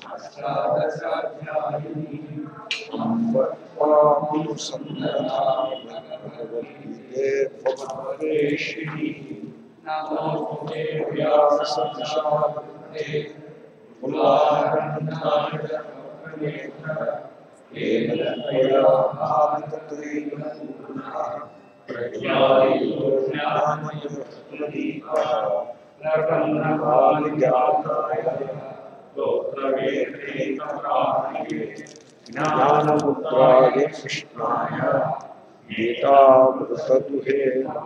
భగవద్గీతే వ్యాసంశాంతే జ్ఞానముద్రాయ కృష్ణాయ గీతామృతదుహే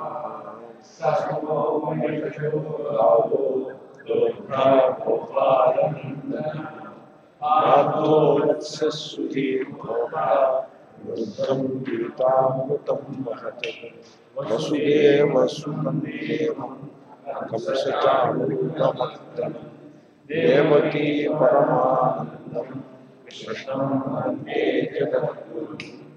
బుద్ధం గీతామృతం మహత్ వసుదేవసుతం దేవం కంసచామృతమర్దనం దేవకీ పరమానందం కృష్ణం వందే జగద్గురు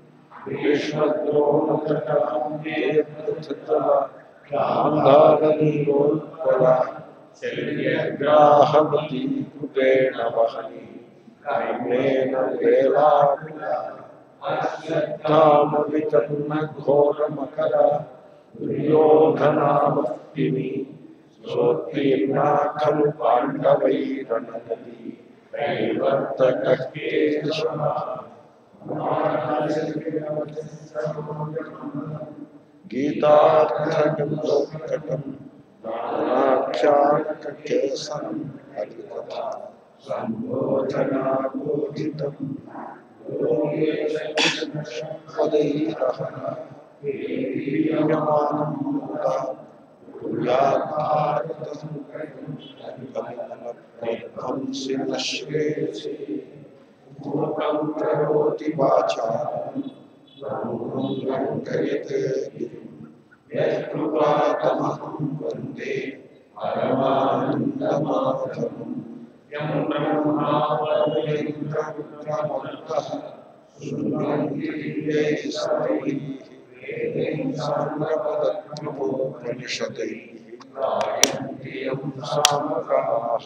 భీష్మద్రోణతల గ్రాహవతి కృపేణ వహని కర్మేణ వేలామవితన్న ఘోరమకర దుర్యోధనామస్తిని సోత్తీర్ణా ఖలు పాండవైరణనది నైవర్తకేశవ గీతార్థకటం నాఖ్యానకేసరం హరికథ సంబోధనాబోధితం పదైరహణ వీర్యమానం మూఢ ధ్వంసి నశ్రేసి మూకం కరోతి వాచారం రంగయతే గిరిం యత్కృపాతమహం వందే పరమానందమాధవం యం బ్రహ్మా వరేంద్రముద్రమత్తః శృణ్వంతి దివ్యైः సర్వైः వేदैः సాంద్రపదత్మోపనిషदैः गायन्ति यं सामगाः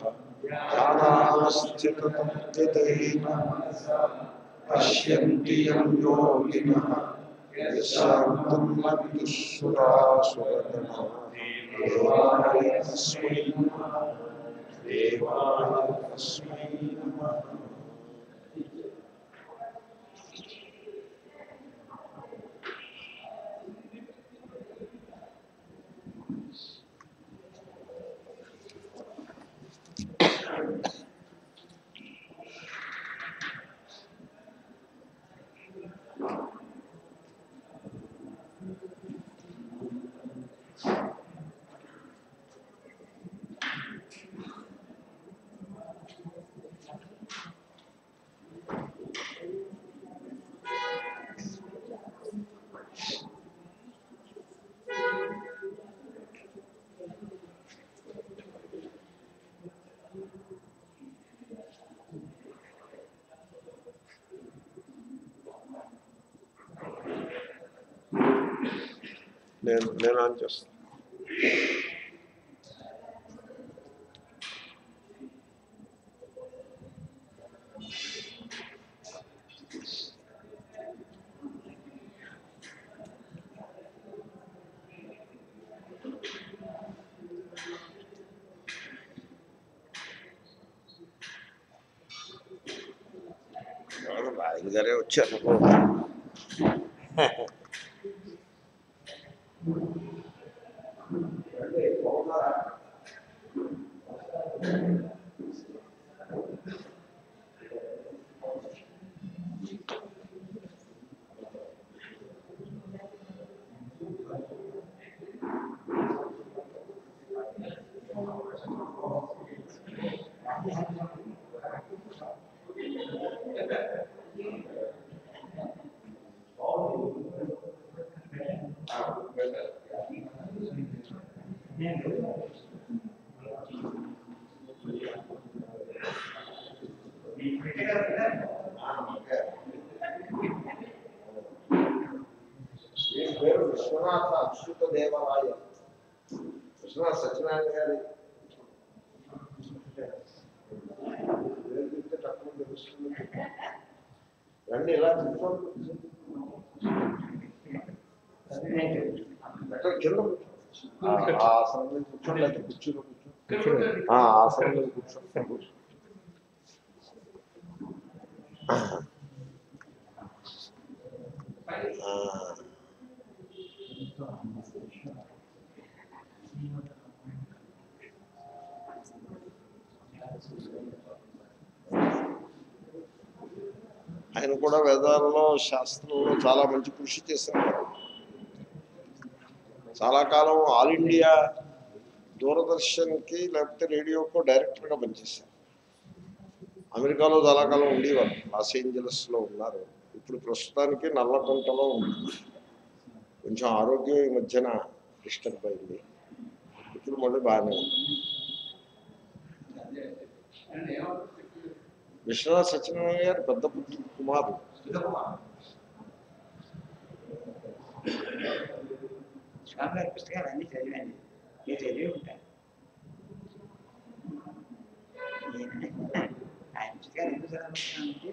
ज्ञानावस्थिततद्गतेन पश्यन्ति यं योगिनः यशान्तं न विदुःसुरासुरगणा देवाय तस्मै नमः देवाय तस्मै नमः నేను నేను ఆన్ చేస్తాను రాయల్ గారే వచ్చారు వీరి పేరు విశ్వనాథ అచ్యుత దేవరాయ విశ్వనాథ సత్యనారాయణ గారి పేరు చెప్తే తక్కువ రండి ఇలా కూర్చోండి ఎక్కడ కింద కూర్చో. ఆ ఆ ఆసనం మీద కూర్చోండి లేకపోతే కుర్చీలో కూర్చో ఆ ఆసనం మీద కూర్చో ఆ. ఆయన కూడా వేదాలలో శాస్త్రంలో చాలా మంచి కృషి చేశారు చాలా కాలం ఆల్ ఇండియా దూరదర్శన్కి లేకపోతే రేడియోకో డైరెక్టర్గా పనిచేశారు అమెరికాలో చాలా కాలం ఉండేవారు లాస్ ఏంజలస్లో ఉన్నారు ఇప్పుడు ప్రస్తుతానికి నల్లకుంటలో ఉంది కొంచెం ఆరోగ్యం ఈ మధ్యన డిస్టర్బ్ అయింది ఇప్పుడు మళ్ళీ బాగానే ఉంది విశ్వనాథ్ సత్యనారాయణ గారు పెద్ద పుత్రుడు కుమారుడు స్వామి గారి పుస్తకాలు అన్నీ చదివాను మీరు చదివి ఉంటాను నేను ఆయన పుస్తకాలు ఎందుకు చదవాలంటే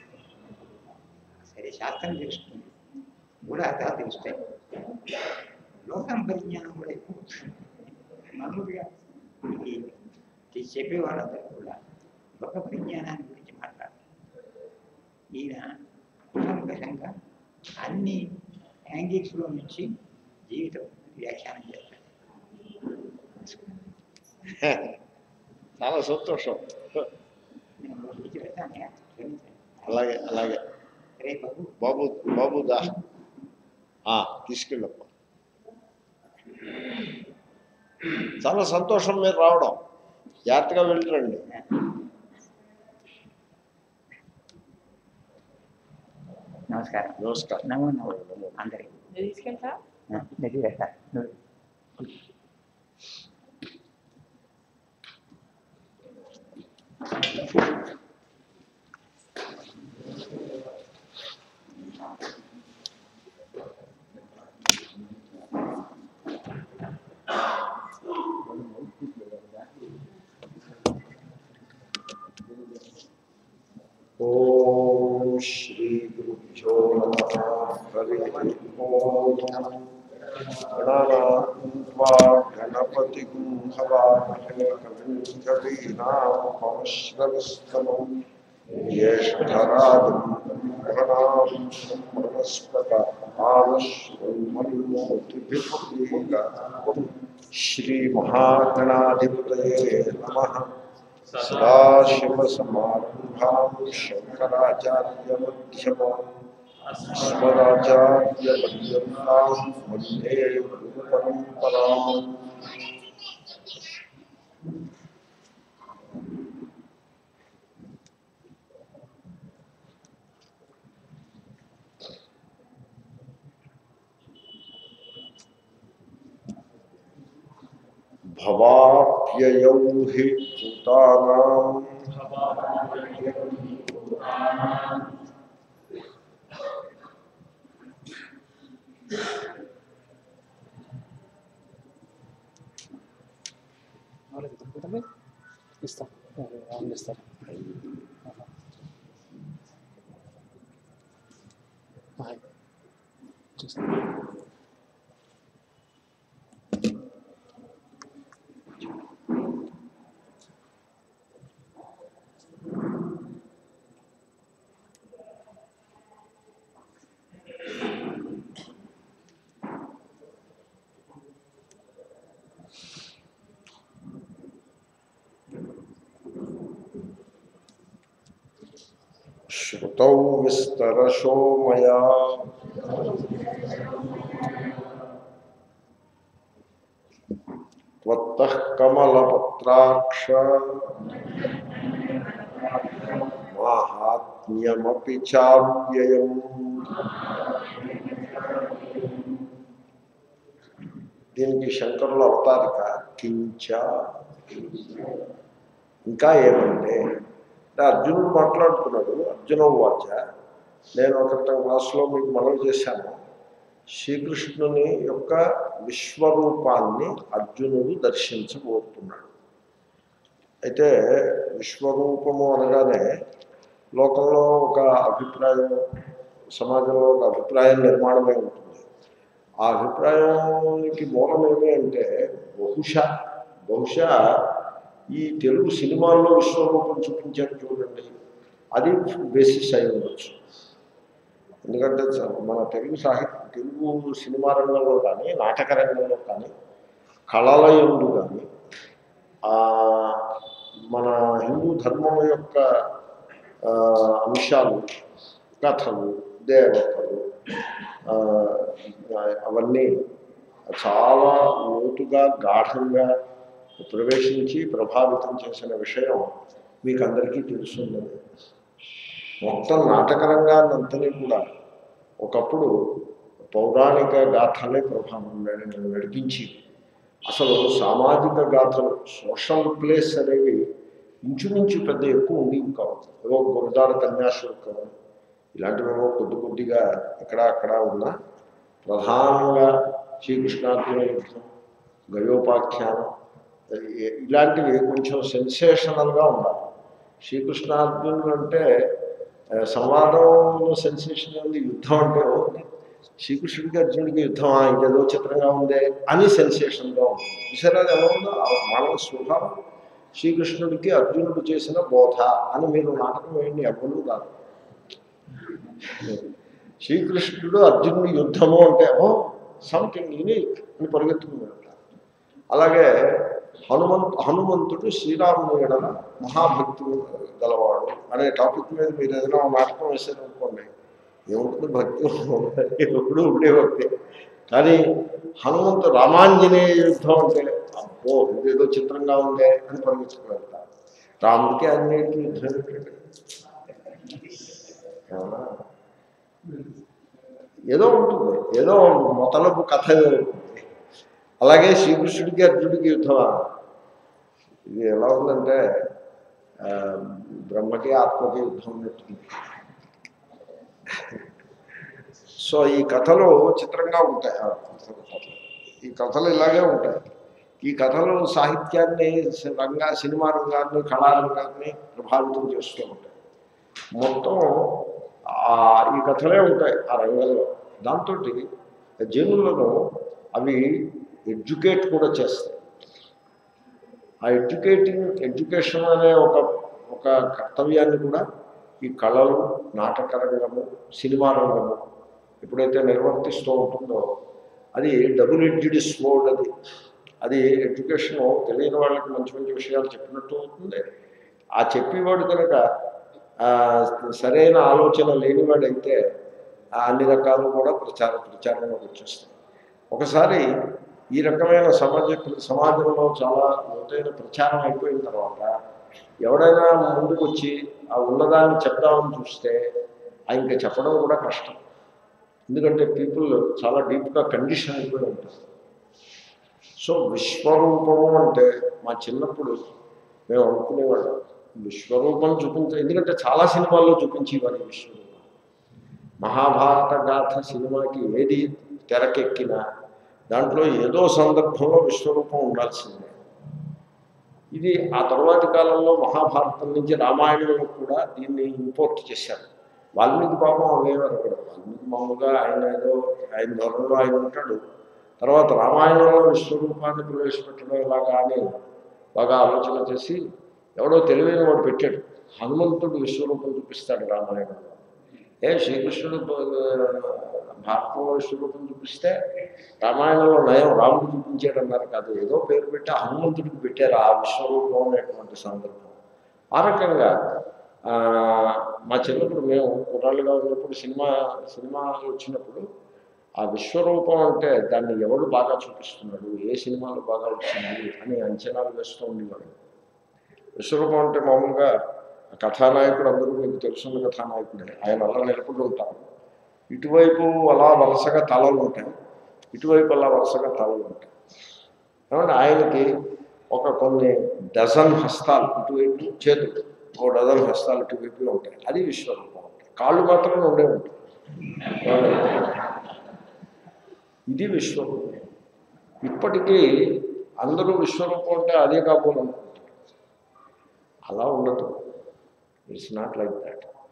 సరే శాస్త్రం తెలుస్తుంది కూడా అర్థాలు తెలుస్తాయి లోకం పరిజ్ఞానం కూడా ఎక్కువ మామూలుగా ఈ ఈ చెప్పేవాళ్ళందరూ కూడా లోక పరిజ్ఞానాన్ని గురించి మాట్లాడతారు ఈయన కుటుంబకంగా అన్ని యాంగిల్స్లో నుంచి జీవితం వ్యాఖ్యానం చేస్తాడు చాలా సంతోషం నేను ఊరికి వెళ్తాను అలాగే అలాగే రేపు బాబు బాబు దా ఆ, తీసుకెళ్ళప్ప చాలా సంతోషం మీరు రావడం జాగ్రత్తగా వెళ్ళిరండి నమస్కారం నమస్కారం నమో నమో అందరికి తీసుకెళ్తా నెగ్గి వెళ్తా ఓం శ్రీ గురుభ్యో నమ హరి ఓం గణనాత్వా గణపతి గుంహవాహే కవిం కవీనామశ్రవస్తమం జ్యేష్ఠరాజం గణాం బ్రహస్పత ఆనశ్వన్మన్మోతిభిః శ్రీ మహాగణాధిపతయే నమః సదాశివసమారంభాం శంకరాచార్యమధ్యమాం అస్మదాచార్యపర్యంతాం వందే గురుపరంపరాం భవాప్యయౌ హి భూతానాం ఇస్తాం ఆన్ చేస్తారు హాయ్ చూస్తాం श्रुतौ विस्तरशो मया त्वत्तः कमलपत्राक्ष माहात्म्यमपि चाव्ययम् దీనికి శంకరుల అవతారిక కించ ఇంకా ఏమంటే అంటే అర్జునుడు మాట్లాడుతున్నాడు అర్జున వాచ నేను ఒక క్రితం క్లాస్లో మీకు మనవి చేశాను శ్రీకృష్ణుని యొక్క విశ్వరూపాన్ని అర్జునుడు దర్శించబోతున్నాడు అయితే విశ్వరూపము అనగానే లోకంలో ఒక అభిప్రాయం సమాజంలో ఒక అభిప్రాయం నిర్మాణమే ఉంటుంది ఆ అభిప్రాయానికి మూలం ఏమి అంటే బహుశా బహుశా ఈ తెలుగు సినిమాల్లో విశ్వరూపం చూపించారు చూడండి అది బేసిస్ అయి ఉండొచ్చు ఎందుకంటే చ- మన తెలుగు సాహిత్య తెలుగు సినిమా రంగంలో కానీ నాటక రంగంలో కానీ కళల ఎందు కానీ ఆ, మన హిందూ ధర్మం యొక్క ఆ, అంశాలు కథలు దేవతలు ఆ, అవన్నీ చాలా లోతుగా గాఢంగా ప్రవేశించి ప్రభావితం చేసిన విషయం మీకు అందరికీ తెలుసున్నది మొత్తం నాటక రంగాన్నంతని కూడా ఒకప్పుడు పౌరాణిక గాథలే ప్రభావం నడి- నడిపించి అసలు సామాజిక గాథలు సోషల్ ప్లేస్ అనేవి ఇంచుమించు పెద్ద ఎక్కువ ఉండేవి కావు ఏవో గురదార కన్యాశుల్కం ఇలాంటివేవో కొద్ది కొద్దిగా ఇక్కడ అక్కడ ఉన్నా ప్రధానంగా శ్రీకృష్ణార్జున యుద్ధం గయోపాఖ్యానం ఇ- ఇలాంటివి కొంచెం సెన్సేషనల్గా ఉండాలి శ్రీకృష్ణార్జునులు అంటే ఆ, సంవాదంలో సెన్సేషన్ ఉంది యుద్ధం అంటే ఓకే శ్రీకృష్ణుడికి అర్జునుడికి యుద్ధం ఆ, ఇదేదో చిత్రంగా ఉందే అని సెన్సేషన్గా ఉంది చూసారా అది ఎలా ఉందో ఆ మానవ స్వభావం శ్రీకృష్ణుడికి అర్జునుడు చేసిన బోధ అని మీరు నాటకం వేయండి ఎవరు రాదు శ్రీకృష్ణుడు అర్జునుడి యుద్ధము అంటే ఓ సంథింగ్ యూనిక్ అని పరిగెత్తుకుని వెళ్తారు అలాగే హనుమంతు హనుమంతుడు శ్రీరాముని ఎడల మహాభక్తి గలవాడు అనే టాపిక్ మీద మీరు ఏదైనా ఒక నాటకం వేసారు అనుకోండి ఏముంటుంది భక్తి ఎప్పుడు ఉండే భక్తి కానీ హనుమంతు రామాంజనేయ యుద్ధం అంటే అబ్బో ఇదేదో చిత్రంగా ఉందే అని పరిగెత్తుకుని వెళ్తారు రాముడికి ఆంజనేయుడికి యుద్ధం ఏంటండి ఏమన్నా ఏదో ఉంటుంది ఏదో మొదలపు కథ ఏదో ఉంటుంది అలాగే శ్రీకృష్ణుడికి అర్జునుడికి యుద్ధమా ఇది ఎలా ఉందంటే ఆ, బ్రహ్మకి ఆత్మకి యుద్ధం ఉన్నట్టుంది సో ఈ కథలు చిత్రంగా ఉంటాయి ఆ, కథలు. ఈ కథలు ఇలాగే ఉంటాయి ఈ కథలు సాహిత్యాన్ని రంగ సినిమా రంగాన్ని కళారంగాన్ని ప్రభావితం చేస్తూ ఉంటాయి మొత్తం ఆ ఈ కథలే ఉంటాయి ఆ రంగంలో దాంతో జనులను అవి ఎడ్యుకేట్ కూడా చేస్తాయి ఆ ఎడ్యుకేటింగ్ ఎడ్యుకేషన్ అనే ఒక ఒక కర్తవ్యాన్ని కూడా ఈ కళలు నాటక రంగము సినిమా రంగము ఎప్పుడైతే నిర్వర్తిస్తూ ఉంటుందో అది డబుల్ ఎడ్జ్డ్ స్వోర్డ్ అది అది ఎడ్యుకేషన్ తెలియని వాళ్ళకి మంచి మంచి విషయాలు చెప్పినట్టు అవుతుంది ఆ చెప్పేవాడు కనుక ఆ, సరైన ఆలోచన లేనివాడైతే ఆ అన్ని రకాలు కూడా ప్రచార ప్రచారంలోకి వచ్చేస్తాయి ఒకసారి ఈ రకమైన సమాజ సమాజంలో చాలా లోతైన ప్రచారం అయిపోయిన తర్వాత ఎవడైనా ముందుకు వచ్చి ఆ ఉన్నదాన్ని చెప్దామని చూస్తే ఆ ఇంకా చెప్పడం కూడా కష్టం ఎందుకంటే పీపుల్ చాలా డీప్గా కండిషన్ అయిపోయి ఉంటారు సో విశ్వరూపము అంటే మా చిన్నప్పుడు మేము అనుకునేవాళ్ళం విశ్వరూపం చూపించ ఎందుకంటే చాలా సినిమాల్లో చూపించేవారు ఈ విశ్వరూపం మహాభారత గాథ సినిమాకి ఏది తెరకెక్కినా దాంట్లో ఏదో సందర్భంలో విశ్వరూపం ఉండాల్సిందే ఇది ఆ తర్వాతి కాలంలో మహాభారతం నుంచి రామాయణంలో కూడా దీన్ని ఇంపోర్ట్ చేశారు వాల్మీకి పాపం అవేమీ అడగడు వాల్మీకి మామూలుగా ఆయన ఏదో ఆయన ధోరణిలో ఆయన ఉంటాడు తర్వాత రామాయణంలో విశ్వరూపాన్ని ప్రవేశపెట్టడం ఎలాగా అని బాగా ఆలోచన చేసి ఎవడో తెలివైన వాడు పెట్టాడు హనుమంతుడు విశ్వరూపం చూపిస్తాడు రామాయణంలో ఏ శ్రీకృష్ణుడు ఆ, భారతంలో విశ్వరూపం చూపిస్తే రామాయణంలో నయం రాముడు చూపించాడు అన్నారు కాదు ఏదో పేరు పెట్టి ఆ హనుమంతుడికి పెట్టారు ఆ విశ్వరూపం అనేటువంటి సందర్భం ఆ రకంగా ఆ, మా చిన్నప్పుడు మేము కుర్రాళ్ళుగా ఉన్నప్పుడు సినిమా సినిమాలు వచ్చినప్పుడు ఆ విశ్వరూపం అంటే దాన్ని ఎవడు బాగా చూపిస్తున్నాడు ఏ సినిమాలో బాగా వచ్చింది అని అంచనాలు వేస్తూ ఉండేవాడు విశ్వరూపం అంటే మామూలుగా ఆ కథానాయకుడు అందరూ మీకు తెలుసున్న కథానాయకుడే ఆయన అలా నిలబడి ఉంటారు ఇటువైపు అలా వరుసగా తలలు ఉంటాయి ఇటువైపు అలా వరుసగా తలలు ఉంటాయి కాబట్టి ఆయనకి ఒక కొన్ని డజన్ హస్తాలు ఇటువైపు చేతులు ఓ డజన్ హస్తాలు ఇటువైపు ఉంటాయి అది విశ్వరూపం ఉంటాయి కాళ్ళు మాత్రమే ఉండే ఉంటాయి ఇది విశ్వరూపం ఇప్పటికీ అందరూ విశ్వరూపం అంటే అదే కాబోలు అనుకుంటారు అలా ఉండదు ఇట్స్ నాట్ లైక్ దాట్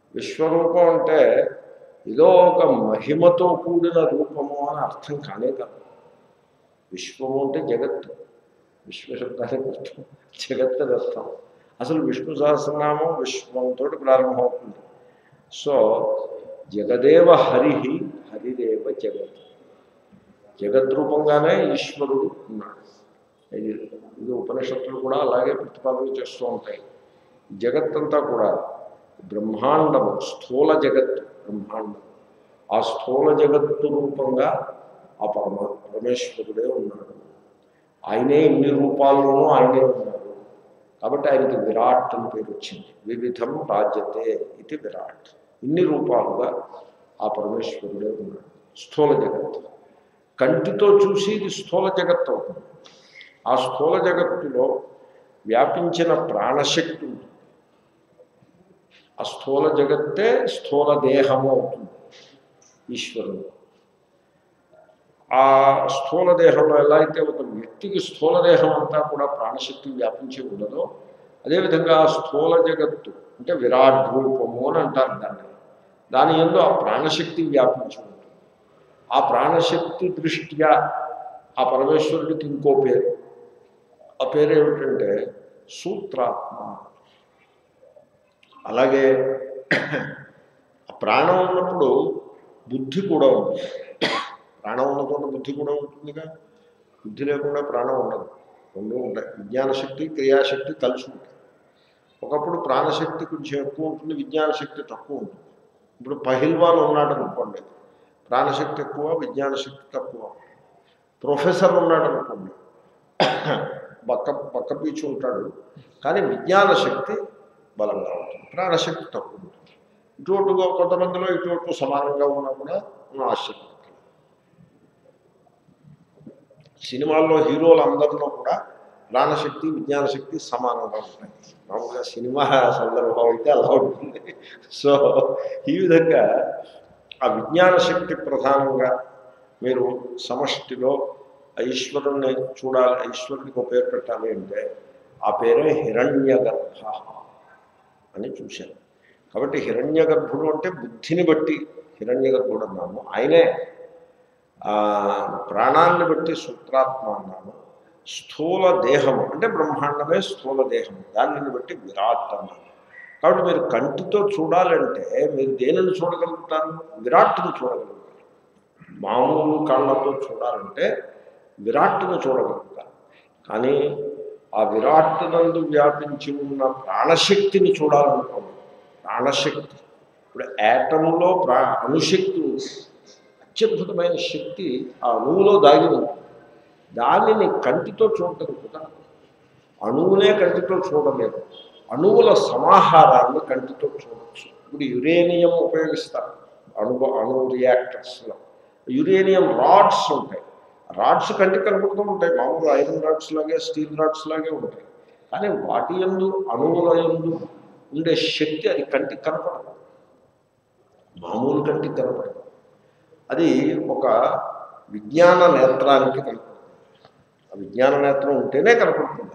విశ్వరూపం అంటే ఏదో ఒక మహిమతో కూడిన రూపము అని అర్థం కానే కాదు విశ్వము అంటే జగత్తు విశ్వశబ్దానికి అర్థం జగత్తు అని అర్థం అసలు విష్ణు సహస్రనామం విశ్వంతో ప్రారంభమవుతుంది సో జగదేవ హరి హరిదేవ జగత్ జగద్రూపంగానే ఈశ్వరుడు ఉన్నాడు ఇది ఇది ఉపనిషత్తులు కూడా అలాగే ప్రతిపాదన చేస్తూ ఉంటాయి జగత్తంతా కూడా బ్రహ్మాండము స్థూల జగత్తు బ్రహ్మాండం ఆ స్థూల జగత్తు రూపంగా ఆ పరమ పరమేశ్వరుడే ఉన్నాడు ఆయనే ఇన్ని రూపాల్లోనూ ఆయనే ఉన్నాడు కాబట్టి ఆయనకి విరాట్ అని పేరు వచ్చింది వివిధం రాజ్యతే ఇది విరాట్ ఇన్ని రూపాలుగా ఆ పరమేశ్వరుడే ఉన్నాడు స్థూల జగత్తు కంటితో చూసి ఇది స్థూల జగత్తు అవుతుంది ఆ స్థూల జగత్తులో వ్యాపించిన ప్రాణశక్తి ఉంటుంది ఆ స్థూల జగత్తే స్థూల దేహము అవుతుంది ఈశ్వరుడు ఆ స్థూల దేహంలో ఎలా అయితే ఒక వ్యక్తికి స్థూల దేహం అంతా కూడా ప్రాణశక్తి వ్యాపించి ఉండదో అదేవిధంగా ఆ స్థూల జగత్తు అంటే విరాట్ రూపము అని అంటారు దాన్ని దాని ఎందు ఆ ప్రాణశక్తి వ్యాపించి ఉంటుంది ఆ ప్రాణశక్తి దృష్ట్యా ఆ పరమేశ్వరుడికి ఇంకో పేరు ఆ పేరు ఏమిటంటే సూత్రాత్మ అలాగే ఆ ప్రాణం ఉన్నప్పుడు బుద్ధి కూడా ఉంటుంది ప్రాణం ఉన్నప్పుడు బుద్ధి కూడా ఉంటుందిగా బుద్ధి లేకుండా ప్రాణం ఉండదు రెండు ఉంటాయి విజ్ఞాన శక్తి క్రియాశక్తి కలిసి ఉంటాయి ఒకప్పుడు ప్రాణశక్తి కొంచెం ఎక్కువ ఉంటుంది విజ్ఞాన శక్తి తక్కువ ఉంటుంది ఇప్పుడు పహిల్వాన్ ఉన్నాడు అనుకోండి ప్రాణశక్తి ఎక్కువ విజ్ఞాన శక్తి తక్కువ ప్రొఫెసర్ ఉన్నాడు అనుకోండి బక్క బక్క పీచు ఉంటాడు కానీ విజ్ఞాన శక్తి బలంగా ఉంటుంది ప్రాణశక్తి తక్కువ ఉంటుంది ఇటువటుగా కొంతమందిలో ఇటువటు సమానంగా ఉన్నా కూడా మనం ఆశ్చర్యపడతాం సినిమాల్లో హీరోలు అందరిలో కూడా ప్రాణశక్తి విజ్ఞాన శక్తి సమానంగా ఉంటాయి మామూలుగా సినిమా సందర్భం అయితే అలా ఉంటుంది సో ఈ విధంగా ఆ విజ్ఞాన శక్తి ప్రధానంగా మీరు సమష్టిలో ఆ ఈశ్వరుణ్ణి చూడాలి ఆ ఈశ్వరునికి ఒక పేరు పెట్టాలి అంటే ఆ పేరే హిరణ్య గర్భ అని చూశాను కాబట్టి హిరణ్య గర్భుడు అంటే బుద్ధిని బట్టి హిరణ్య గర్భుడు అన్నాము ఆయనే ఆ, ప్రాణాన్ని బట్టి సూత్రాత్మ అన్నాము స్థూల దేహము అంటే బ్రహ్మాండమే స్థూల దేహము దానిని బట్టి విరాట్ అన్నాము కాబట్టి మీరు కంటితో చూడాలంటే మీరు దేనిని చూడగలుగుతారు విరాట్ని చూడగలుగుతారు మామూలు కళ్ళతో చూడాలంటే విరాట్ని చూడగలుగుతారు కానీ ఆ విరాట్ నందు వ్యాపించి ఉన్న ప్రాణశక్తిని చూడాలనుకోండి ప్రాణశక్తి ఇప్పుడు యాటములో ప్రా అణుశక్తి ఉంది అత్యద్భుతమైన శక్తి ఆ అణువులో దాగి ఉంది దానిని కంటితో చూడటం కుదరదు అణువునే కంటితో చూడలేరు అణువుల సమాహారాన్ని కంటితో చూడవచ్చు ఇప్పుడు యురేనియం ఉపయోగిస్తారు అణు అణు రియాక్టర్స్లో యురేనియం రాడ్స్ ఉంటాయి రాడ్స్ కంటికి కనపడుతూ ఉంటాయి మామూలు ఐరన్ రాడ్స్ లాగే స్టీల్ రాడ్స్ లాగే ఉంటాయి కానీ వాటి ఎందు అణువుల ఎందు ఉండే శక్తి అది కంటికి కనపడదు మామూలు కంటికి కనపడదు అది ఒక విజ్ఞాన నేత్రానికి కనపడుతుంది ఆ విజ్ఞాన నేత్రం ఉంటేనే కనపడుతుంది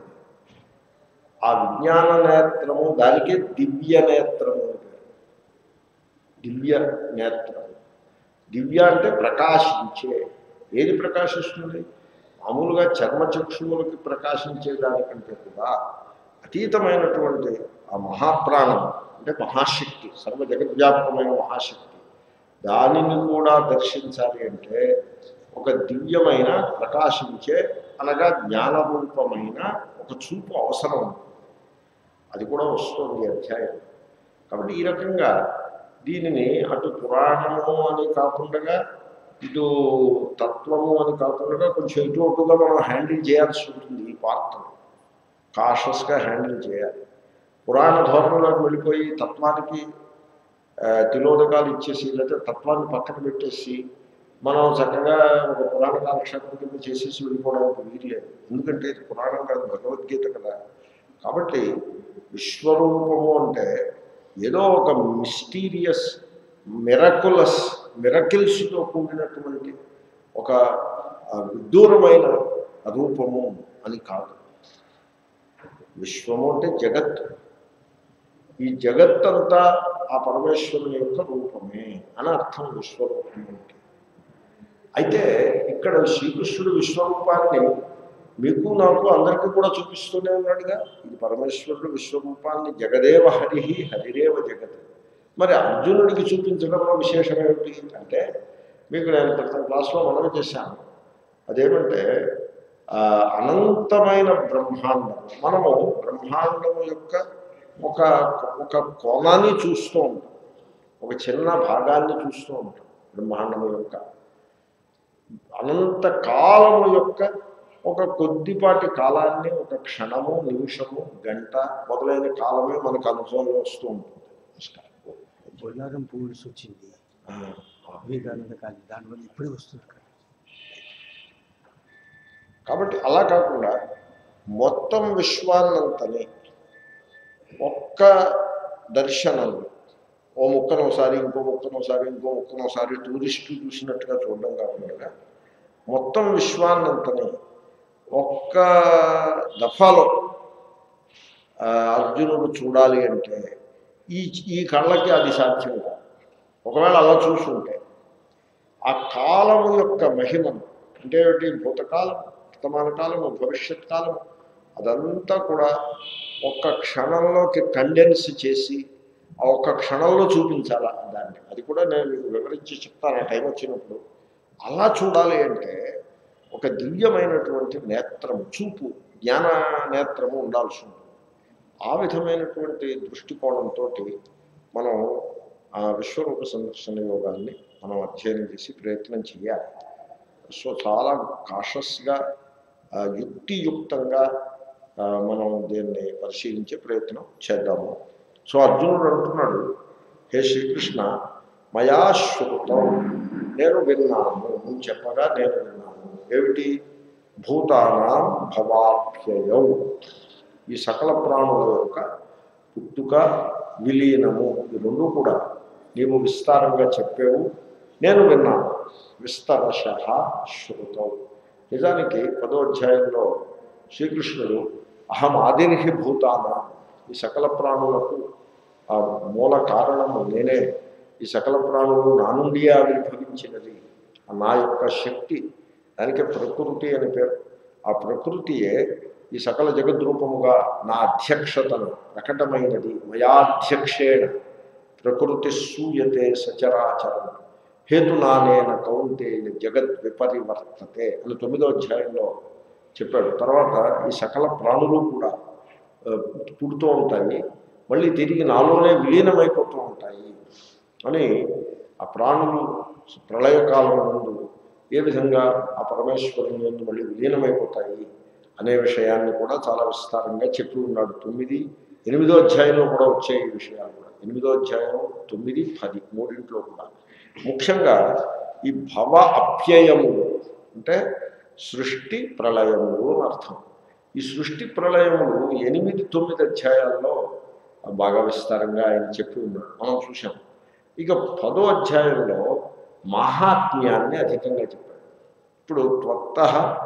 ఆ విజ్ఞాన నేత్రము దానికే దివ్య నేత్రము అని పేరు. దివ్య నేత్రం దివ్య అంటే ప్రకాశించే ఏది ప్రకాశిస్తుంది మామూలుగా చర్మచక్షువులకి ప్రకాశించే దానికంటే కూడా అతీతమైనటువంటి ఆ మహాప్రాణం అంటే మహాశక్తి సర్వ జగద్వ్యాపకమైన మహాశక్తి దానిని కూడా దర్శించాలి అంటే ఒక దివ్యమైన ప్రకాశించే అనగా జ్ఞానరూపమైన ఒక చూపు అవసరం ఉంది అది కూడా వస్తుంది ఈ అధ్యాయం కాబట్టి ఈ రకంగా దీనిని అటు పురాణము అని కాకుండా ఇటు తత్వము అని కాకుండా కొంచెం ఇటు అటుగా మనం హ్యాండిల్ చేయాల్సి ఉంటుంది ఈ పార్ట్ కాషస్గా హ్యాండిల్ చేయాలి పురాణ ధోరణిలోకి వెళ్ళిపోయి తత్వానికి ఆ, తిలోదకాలు ఇచ్చేసి లేకపోతే తత్వాన్ని పక్కన పెట్టేసి మనం చక్కగా ఒక పురాణ కాలక్షేపం కింద చేసేసి వెళ్ళిపోవడానికి వీల్లేదు ఎందుకంటే ఇది పురాణం కాదు భగవద్గీత కదా కాబట్టి విశ్వరూపము అంటే ఏదో ఒక మిస్టీరియస్ మిరకులస్ మిరకిల్స్తో కూడినటువంటి ఒక ఆ, విదూరమైన రూపము అని కాదు విశ్వము అంటే జగత్ ఈ జగత్తంతా ఆ పరమేశ్వరుని యొక్క రూపమే అని అర్థం విశ్వరూపం అంటే అయితే ఇక్కడ శ్రీకృష్ణుడు విశ్వరూపాన్ని మీకు నాకు అందరికీ కూడా చూపిస్తూనే ఉన్నాడుగా ఇది పరమేశ్వరుడు విశ్వరూపాన్ని జగదేవ హరి హరిరేవ జగత్ మరి అర్జునుడికి చూపించడంలో విశేషం ఏమిటి అంటే మీకు నేను క్రితం క్లాస్లో మనవి చేశాను అదేమంటే ఆ, అనంతమైన బ్రహ్మాండం మనము బ్రహ్మాండం యొక్క ఒక ఒక కోణాన్ని చూస్తూ ఉంటాం ఒక చిన్న భాగాన్ని చూస్తూ ఉంటాం బ్రహ్మాండము యొక్క అనంత కాలము యొక్క ఒక కొద్దిపాటి కాలాన్ని ఒక క్షణము నిమిషము గంట మొదలైన కాలమే మనకు అనుభవంలో వస్తూ ఉంటుంది నమస్కారం. బొల్లారం పువ్వులు వచ్చింది ఆ, వివేకానంద కాలేజ్ దానివల్ల ఇప్పుడే వస్తుంది కదా కాబట్టి అలా కాకుండా మొత్తం విశ్వాన్నంతని ఒక్క దర్శనంలో ఓ ముక్కను ఒకసారి ఇంకో ముక్కను ఒకసారి ఇంకో ముక్కను ఒకసారి టూరిస్టు చూసినట్టుగా చూడడం కాకుండా మొత్తం విశ్వాన్నంతని ఒక్క దఫాలో ఆ, అర్జునుడు చూడాలి అంటే ఈ ఈ కళ్ళకి అది సాధ్యం కాదు ఒకవేళ అలా చూసుంటే ఆ కాలము యొక్క మహిమను అంటే ఏమిటి భూతకాలం వర్తమాన కాలము భవిష్యత్ కాలము అదంతా కూడా ఒక్క క్షణంలోకి కండెన్స్ చేసి ఆ ఒక్క క్షణంలో చూపించాలా దాన్ని అది కూడా నేను మీకు వివరించి చెప్తాను ఆ టైం వచ్చినప్పుడు అలా చూడాలి అంటే ఒక దివ్యమైనటువంటి నేత్రం చూపు జ్ఞాన నేత్రము ఉండాల్సి ఉంటుంది ఆ విధమైనటువంటి దృష్టికోణంతో మనం ఆ విశ్వరూప సందర్శన యోగాన్ని మనం అధ్యయనం చేసి ప్రయత్నం చేయాలి సో చాలా కాషస్గా యుక్తియుక్తంగా ఆ, మనం దీన్ని పరిశీలించే ప్రయత్నం చేద్దాము సో అర్జునుడు అంటున్నాడు హే శ్రీకృష్ణ మయా శ్రుతం నేను విన్నాను నువ్వు చెప్పగా నేను విన్నాను ఏమిటి భూతానాం భవాభ్యయం ఈ సకల ప్రాణుల యొక్క పుట్టుక విలీనము ఈ రెండు కూడా నీవు విస్తారంగా చెప్పావు నేను విన్నాను విస్తరశ శృతం నిజానికి పదో అధ్యాయంలో శ్రీకృష్ణుడు అహం ఆదిర్హి భూతాన ఈ సకల ప్రాణులకు ఆ మూల కారణము నేనే ఈ సకల ప్రాణులు నా నుండి ఆవిర్భవించినది ఆ నా యొక్క శక్తి దానికి ప్రకృతి అని పేరు ఆ ప్రకృతియే ఈ సకల జగద్రూపముగా నా అధ్యక్షతను ప్రకటమైనది మయాధ్యక్షేణ ప్రకృతి సూయతే సచరాచరం హేతునానేన కౌంతేయ జగద్ విపరివర్తతే అని తొమ్మిదో అధ్యాయంలో చెప్పాడు తర్వాత ఈ సకల ప్రాణులు కూడా ఆ, పుడుతూ ఉంటాయి మళ్ళీ తిరిగి నాలోనే విలీనమైపోతూ ఉంటాయి అని ఆ ప్రాణులు ప్రళయకాలం ముందు ఏ విధంగా ఆ పరమేశ్వరుని ముందు మళ్ళీ విలీనమైపోతాయి అనే విషయాన్ని కూడా చాలా విస్తారంగా చెప్పి ఉన్నాడు తొమ్మిది ఎనిమిదో అధ్యాయంలో కూడా వచ్చాయి ఈ విషయాలు కూడా ఎనిమిదో అధ్యాయం తొమ్మిది పది మూడింట్లో కూడా ముఖ్యంగా ఈ భవ అప్యయములు అంటే సృష్టి ప్రళయములు అని అర్థం ఈ సృష్టి ప్రళయములు ఎనిమిది తొమ్మిది అధ్యాయాల్లో బాగా విస్తారంగా ఆయన చెప్పి ఉన్నాడు మనం చూసాం ఇక పదో అధ్యాయంలో మహాత్మ్యాన్ని అధికంగా చెప్పాడు ఇప్పుడు త్వత్త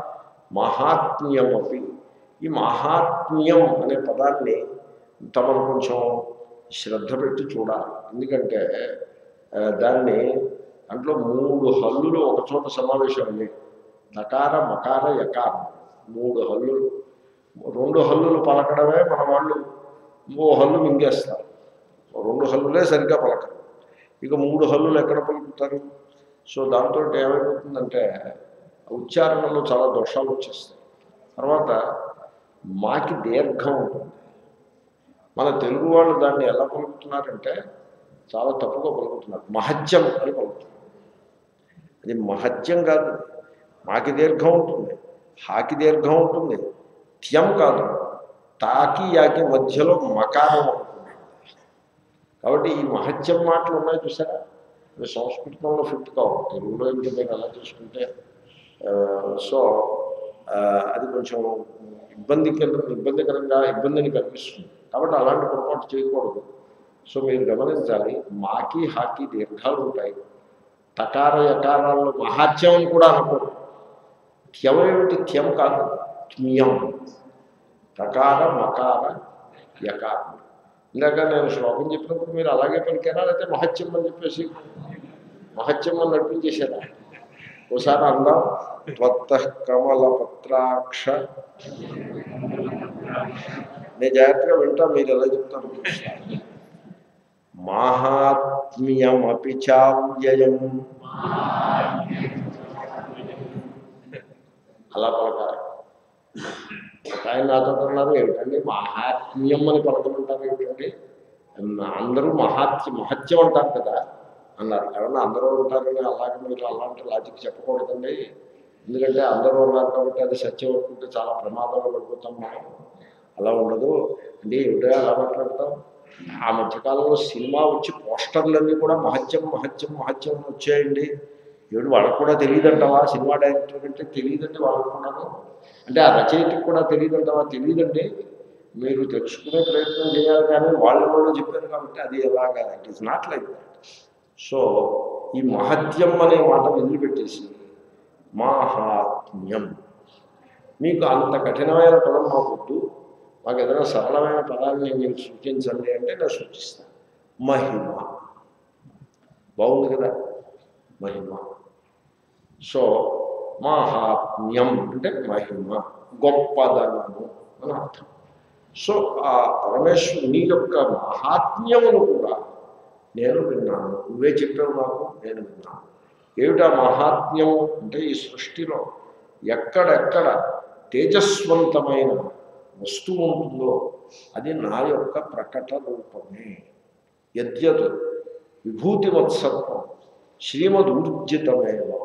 మహాత్మ్యమపి ఈ మహాత్మ్యం అనే పదాన్ని తమను కొంచెం శ్రద్ధ పెట్టి చూడాలి ఎందుకంటే ఆ, దాన్ని దాంట్లో మూడు హల్లులు ఒక చోట సమావేశం అయ్యాయి నకార మకార యకారం మూడు హల్లులు రెండు హల్లులు పలకడమే మన వాళ్ళు ఓ హల్లు మింగేస్తారు ఓ రెండు హల్లులే సరిగ్గా పలకరు ఇక మూడు హల్లులు ఎక్కడ పలుకుతారు సో దాంతో ఏమైపోతుందంటే ఉచ్చారణలో చాలా దోషాలు వచ్చేస్తాయి తర్వాత మాకి దీర్ఘం ఉంటుంది మన తెలుగు వాళ్ళు దాన్ని ఎలా పలుకుతున్నారంటే చాలా తప్పుగా పలుకుతున్నారు మహత్యం అని పలుకుతున్నారు అది మహత్యం కాదు మాకి దీర్ఘం ఉంటుంది హాకి దీర్ఘం ఉంటుంది త్యం కాదు తాకి యాకి మధ్యలో మకారం ఉంటుంది కాబట్టి ఈ మహత్యం మాటలు ఉన్నాయి చూసారా ఇవి సంస్కృతంలో ఫిట్ కావు తెలుగులో ఇంకా మీరు అలా చేసుకుంటే ఆ, సో ఆ, అది కొంచెం ఇబ్బందికర ఇబ్బందికరంగా ఇబ్బందిని కల్పిస్తుంది కాబట్టి అలాంటి పొరపాటు చేయకూడదు సో మీరు గమనించాలి మాకి హాకి దీర్ఘాలు ఉంటాయి తకార యకారాల్లో మహాత్యం అని కూడా అనకూడదు త్యం ఏమిటి త్యం కాదు త్మ్యం తకార మకార యకారం ఇందాక నేను శ్లోకం చెప్పినప్పుడు మీరు అలాగే పలికారా లేకపోతే మహత్యం అని చెప్పేసి మహత్యం అని నడిపించేశారా ఒకసారి అందాం త్వత్త కమల పత్రాక్ష నేను జాగ్రత్తగా వింటా మీరు ఎలా చెప్తారు మాహాత్మ్యమపి చావ్యయం అలా పలకాలి ఒక ఆయన నాతో అన్నారు ఏమిటండి మహాత్మ్యం అని పలకమంటారు ఏమిటండి అందరూ మహాత్య మహత్యం అంటారు కదా అన్నారు ఎవరన్నా అందరూ ఉంటారని అలాగే మీరు అలాంటి లాజిక్ చెప్పకూడదండి ఎందుకంటే అందరూ ఉన్నారు కాబట్టి అది సత్యం అనుకుంటే చాలా ప్రమాదంలో పడిపోతాం మనం అలా ఉండదు అంటే ఏమిటో అలా మాట్లాడతాం ఆ మధ్యకాలంలో సినిమా వచ్చి పోస్టర్లన్నీ కూడా మహత్యం మహత్యం మహత్యం అని వచ్చాయండి ఏమిటి వాళ్ళకు కూడా తెలియదంటావా సినిమా డైరెక్టర్ కంటే తెలియదండి వాళ్ళకు కూడాను అంటే ఆ రచయితకి కూడా తెలియదంటావా తెలియదండి మీరు తెలుసుకునే ప్రయత్నం చేయాలి కానీ వాళ్ళు వాళ్ళు చెప్పారు కాబట్టి అది ఎలాగా it is not like that so ఈ మహత్యం అనే మాట వదిలిపెట్టేసి మాహాత్మ్యం మీకు అంత కఠినమైన పదం మాకు వద్దు మాకు ఏదైనా సరళమైన పదాన్ని మీరు సూచించండి అంటే నేను సూచిస్తాను మహిమ బాగుంది కదా మహిమ సో మాహాత్మ్యం అంటే మహిమ గొప్పదనము అని అర్థం సో ఆ పరమేశ్వరుని యొక్క మహాత్మ్యమును కూడా నేను విన్నాను నువ్వే చెప్పావు నాకు నేను విన్నాను ఏమిటా మహాత్మ్యము అంటే ఈ సృష్టిలో ఎక్కడెక్కడ తేజస్వంతమైన వస్తువు ఉంటుందో అది నా యొక్క ప్రకట రూపమే యద్యత్ విభూతివత్సత్వం శ్రీమదూర్జితమేవ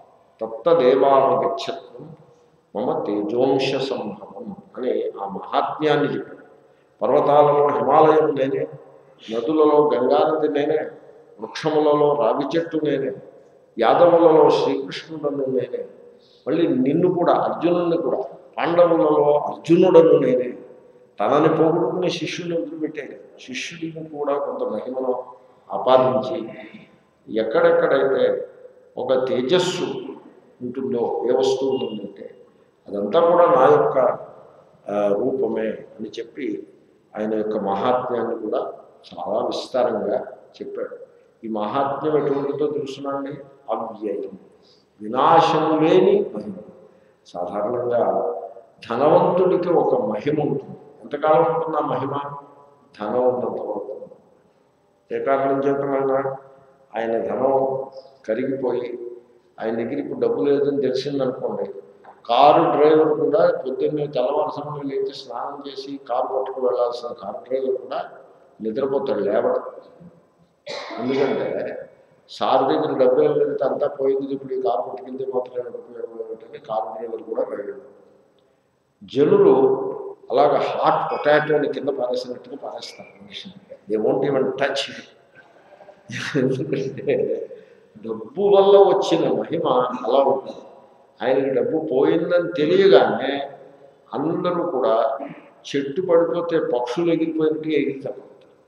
తత్తదేవానుగచ్చత్వం మమ తేజోంశ సంభవం అనే ఆ మహాత్మ్యాన్ని చెప్పాడు పర్వతాలలో హిమాలయం నేనే నదులలో గంగానది నేనే వృక్షములలో రావి చెట్టు నేనే యాదవులలో శ్రీకృష్ణుడను నేనే మళ్ళీ నిన్ను కూడా అర్జునుడిని కూడా పాండవులలో అర్జునుడను నేనే తనని పోగొట్టుకుని శిష్యుని వదిలిపెట్టాడు శిష్యుడిని కూడా కొంత మహిమను ఆపాదించి ఎక్కడెక్కడైతే ఒక తేజస్సు ఉంటుందో ఏ వస్తువు ఉంటుందంటే అదంతా కూడా నా యొక్క ఆ, రూపమే అని చెప్పి ఆయన యొక్క మహాత్మ్యాన్ని కూడా చాలా విస్తారంగా చెప్పాడు ఈ మహాత్మ్యం ఎటువంటిదో తెలుసునండి అవ్యయం వినాశము లేని మహిమ సాధారణంగా ధనవంతుడికి ఒక మహిమ ఉంటుంది ఎంతకాలం ఉంటుంది ఆ మహిమ ధనం ఉన్నంత వరకు ఏ కారణం చేతనైనా ఆయన ధనం కరిగిపోయి ఆయన దగ్గర ఇప్పుడు డబ్బు లేదని తెలిసిందనుకోండి కారు డ్రైవర్ కూడా పొద్దున్నే తెల్లవారుసంలో లేచి స్నానం చేసి కారు పట్టుకు వెళ్ళాల్సిన కారు డ్రైవర్ కూడా నిద్రపోతాడు లేవడం ఎందుకంటే సార్ దగ్గర డబ్బు ఏం లేదు అంతా పోయింది ఇప్పుడు ఈ కారు పట్టుకెళ్తే మాత్రమే ఉపయోగం ఏమిటని కారు డ్రైవర్ కూడా వెళ్ళాడు జనులు అలాగ హాట్ పొటాటోని కింద పారేసినట్టుగా పారేస్తారు మనిషిని దే వోంట్ ఈవెన్ టచ్ ఎందుకంటే డబ్బు వల్ల వచ్చిన మహిమ అలా ఉంటుంది ఆయనకి డబ్బు పోయిందని తెలియగానే అందరూ కూడా చెట్టు పడిపోతే పక్షులు ఎగిరిపోయినట్టుగా ఎగిరిపోతారు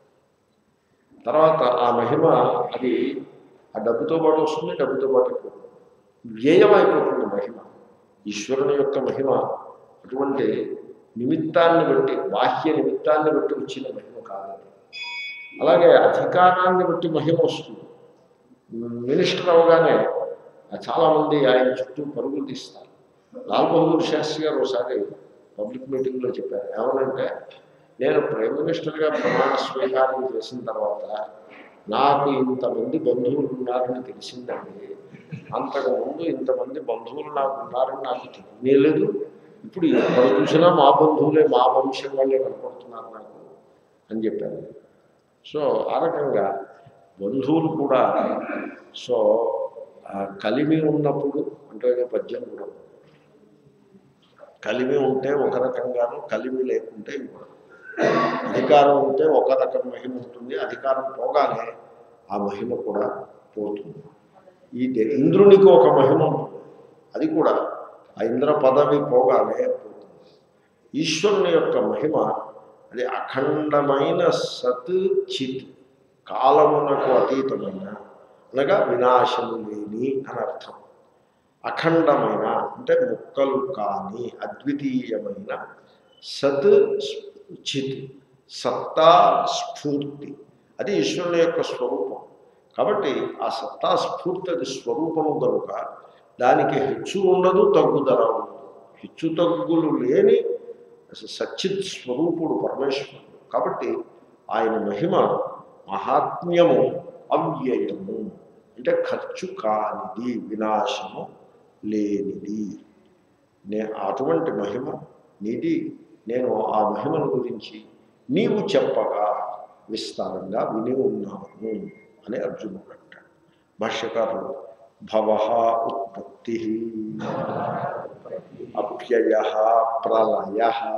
తర్వాత ఆ మహిమ అది ఆ డబ్బుతో పాటు వస్తుంది డబ్బుతో పాటు పోతుంది వ్యయం అయిపోతుంది మహిమ ఈశ్వరుని యొక్క మహిమ అటువంటి నిమిత్తాన్ని బట్టి బాహ్య నిమిత్తాన్ని బట్టి వచ్చిన మహిమ కాదు అలాగే అధికారాన్ని బట్టి మహిమ వస్తుంది మినిస్టర్ అవగానే చాలామంది ఆయన చుట్టూ పరుగులు తీస్తారు లాల్ బహదూర్ శాస్త్రి గారు ఒకసారి పబ్లిక్ మీటింగ్లో చెప్పారు ఏమనంటే నేను ప్రైమ్ మినిస్టర్గా ప్రమాణ స్వీకారం చేసిన తర్వాత నాకు ఇంతమంది బంధువులు ఉన్నారని తెలిసిందండి అంతకుముందు ఇంతమంది బంధువులు నాకు ఉన్నారని నాకు తెలియలేదు ఇప్పుడు ఎక్కడ చూసినా మా బంధువులే మా వంశం వాళ్ళే కనపడుతున్నారు నాకు అని చెప్పారు సో ఆ రకంగా బంధువులు కూడా సో ఆ కలిమి ఉన్నప్పుడు అంటే ఏదో పద్యం కూడా ఉంది. కలిమి ఉంటే ఒక రకంగాను కలిమి లేకుంటే ఇంకో అధికారం ఉంటే ఒక రకం మహిమ ఉంటుంది అధికారం పోగానే ఆ మహిమ కూడా పోతుంది ఈ దే- ఇంద్రునికి ఒక మహిమ ఉంటుంది అది కూడా ఆ ఇంద్ర పదవి పోగానే పోతుంది ఈశ్వరుని యొక్క మహిమ అది అఖండమైన సత్ చిత్ కాలమునకు అతీతమైన అనగా వినాశము లేని అని అర్థం అఖండమైన అంటే ముక్కలు కాని అద్వితీయమైన సత్ చిత్ సత్తా స్ఫూర్తి అది ఈశ్వరుని యొక్క స్వరూపం కాబట్టి ఆ సత్తా స్ఫూర్తి అది స్వరూపము కనుక దానికి హెచ్చు ఉండదు తగ్గుదల ఉండదు హెచ్చు తగ్గులు లేని సచ్చిత్ స్వరూపుడు పరమేశ్వరుడు కాబట్టి ఆయన మహిమ మహాత్మ్యము అవ్యయము అంటే ఖర్చు కానిది వినాశము లేనిది నే అటువంటి మహిమ నీది నేను ఆ మహిమను గురించి నీవు చెప్పగా విస్తారంగా విని ఉన్నాను అని అర్జునుడు అంటాడు భాష్యకారులు భవ ఉత్పత్తి అప్యయ ప్రళయ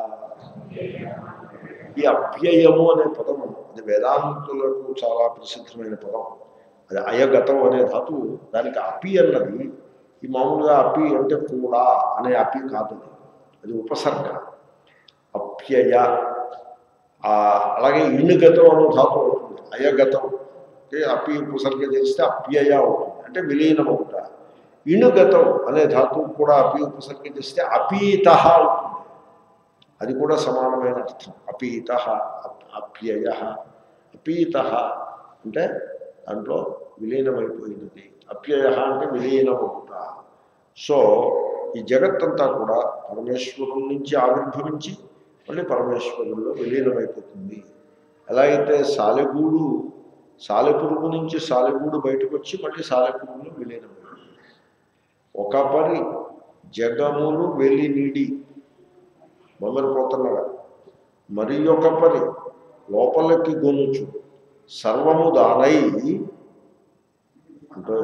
ఈ అప్యయము అనే పదం అది వేదాంతులకు చాలా ప్రసిద్ధమైన పదం అది అయగతం అనే ధాతువు దానికి అపి అన్నది ఈ మామూలుగా అపి అంటే కూడా అనే అపి కాదు అది అది ఉపసర్గ అప్యయ ఆ, అలాగే ఇణుగతం అనే ధాతువు అవుతుంది అయగతం అంటే అపి ఉపసర్గ చేస్తే అప్యయ అవుతుంది అంటే విలీనం అవుట ఇణుగతం అనే ధాతువు కూడా అపి ఉపసర్గ చేస్తే అపీత అవుతుంది అది కూడా సమానమైన అర్థం అపీత అప్యయ అపీత అంటే దాంట్లో విలీనమైపోయినది అప్యయ అంటే విలీనమవుట సో ఈ జగత్తంతా కూడా పరమేశ్వరుల నుంచి ఆవిర్భవించి మళ్ళీ పరమేశ్వరుల్లో విలీనమైపోతుంది ఎలా అయితే సాలెగూడు సాలెపురుగు నుంచి సాలెగూడు బయటకు వచ్చి మళ్ళీ సాలెపురుగులో విలీనమైపోతుంది ఒక పరి జగములు వెలి నీడి మొదలుపోతున్నగా మరి ఒక పరి లోపలికి గొనుచు సర్వము దానై అంటే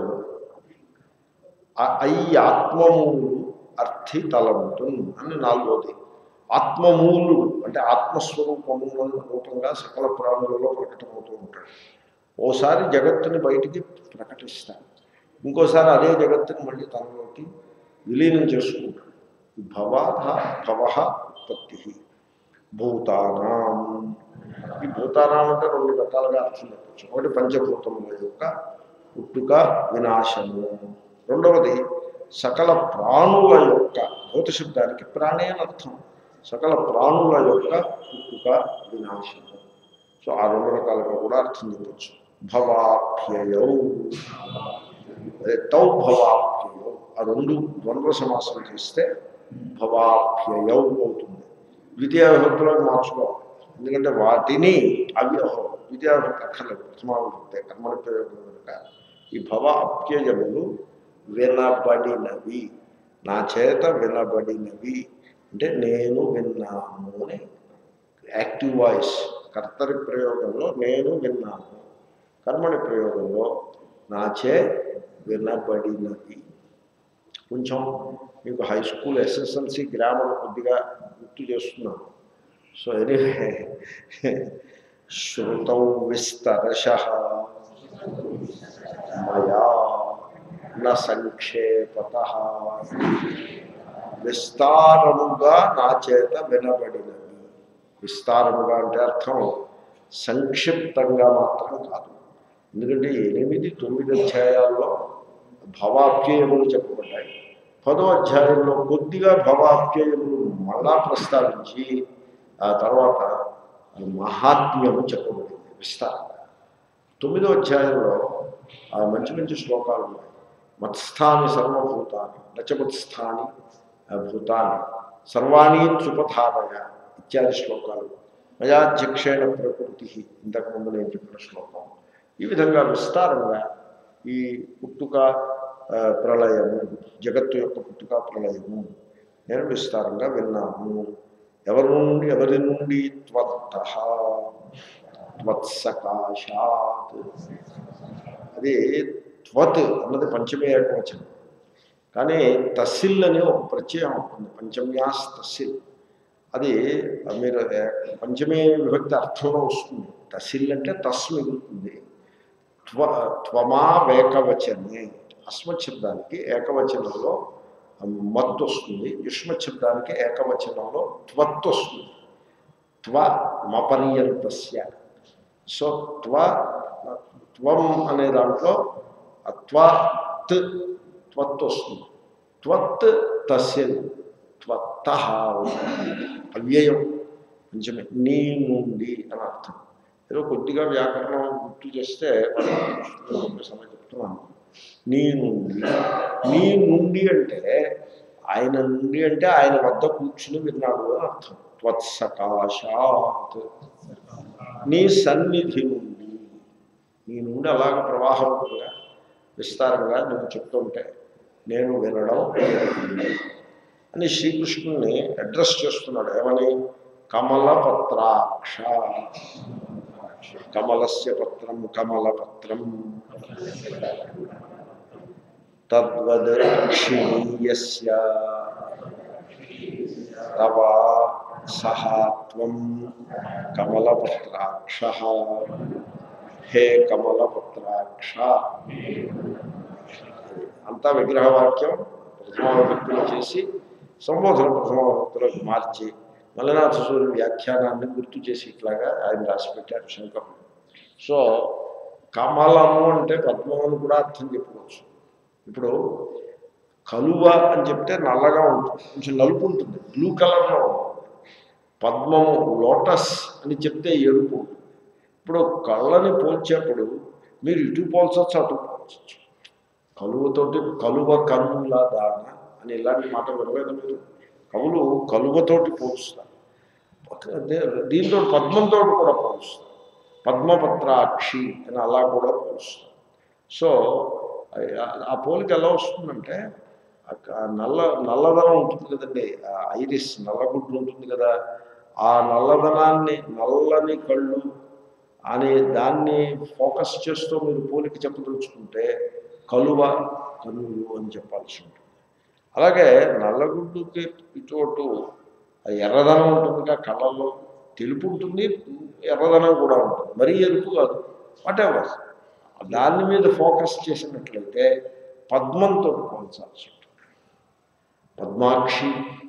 అయి ఆత్మమూలు అర్థి తలంతు అని నాలుగోది ఆత్మమూలుడు అంటే ఆత్మస్వరూపము రూపంగా సకల ప్రాణులలో ప్రకటమవుతూ ఉంటాడు ఓసారి జగత్తుని బయటికి ప్రకటిస్తాడు ఇంకోసారి అదే జగత్తుని మళ్ళీ తనలోకి విలీనం చేసుకుంటాడు ఈ భవ భవ ఉత్పత్తి భూతానాం ఈ భూతానాం అంటే రెండు రకాలుగా అర్థం చెప్పచ్చు ఒకటి పంచభూతముల యొక్క పుట్టుక వినాశము రెండవది సకల ప్రాణుల యొక్క భూత శబ్దానికి ప్రాణే అని అర్థం సకల ప్రాణుల యొక్క పుట్టుక వినాశము సో ఆ రెండు రకాలుగా కూడా అర్థం చెప్పచ్చు భవాభ్యయౌ అదే తౌ భవాభ్యయౌ ఆ రెండు ద్వంద్వ సమాసం చేస్తే భవాభ్యయౌ అవుతుంది ద్వితీయ విభక్తిలోకి మార్చుకోవాలి ఎందుకంటే వాటిని అవ్యహం ద్వితీయ విభక్తి అక్కర్లేదు ప్రథమా విభక్తి కర్మణ ప్రయోగం కనుక ఈ భవ అప్యయములు వినబడినవి నా చేత వినబడినవి అంటే నేను విన్నాను అని యాక్టివ్ వాయిస్ కర్తరి ప్రయోగంలో నేను విన్నాను కర్మని ప్రయోగంలో నాచే వినబడినవి కొంచెం మీకు హై స్కూల్ ఎస్ఎస్ఎల్సి గ్రామర్ కొద్దిగా గుర్తు చేస్తున్నాను సో ఎనీవే శ్రుతౌ విస్తరశ మయా న సంక్షేపత విస్తారముగా నా చేత వినబడినవి విస్తారముగా అంటే అర్థం సంక్షిప్తంగా మాత్రం కాదు ఎందుకంటే ఎనిమిది తొమ్మిది అధ్యాయాల్లో భవాప్యయములు చెప్పబడ్డాయి పదో అధ్యాయంలో కొద్దిగా భవాప్యయములు మళ్ళా ప్రస్తావించి ఆ తర్వాత మహాత్మ్యము చెప్పబడింది విస్తారంగా తొమ్మిదో అధ్యాయంలో ఆ మంచి మంచి శ్లోకాలు ఉన్నాయి మత్స్థాని సర్వభూతాన్ని నచమత్స్థాని ఆ భూతాన్ని సర్వాణి త్రుపధారయ ఇత్యాది శ్లోకాలు మయాధ్యక్షేణ ప్రకృతి ఇంతకుముందు నేను చెప్పిన శ్లోకం ఈ విధంగా విస్తారంగా ఈ పుట్టుక ఆ, ప్రళయము జగత్తు యొక్క పుట్టుక ప్రళయము నేను విస్తారంగా విన్నాను ఎవరి నుండి ఎవరి నుండి త్వత్త త్వత్సకాశాత్ అది త్వత్ అన్నది పంచమే ఏకవచనం కానీ తస్సిల్ అని ఒక ప్రత్యయం ఉంటుంది పంచమ్యాస్ తస్సిల్ అది మీరు ఏ- పంచమే విభక్తి అర్థంలో వస్తుంది తస్సిల్ అంటే తస్ మిగులుతుంది త్వ త్వమా వేకవచనే అస్మత్ శబ్దానికి ఏకవచనంలో మత్ వస్తుంది యుష్మత్ శబ్దానికి ఏకవచనంలో త్వత్ వస్తుంది త్వ మపర్యంతస్య సో త్వ త్వం అనే దాంట్లో ఆ త్వత్ త్వత్ వస్తుంది త్వత్ తస్య త్వత్త అవ్యయం కొంచెమే నీ నుండి అని అర్థం ఏదో కొద్దిగా వ్యాకరణం గుర్తు చేస్తే ఒక సమయం చెప్తున్నాను నీ నుండి నీ నుండి అంటే ఆయన నుండి అంటే ఆయన వద్ద కూర్చుని విన్నాడు అని అర్థం త్వత్సకాశాత్ నీ సన్నిధి నుండి నీ నుండి అలాగ ప్రవాహంగా విస్తారంగా నువ్వు చెప్తుంటే నేను వినడం జరిగింది. అని శ్రీకృష్ణుని అడ్రస్ చేస్తున్నాడు ఏమని కమలపత్రాక్ష కమలస్య పత్రం కమలపత్రం తద్వదక్షిణీయస్య తవ సహాత్వం కమలపత్రాక్ష హే కమలపత్రాక్ష అంతా విగ్రహవాక్యం ప్రథమ వ్యక్తులు చేసి సంబోధన ప్రథమ వ్యక్తులకు మార్చి మల్లనాథ సూర్య వ్యాఖ్యానాన్ని గుర్తు చేసి ఇట్లాగా ఆయన రాసిపెట్టారు శంకరుడు సో కమలము అంటే పద్మం అని కూడా అర్థం చెప్పుకోవచ్చు ఇప్పుడు కలువ అని చెప్తే నల్లగా ఉంటుంది కొంచెం నలుపు ఉంటుంది బ్లూ కలర్లో ఉంటుంది పద్మము లోటస్ అని చెప్తే ఎరుపు ఉంటుంది ఇప్పుడు కళ్ళని పోల్చేప్పుడు మీరు ఇటు పోల్చవచ్చు అటు పోల్చవచ్చు కలువతోటి కలువ కన్నుల దాన అని ఇలాంటి మాట వినలేదు మీరు కవులు కలువతోటి పోలుస్తారు అదే- దీంతో పద్మంతో కూడా పోలుస్తారు పద్మపత్రాక్షి అని అలా కూడా పోలుస్తారు సో ఆ- ఆ పోలిక ఎలా వస్తుందంటే ఆ క- ఆ నల్ల నల్లదనం ఉంటుంది కదండి ఆ ఐరిస్ నల్లగుడ్డు ఉంటుంది కదా ఆ నల్లదనాన్ని నల్లని కళ్ళు అనే దాన్ని ఫోకస్ చేస్తూ మీరు పోలిక చెప్పదలుచుకుంటే కలువ కన్నులు అని చెప్పాల్సి ఉంటుంది అలాగే నల్లగుడ్డుకి ఇటు అటు ఆ ఎర్రదనం ఉంటుందిగా కళ్ళల్లో తెలుపు ఉంటుంది ఎర్రదనం కూడా ఉంటుంది మరీ ఎరుపు కాదు వాట్ ఎవర్ దాని మీద ఫోకస్ చేసినట్లయితే పద్మంతో పోల్చాల్సి ఉంటుంది పద్మాక్షి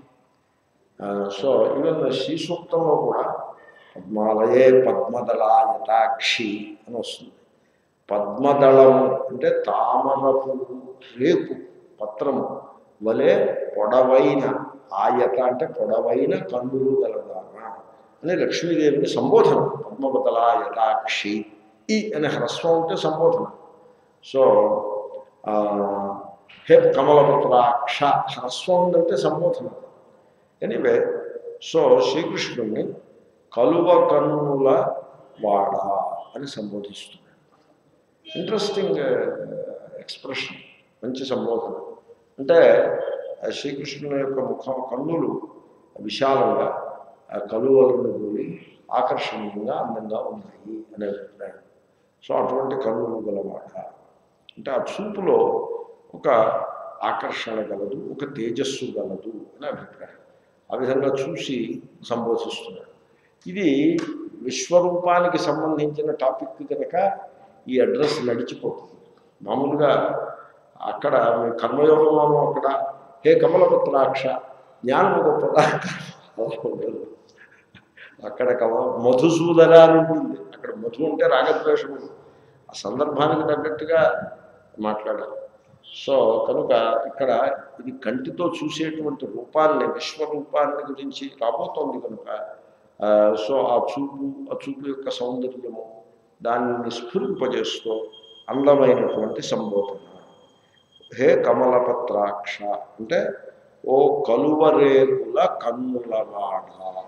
సో ఈవెన్ శ్రీ సూక్తంలో కూడా పద్మాలయే పద్మదళాయతాక్షి అని వస్తుంది పద్మదళము అంటే తామరపు రేకు పత్రము వలె పొడవైన ఆయత అంటే పొడవైన కన్నులు గలదాన అని లక్ష్మీదేవిని సంబోధన పద్మబదలాయతాక్షి ఈ అనే హ్రస్వం ఉంటే సంబోధన సో ఆ, హే కమలపత్రాక్ష హ్రస్వం ఉందంటే సంబోధన ఎనీవే సో శ్రీకృష్ణుణ్ణి కలువ కన్నుల వాడ అని సంబోధిస్తున్నాడు ఇంట్రెస్టింగ్ ఎక్స్ప్రెషన్ మంచి సంబోధన అంటే ఆ శ్రీకృష్ణుని యొక్క ముఖం కన్నులు విశాలంగా ఆ కలువలను కూడి ఆకర్షణీయంగా అందంగా ఉన్నాయి అనే అభిప్రాయం సో అటువంటి కన్నులు గలవాడ అంటే ఆ చూపులో ఒక ఆకర్షణ గలదు ఒక తేజస్సు గలదు అనే అభిప్రాయం ఆ విధంగా చూసి సంబోధిస్తున్నాడు ఇది విశ్వరూపానికి సంబంధించిన టాపిక్ కనుక ఈ అడ్రస్ నడిచిపోతుంది మామూలుగా అక్కడ మీ కర్మయోగంలోనూ అక్కడ హే కమలపత్రాక్ష జ్ఞానము గొప్పదా అలా ఉండదు అక్కడ కమ మధుసూదన అని ఉంటుంది అక్కడ మధు అంటే రాగద్వేషము ఆ సందర్భానికి తగ్గట్టుగా మాట్లాడాలి సో కనుక ఇక్కడ ఇది కంటితో చూసేటువంటి రూపాన్ని విశ్వరూపాన్ని గురించి రాబోతోంది కనుక ఆ, సో ఆ చూపు ఆ చూపు యొక్క సౌందర్యము దాన్ని స్ఫురింపజేస్తూ అందమైనటువంటి సంబోధన హే కమలపత్రాక్ష అంటే ఓ కలువరేకుల కన్నులవాడ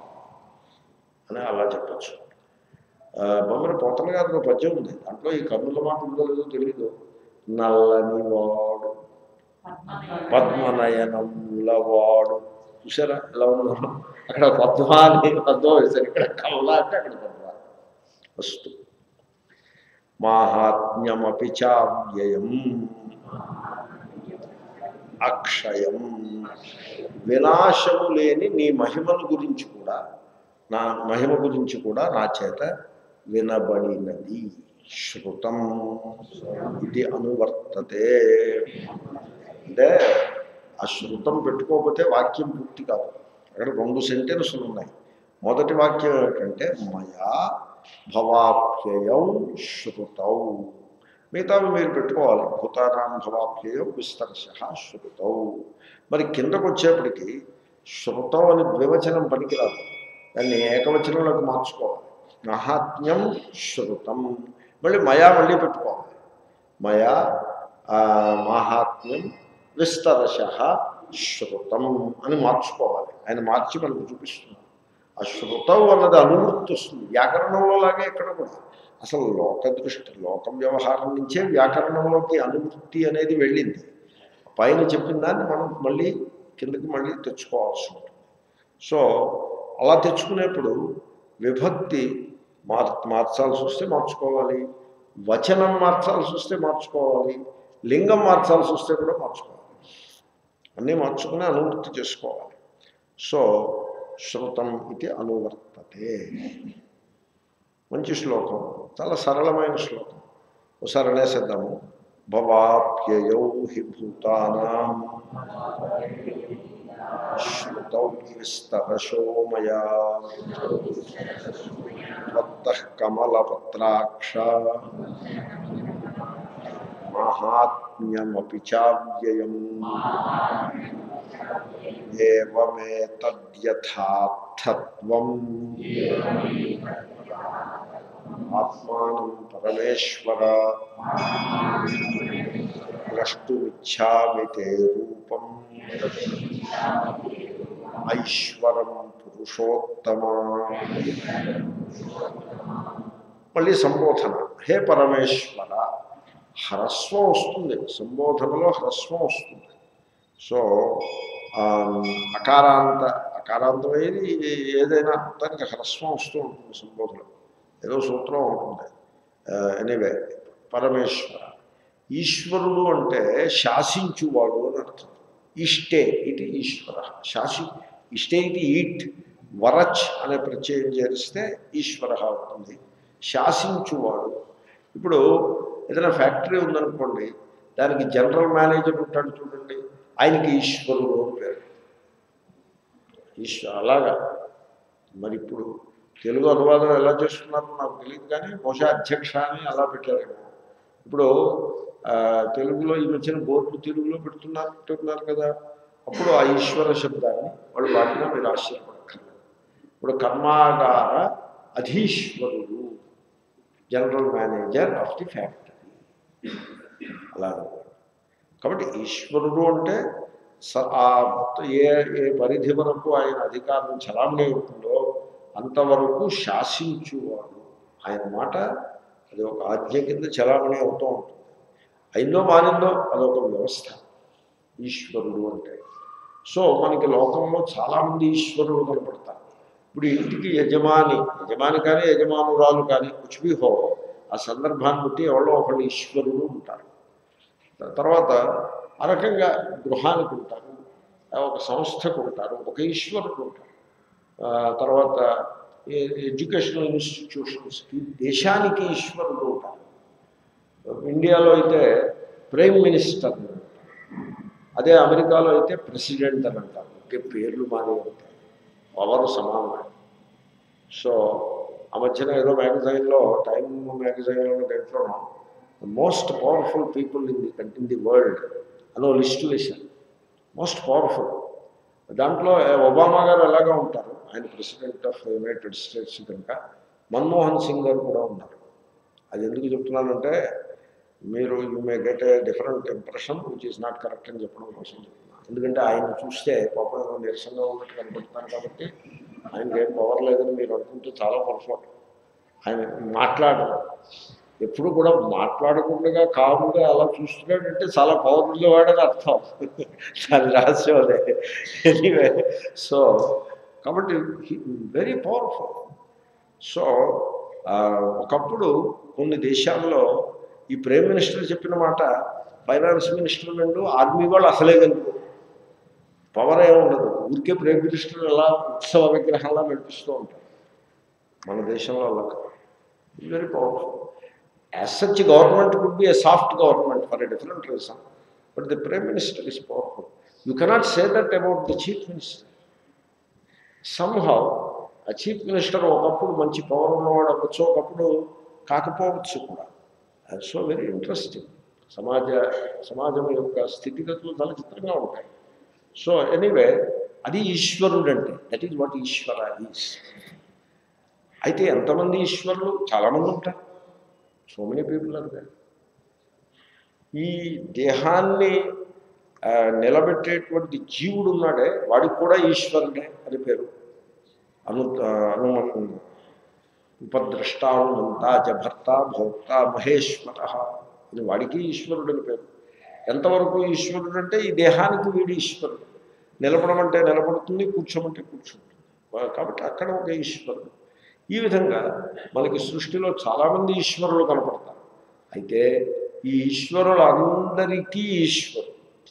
అని అలా చెప్పచ్చు బొమ్మల పోతన గారిలో పద్యం ఉంది దాంట్లో ఈ కన్నుల మాట ఉందో లేదో తెలియదు నల్లని వాడు పద్మనయనముల వాడు చూసారా ఎలా ఉన్నారు అక్కడ పద్మాని పద్మం వేశారు ఇక్కడ కమల అంటే అక్కడ పద్మ వస్తు మాహాత్మ్యమపి చావ్యయం అక్షయం వినాశము లేని నీ మహిమను గురించి కూడా నా మహిమ గురించి కూడా నా చేత వినబడినది శృతం ఇది అనువర్తతే అంటే ఆ శృతం పెట్టుకోకపోతే వాక్యం పూర్తి కాదు అక్కడ రెండు సెంటెన్సులు ఉన్నాయి మొదటి వాక్యం ఏమిటంటే మయా భవాప్యయం శృతౌ మిగతావి మీరు పెట్టుకోవాలి భూతానాం భవాప్యయం విస్తర్శ శృతౌ మరి కిందకు వచ్చేప్పటికి శృతం అని ద్వివచనం పనికిరాదు దాన్ని ఏకవచనంలోకి మార్చుకోవాలి మహాత్మ్యం శృతం మళ్ళీ మయా మళ్ళీ పెట్టుకోవాలి మయా ఆ, మాహాత్మ్యం విస్తరశ శృతం అని మార్చుకోవాలి ఆయన మార్చి మనకు చూపిస్తున్నారు ఆ శృతం అన్నది అనువృత్తి వస్తుంది వ్యాకరణంలో లాగే ఇక్కడ కూడా అసలు లోక దృష్టి లోక వ్యవహారం నుంచే వ్యాకరణంలోకి అనువృత్తి అనేది వెళ్ళింది పైన చెప్పిన దాన్ని మనం మళ్ళీ కిందకి మళ్ళీ తెచ్చుకోవాల్సి ఉంటుంది సో అలా తెచ్చుకునేప్పుడు విభక్తి మార్ మార్చాల్సి వస్తే మార్చుకోవాలి వచనం మార్చాల్సి వస్తే మార్చుకోవాలి లింగం మార్చాల్సి వస్తే కూడా మార్చుకోవాలి అన్నీ మార్చుకుని అనువృత్తి చేసుకోవాలి సో శృతం ఇది అనువర్తతే మంచి శ్లోకం చాలా సరళమైన శ్లోకం ఒకసారి అనేసేద్దాము భవాప్యయౌ హి భూతానాం శ్రుతౌ విస్తరశో మయా త్వత్తః కమలపత్రాక్ష మహాత్మ్యమపి చావ్యయం ఏవమేతద్యథార్థత్వం ఆత్మానం పరమేశ్వర ద్రష్టుమిచ్చామి తే రూపం ఐశ్వరం పురుషోత్తమ మళ్ళీ సంబోధన హే పరమేశ్వర హ్రస్వం వస్తుంది సంబోధనలో హ్రస్వం వస్తుంది సో ఆమ్, అకారాంత అకారాంతం ఏది ఏదైనా దానికి హ్రస్వం వస్తూ ఉంటుంది సంబోధన ఏదో సూత్రం ఉంటుంది ఎనీవే పరమేశ్వర ఈశ్వరుడు అంటే శాసించువాడు అని అర్థం ఇష్టే ఇది ఈశ్వర శాసి ఇష్టే ఇది ఈట్ వరచ్ అనే ప్రత్యయం చేరిస్తే ఈశ్వర అవుతుంది శాసించువాడు ఇప్పుడు ఏదైనా ఫ్యాక్టరీ ఉందనుకోండి దానికి జనరల్ మేనేజర్ ఉంటాడు చూడండి ఆయనకి ఈశ్వరుడు అని పేరు ఈశ్వర అలాగా మరి ఇప్పుడు తెలుగు అనువాదం ఎలా చేస్తున్నారో నాకు తెలియదు కానీ బహుశా అధ్యక్ష అని అలా పెట్టారేమో ఇప్పుడు ఆ, తెలుగులో ఈ మధ్యన బోర్డు తెలుగులో పెడుతున్నారు పెడుతున్నారు కదా అప్పుడు ఆ ఈశ్వర శబ్దాన్ని వాళ్ళు వాటిలో మీరు ఆశ్చర్యపడక్కర్లేదు ఇప్పుడు కర్మాగార అధీశ్వరుడు general manager of the factory అలా కాబట్టి ఈశ్వరుడు అంటే స- ఆ మొత్తం ఏ ఏ పరిధి వరకు ఆయన అధికారం చలామణి ఉంటుందో అంతవరకు శాసించువాడు ఆయన మాట అది ఒక ఆజ్ఞ కింద చలామణి అవుతూ ఉంటుంది అయిందో మానిందో అదొక వ్యవస్థ ఈశ్వరుడు అంటే సో మనకి లోకంలో చాలామంది ఈశ్వరులు కనపడతారు ఇప్పుడు ఇంటికి యజమాని యజమాని కానీ యజమానురాలు కానీ కుచ్బీ హో ఆ సందర్భాన్ని బట్టి ఎవరో ఒకళ్ళు ఈశ్వరులు ఉంటారు తర్వాత ఆ రకంగా గృహానికి ఉంటారు ఆ ఒక సంస్థకు ఉంటారు ఒక ఈశ్వరుడు ఉంటారు ఆ తర్వాత ఏ- ఎడ్యుకేషనల్ ఇన్స్టిట్యూషన్స్కి దేశానికి ఈశ్వరుడు ఉంటారు ఇండియాలో అయితే ప్రైమ్ మినిస్టర్ అని అంటారు. అదే అమెరికాలో అయితే ప్రెసిడెంట్ అని అంటారు ఇంకే పేర్లు మారి ఉంటాయి పవర్ సమానమే సో ఆ మధ్యన ఏదో మ్యాగజైన్లో టైమ్ మ్యాగజైన్లో దేంట్లోనో most powerful people in the in the world అనో లిస్టు వేశారు మోస్ట్ పవర్ఫుల్ దాంట్లో ఒబామా గారు ఎలాగా ఉంటారు ఆయన ప్రెసిడెంట్ ఆఫ్ యునైటెడ్ స్టేట్స్ కనుక మన్మోహన్ సింగ్ గారు కూడా ఉన్నారు అది ఎందుకు చెప్తున్నానంటే మీరు you may get a different impression which is not correct అని చెప్పడం కోసం చెప్తున్నాను ఎందుకంటే ఆయన చూస్తే పాపం ఏదో నీరసంగా ఉన్నట్టు కనపడుతున్నారు కాబట్టి ఆయనకి ఏం పవర్ లేదని మీరు అనుకుంటే చాలా పొరపాటు ఆయన మాట్లాడరు ఎప్పుడు కూడా మాట్లాడకుండా కాముగా అలా చూస్తున్నాడంటే చాలా పవర్ ఉండేవాడని అర్థం దాని రహస్యం అదే ఎనీవే సో కాబట్టి వెరీ పవర్ఫుల్ సో ఆ, ఒకప్పుడు కొన్ని దేశాల్లో ఈ ప్రైమ్ మినిస్టర్ చెప్పిన మాట ఫైనాన్స్ మినిస్టర్ నుండి ఆర్మీ వాళ్ళు అసలే కనుక పవర్ ఏమి ఉండదు ఊరికే ప్రైమ్ మినిస్టర్ ఎలా ఉత్సవ విగ్రహంలా నడిపిస్తూ ఉంటారు మన దేశంలో అలా very powerful as such government could be a soft government for a different reason but the prime minister is powerful you cannot say that about the chief minister somehow ఆ chief minister ఒకప్పుడు మంచి power ఉన్నవాడు అవ్వచ్చు ఒకప్పుడు కాకపోవచ్చు కూడా so very interesting సమాజ సమాజం యొక్క స్థితిగతులు చాలా చిత్రంగా ఉంటాయి సో ఎనీవే అది ఈశ్వరుడు అంటే దట్ ఈజ్ వాట్ ఈశ్వర ఈస్ అయితే ఎంతమంది ఈశ్వరులు చాలామంది ఉంటారు so many people are there ఈ దేహాన్ని ఆ, నిలబెట్టేటువంటి జీవుడు ఉన్నాడే వాడికి కూడా ఈశ్వరుడే అని పేరు అను అనుమతి ఉపద్రష్టానుమంతా జభర్త భోక్త మహేశ్వర అని వాడికి ఈశ్వరుడు అని పేరు ఎంతవరకు ఈశ్వరుడు అంటే ఈ దేహానికి వీడు ఈశ్వరుడు నిలబడమంటే నిలబడుతుంది కూర్చోమంటే కూర్చుంటుంది వా- కాబట్టి అక్కడ ఒక ఈశ్వరుడు ఈ విధంగా మనకి సృష్టిలో చాలామంది ఈశ్వరులు కనపడతారు అయితే ఈ ఈశ్వరులందరికీ ఈశ్వరుడు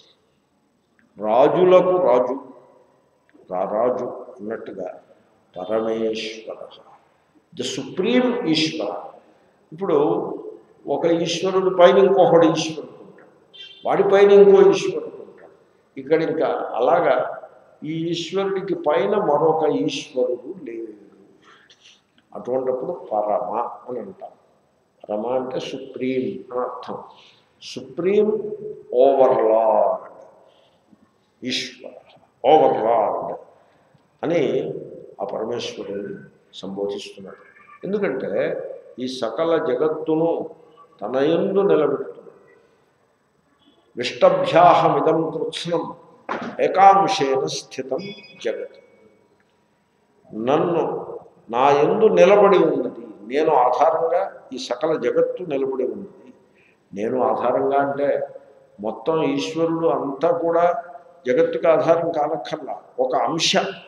రాజులకు రాజు రారాజు అన్నట్టుగా పరమేశ్వర ద సుప్రీం ఈశ్వర ఇప్పుడు ఒక ఈశ్వరుడి పైన ఇంకొకడు ఈశ్వరుడు ఉంటాడు వాడి పైన ఇంకో ఈశ్వరుడు ఉంటాడు ఇక్కడ ఇంకా అలాగా ఈ ఈశ్వరుడికి పైన మరొక ఈశ్వరుడు లేడు అటువంటిప్పుడు పరమ అని అంటాం పరమ అంటే సుప్రీం అని అర్థం సుప్రీం ఓవర్లార్డ్ ఈశ్వర ఓవర్లార్డ్ అని ఆ పరమేశ్వరుని సంబోధిస్తున్నాడు ఎందుకంటే ఈ సకల జగత్తును తన యందు నిలబెడుతున్నాడు విష్టభ్యాహమిదం కృత్స్నం ఏకాంశేన స్థితం జగత్ నన్ను నా యందు నిలబడి ఉన్నది నేను ఆధారంగా ఈ సకల జగత్తు నిలబడి ఉన్నది నేను ఆధారంగా అంటే మొత్తం ఈశ్వరుడు అంతా కూడా జగత్తుకి ఆధారం కానక్కర్లా ఒక అంశ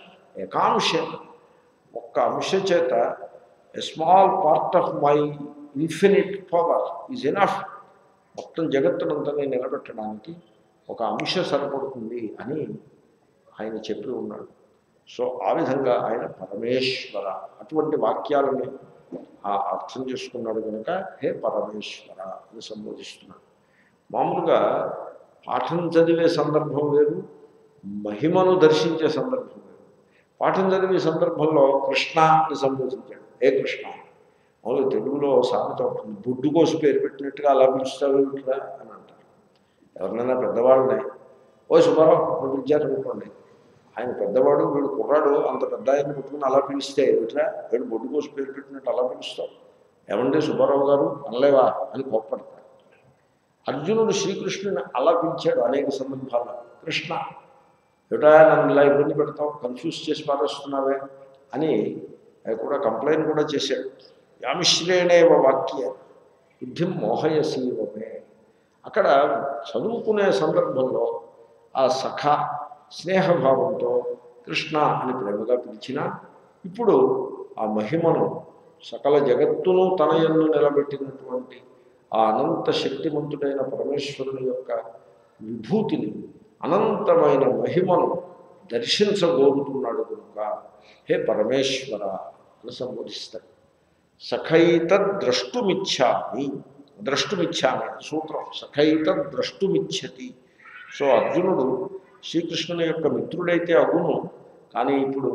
ఏకాంశం ఒక్క అంశ చేత a small part of my infinite power is enough మొత్తం జగత్తునంతని నిలబెట్టడానికి ఒక అంశ సరిపడుతుంది అని ఆయన చెప్పి ఉన్నాడు సో ఆ విధంగా ఆయన పరమేశ్వర అటువంటి వాక్యాలని ఆ అర్థం చేసుకున్నాడు కనుక హే పరమేశ్వర అని సంబోధిస్తున్నాడు మామూలుగా పాఠం చదివే సందర్భం వేరు మహిమను దర్శించే సందర్భం వేరు పాఠం చదివే సందర్భంలో కృష్ణ అని సంబోధించాడు ఏ కృష్ణ మామూలుగా తెలుగులో సామెత ఉంటుంది బొడ్డు కోసి పేరు పెట్టినట్టుగా అలా పిలుస్తావు ఏమిట్రా అని అంటారు ఎవరినైనా పెద్దవాళ్ళని ఓ సుబ్బారావు నువ్వు పిలిచారనుకోండి ఆయన పెద్దవాడు వీడు కుర్రాడు అంత పెద్ద ఆయన పెట్టుకుని అలా పిలిస్తే ఏమిట్రా వీడు బొడ్డు కోసి పేరు పెట్టినట్టు అలా పిలుస్తావు ఏమంటే సుబ్బారావు గారు అనలేవా అని కోప్పడతారు అర్జునుడు శ్రీకృష్ణుని అలా పిలిచాడు అనేక సందర్భాల్లో కృష్ణ ఏటా నన్ను ఇలా ఇబ్బంది పెడతావు కన్ఫ్యూజ్ చేసి పారేస్తున్నావే అని అది కూడా కంప్లైంట్ కూడా చేశాడు యామిశ్రేణేవ వాక్య బుద్ధిం మోహయసీవమే అక్కడ చదువుకునే సందర్భంలో ఆ సఖ స్నేహభావంతో కృష్ణ అని ప్రేమగా పిలిచిన ఇప్పుడు ఆ మహిమను సకల జగత్తును తన యందు నిలబెట్టినటువంటి ఆ అనంత శక్తిమంతుడైన పరమేశ్వరుని యొక్క విభూతిని అనంతమైన మహిమను దర్శించగోరుతున్నాడు కనుక హే పరమేశ్వర అని సంబోధిస్తాడు సఖైత ద్రష్టుమిచ్చామి ద్రష్టుమిచ్చామి సూత్రం సఖైత ద్రష్టుమిచ్చతి సో అర్జునుడు శ్రీకృష్ణుని యొక్క మిత్రుడైతే అగును కానీ ఇప్పుడు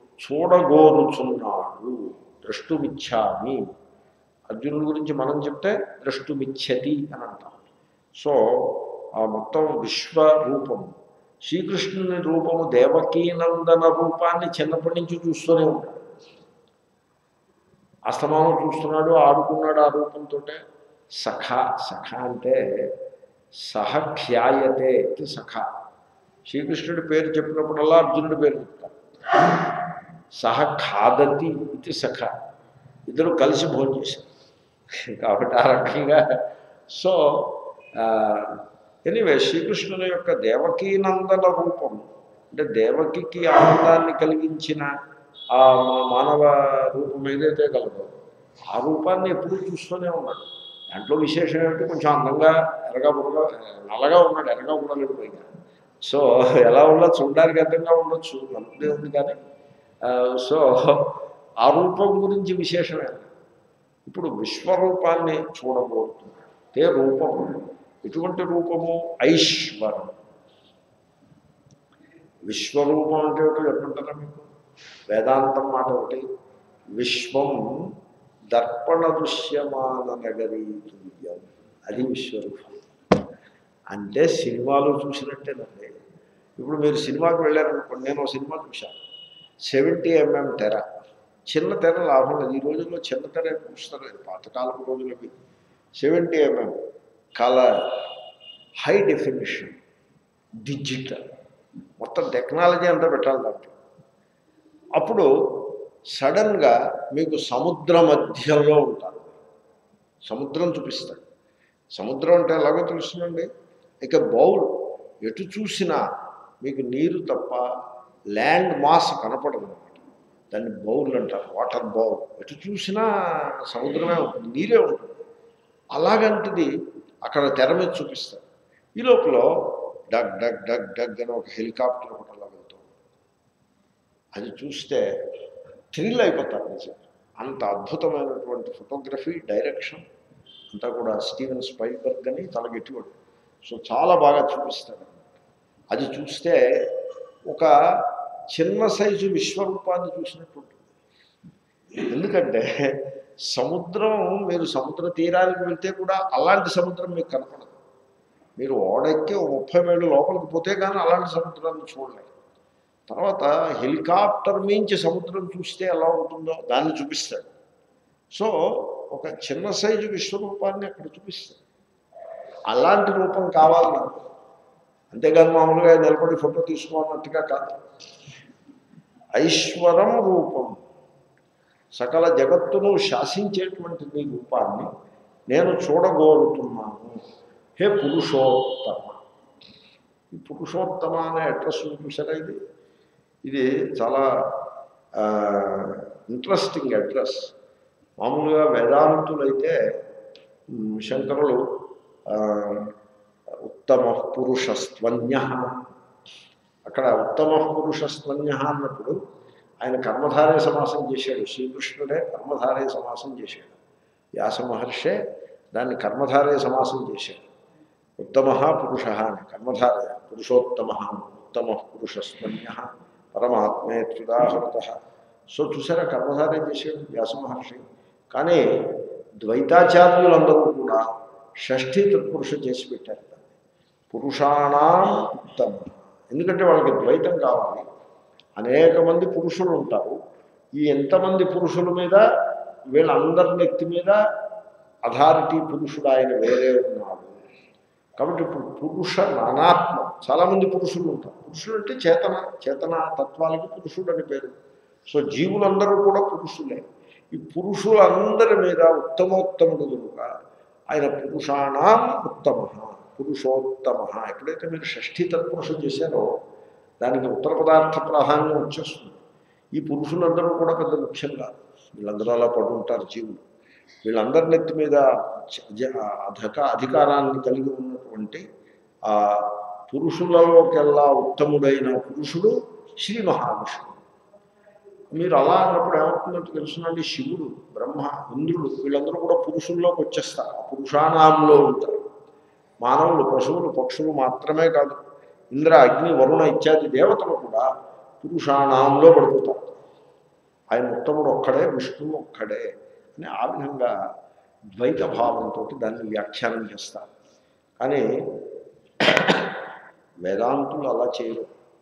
చూడగోరుచున్నాడు ద్రష్టుమిచ్చామి అర్జునుడి గురించి మనం చెప్తే ద్రష్టుమిచ్చతి అని అంటాం సో ఆ మొత్తం విశ్వరూపము శ్రీకృష్ణుని రూపము దేవకీనందన రూపాన్ని చిన్నప్పటి నుంచి చూస్తూనే ఉంటాడు అస్తమానం చూస్తున్నాడు ఆడుకున్నాడు ఆ రూపంతో సఖ సఖ అంటే సహఖ్యాయతే ఇది సఖ శ్రీకృష్ణుడి పేరు చెప్పినప్పుడల్లా అర్జునుడి పేరు చెప్తారు సహ ఖాదతి ఇది సఖ ఇద్దరు కలిసి భోజనం చేశారు కాబట్టి ఆ రకంగా సో ఎనివే శ్రీకృష్ణుని యొక్క దేవకీనందన రూపం అంటే దేవకికి ఆనందాన్ని కలిగించిన ఆ మా- మానవ రూపం ఏదైతే కలదో ఆ రూపాన్ని ఎప్పుడూ చూస్తూనే ఉన్నాడు దాంట్లో విశేషం ఏమిటి కొంచెం అందంగా ఎరగా బుర్రగా నల్లగా ఉన్నాడు ఎరగా కూడా లేడు పైగా సో ఎలా ఉన్నా చూడడానికి అందంగా ఉండొచ్చు నమ్మదే ఉంది కానీ ఆ, సో ఆ రూపం గురించి విశేషమే ఇప్పుడు విశ్వరూపాన్ని చూడబోతున్నాడు తే రూపము ఎటువంటి రూపము ఐశ్వరం విశ్వరూపం అంటే ఒకటి చెప్పంటారా మీకు వేదాంతం మాట ఒకటి విశ్వం దర్పణ దృశ్యమాన నగరీ తుల్యం అది విశ్వరూపం అంటే సినిమాలు చూసినట్టేనండి ఇప్పుడు మీరు సినిమాకి వెళ్ళారనుకోండి నేను ఒక సినిమా చూశాను సెవెంటీ ఎంఎం తెర చిన్న తెర లాభం లేదు ఈ రోజుల్లో చిన్న తెర చూస్తారు పాతకాలపు రోజులకి seventy MM colour high definition digital మొత్తం టెక్నాలజీ అంతా పెట్టాలి దాంట్లో అప్పుడు సడన్గా మీకు సముద్ర మధ్యంలో ఉంటారు సముద్రం చూపిస్తాడు సముద్రం అంటే ఎలాగో తెలుస్తుందండి ఇక బౌల్ ఎటు చూసినా మీకు నీరు తప్ప ల్యాండ్ మాస్ కనపడదు అనమాట దాన్ని బౌల్ అంటారు వాటర్ బౌల్ ఎటు చూసినా సముద్రమే ఉంటుంది నీరే ఉంటుంది అలాగంటిది అక్కడ తెర మీద చూపిస్తారు ఈ లోపల డగ్ డగ్ డగ్ డగ్ అని ఒక హెలికాప్టర్ ఒకటి అలా వెళ్తుంది అది చూస్తే థ్రిల్ అయిపోతారు నిజంగా అంత అద్భుతమైనటువంటి ఫోటోగ్రఫీ డైరెక్షన్ అంతా కూడా స్టీవెన్ స్పైల్బర్గ్ అని చాలా గట్టివాడు సో చాలా బాగా చూపిస్తాడు అది చూస్తే ఒక చిన్న సైజు విశ్వరూపాన్ని చూసినట్టు ఉంటుంది ఎందుకంటే సముద్రం మీరు సముద్ర తీరానికి వెళ్తే కూడా అలాంటి సముద్రం మీకు కనపడదు మీరు ఓడెక్కి ఓ ముప్పై మైళ్ళు లోపలికి పోతే కానీ అలాంటి సముద్రాన్ని చూడలేరు తర్వాత హెలికాప్టర్ మించి సముద్రం చూస్తే ఎలా ఉంటుందో దాన్ని చూపిస్తాడు సో ఒక చిన్న సైజు విశ్వరూపాన్ని అక్కడ చూపిస్తాడు అలాంటి రూపం కావాలి నాకు అంతేగాని మామూలుగా నిలబడి ఫోటో తీసుకోవాలన్నట్టుగా కాదు ఐశ్వరం రూపం సకల జగత్తును శాసించేటువంటి నీ రూపాన్ని నేను చూడగోరుతున్నాను హే పురుషోత్తమ ఈ పురుషోత్తమ అనే అడ్రస్ చూసారా ఇది ఇది చాలా ఇంట్రెస్టింగ్ అడ్రస్ మామూలుగా వేదాంతులైతే మ్, శంకరులు ఆ, ఉత్తమ పురుషస్త్వన్య అక్కడ ఉత్తమ పురుషస్త్వన్య అన్నప్పుడు ఆయన కర్మధారే సమాసం చేశాడు శ్రీకృష్ణుడే కర్మధారే సమాసం చేశాడు వ్యాస మహర్షే దాన్ని కర్మధారే సమాసం చేశాడు ఉత్తమ పురుష అని కర్మధారయ పురుషోత్తమ ఉత్తమ పురుషస్మన్య పరమాత్మేత్యుదాహృత సో చూసారా కర్మధారయ చేశాడు వ్యాస మహర్షి కానీ ద్వైతాచార్యులందరూ కూడా షష్ఠీ తత్పురుష చేసి పెట్టారు దాన్ని పురుషాణం ఉత్తమ ఎందుకంటే వాళ్ళకి ద్వైతం కావాలి అనేక మంది పురుషులు ఉంటారు ఈ ఎంతమంది పురుషుల మీద వీళ్ళందరి నెత్తి మీద అథారిటీ పురుషుడు ఆయన వేరే ఉన్నాడు కాబట్టి ఇప్పుడు పురుష నానాత్మ చాలామంది పురుషులు ఉంటారు పురుషులు అంటే చేతన చేతన తత్వాలకి పురుషుడు అని పేరు సో జీవులందరూ కూడా పురుషులే ఈ పురుషులందరి మీద ఉత్తమోత్తముడు కనుక ఆయన పురుషాణం ఉత్తమ పురుషోత్తమ ఎప్పుడైతే మీరు షష్ఠీ తత్పురుషం చేశారో దానికి ఉత్తర పదార్థ ప్రాధాన్యం వచ్చేస్తుంది ఈ పురుషులందరూ కూడా పెద్ద ముఖ్యం కాదు వీళ్ళందరూ అలా పడి ఉంటారు జీవులు వీళ్ళందరి నెత్తి మీద చ- జ- అధిక అధికారాన్ని కలిగి ఉన్నటువంటి ఆ పురుషులలోకెల్లా ఉత్తముడైన పురుషుడు శ్రీ మహావిష్ణువు మీరు అలా అన్నప్పుడు ఏమవుతుందంటే తెలుసునండి శివుడు బ్రహ్మ ఇంద్రుడు వీళ్ళందరూ కూడా పురుషుల్లోకి వచ్చేస్తారు ఆ పురుషానాంలో ఉంటారు మానవులు పశువులు పక్షులు మాత్రమే కాదు ఇంద్ర అగ్ని వరుణ ఇత్యాది దేవతలు కూడా పురుషానాంలో పడిపోతారు ఆయన ఉత్తముడు ఒక్కడే విష్ణువు ఒక్కడే అని ఆ విధంగా ద్వైత భావంతో దాన్ని వ్యాఖ్యానం చేస్తారు కానీ వేదాంతులు అలా చేయరు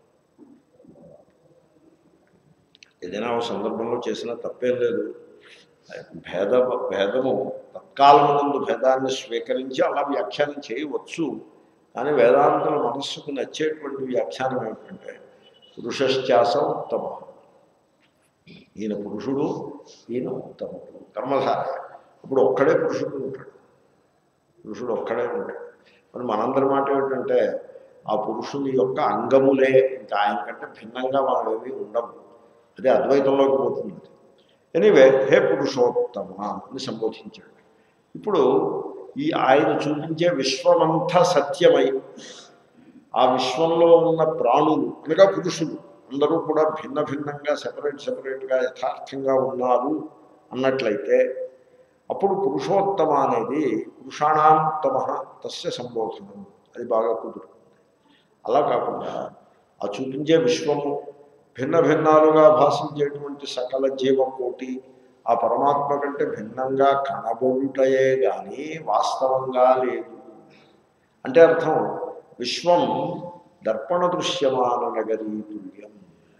ఏదైనా ఒక సందర్భంలో చేసినా తప్పేం లేదు భేద భేదము తత్కాలమునందు భేదాన్ని స్వీకరించి అలా వ్యాఖ్యానం చేయవచ్చు కానీ వేదాంతుల మనస్సుకు నచ్చేటువంటి వ్యాఖ్యానం ఏమిటంటే పురుషశ్చాస ఉత్తమ ఈయన పురుషుడు ఈయన ఉత్తముడు కర్మధార ఇప్పుడు ఒక్కడే పురుషుడు ఉంటాడు పురుషుడు ఒక్కడే ఉంటాడు మరి మనందరి మాట ఏమిటంటే ఆ పురుషుని యొక్క అంగములే ఇంకా ఆయన కంటే భిన్నంగా మనం ఏమీ ఉండము అదే అద్వైతంలోకి పోతుంది ఎనీవే హే పురుషోత్తమ అని సంబోధించాడు ఇప్పుడు ఈ ఆయన చూపించే విశ్వమంతా సత్యమై ఆ విశ్వంలో ఉన్న ప్రాణులు అనగా పురుషులు అందరూ కూడా భిన్న భిన్నంగా సెపరేట్ సెపరేట్గా యథార్థంగా ఉన్నారు అన్నట్లయితే అప్పుడు పురుషోత్తమ అనేది పురుషాణాంతమ తస్య సంబోధనం అది బాగా కుదురుతుంది అలా కాకుండా ఆ చూపించే విశ్వము భిన్న భిన్నాలుగా భాషించేటువంటి సకల జీవకోటి ఆ పరమాత్మ కంటే భిన్నంగా కనబడుటయే కానీ వాస్తవంగా లేదు అంటే అర్థం విశ్వం దర్పణ దృశ్యమాన నగరీ తుల్యం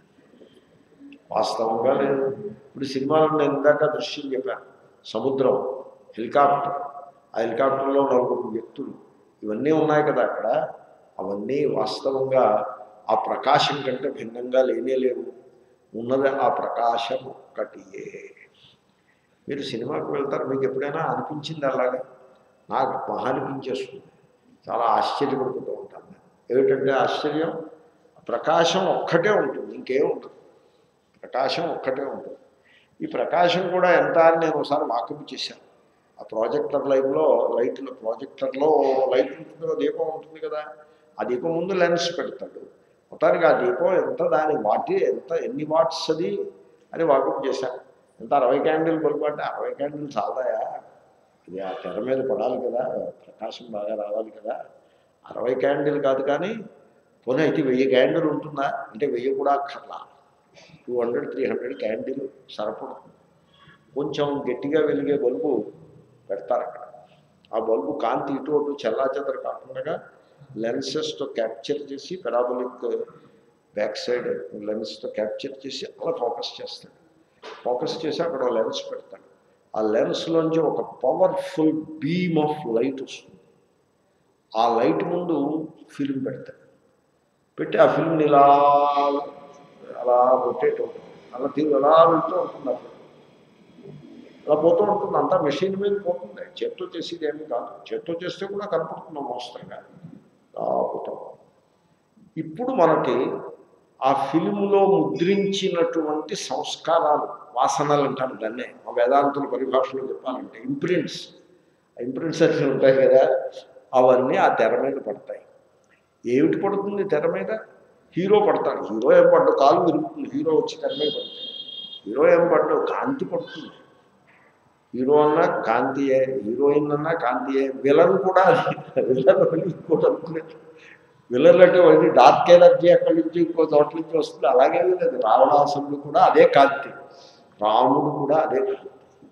వాస్తవంగా లేదు ఇప్పుడు సినిమాలో నేను ఇందాక దృశ్యం చెప్పాను సముద్రం హెలికాప్టర్ ఆ హెలికాప్టర్లో నలుగురు వ్యక్తులు ఇవన్నీ ఉన్నాయి కదా అక్కడ అవన్నీ వాస్తవంగా ఆ ప్రకాశం కంటే భిన్నంగా లేనే లేవు ఉన్నది ఆ ప్రకాశం ఒక్కటియే మీరు సినిమాకి వెళ్తారు మీకు ఎప్పుడైనా అనిపించింది అలాగా నాకు మహా అనిపించేస్తుంది చాలా ఆశ్చర్యపడుతూ ఉంటాను నేను ఏమిటంటే ఆశ్చర్యం ప్రకాశం ఒక్కటే ఉంటుంది ఇంకేం ఉంటుంది ప్రకాశం ఒక్కటే ఉంటుంది ఈ ప్రకాశం కూడా ఎంత అని నేను ఒకసారి వాకప్ చేశాను ఆ ప్రాజెక్టర్ లైట్లో లైట్లో ప్రాజెక్టర్లో లైట్ ఉంటుంది కదా దీపం ఉంటుంది కదా ఆ దీపం ముందు లెన్స్ పెడతాడు మొత్తానికి ఆ దీపం ఎంత దాని వాటి ఎంత ఎన్ని వాట్స్ అది అని వాకప్ చేశాను ఎంత అరవై క్యాండిల్ బల్బు అంటే అరవై క్యాండిల్ చాలదాయా అది ఆ తెర మీద పడాలి కదా ప్రకాశం బాగా రావాలి కదా అరవై క్యాండిల్ కాదు కానీ పోనీ అయితే వెయ్యి క్యాండిల్ ఉంటుందా అంటే వెయ్యి కూడా అక్కర్లా two hundred three hundred candle సరిపడుతుంది కొంచెం గట్టిగా వెలిగే బల్బు పెడతారు అక్కడ ఆ బల్బు కాంతి ఇటు అటు చెల్లాచెదరు కాకుండా లెన్సెస్తో క్యాప్చర్ చేసి పెరాబోలిక్ బ్యాక్ సైడ్ లెన్స్తో క్యాప్చర్ చేసి అలా ఫోకస్ చేస్తాడు ఫోకస్ చేసి అక్కడ లెన్స్ పెడతాడు ఆ లెన్స్లోంచి ఒక పవర్ఫుల్ బీమ్ ఆఫ్ లైట్ వస్తుంది ఆ లైట్ ముందు ఫిల్మ్ పెడతాడు పెట్టి ఆ ఫిల్మ్ని ఇలా అలా రొటేట్ అవుతుంది అలా తీరు అలా వెళ్తూ ఉంటుంది ఆ film. అలా పోతూ ఉంటుంది అంతా మెషిన్ మీద పోతుంది చేత్తో చేసేది ఏమీ కాదు చేత్తో చేస్తే కూడా కనపడుతుంది మోస్తరుగా అలా పోతూ ఉంటుంది. ఇప్పుడు మనకి ఆ ఫిల్మ్లో ముద్రించినటువంటి సంస్కారాలు వాసనలు అంటారు దాన్నే మా వేదాంతుల పరిభాషలో చెప్పాలంటే ఇంప్రింట్స్ ఆ ఇంప్రింట్స్ అన్నీ ఉంటాయి కదా అవన్నీ ఆ తెర మీద పడతాయి ఏమిటి పడుతుంది తెర మీద హీరో పడతాడు హీరో ఏం పడ్డు కాలు విరుగుతుంది హీరో వచ్చి తెర మీద పడతాడు హీరో ఏం పడ్డు కాంతి పడుతుంది హీరో అన్నా కాంతియే హీరోయిన్ అన్నా కాంతియే విలన్ కూడా విలన్ కూడా అనుకునేది విలన్ అంటే వాడికి డార్క్ ఎనర్జీ అక్కడి నుంచి ఇంకో చోట్ల నుంచి వస్తుంది అలాగే లేదు రావణాసురుడు కూడా అదే కాంతి రాముడు కూడా అదే కాంతి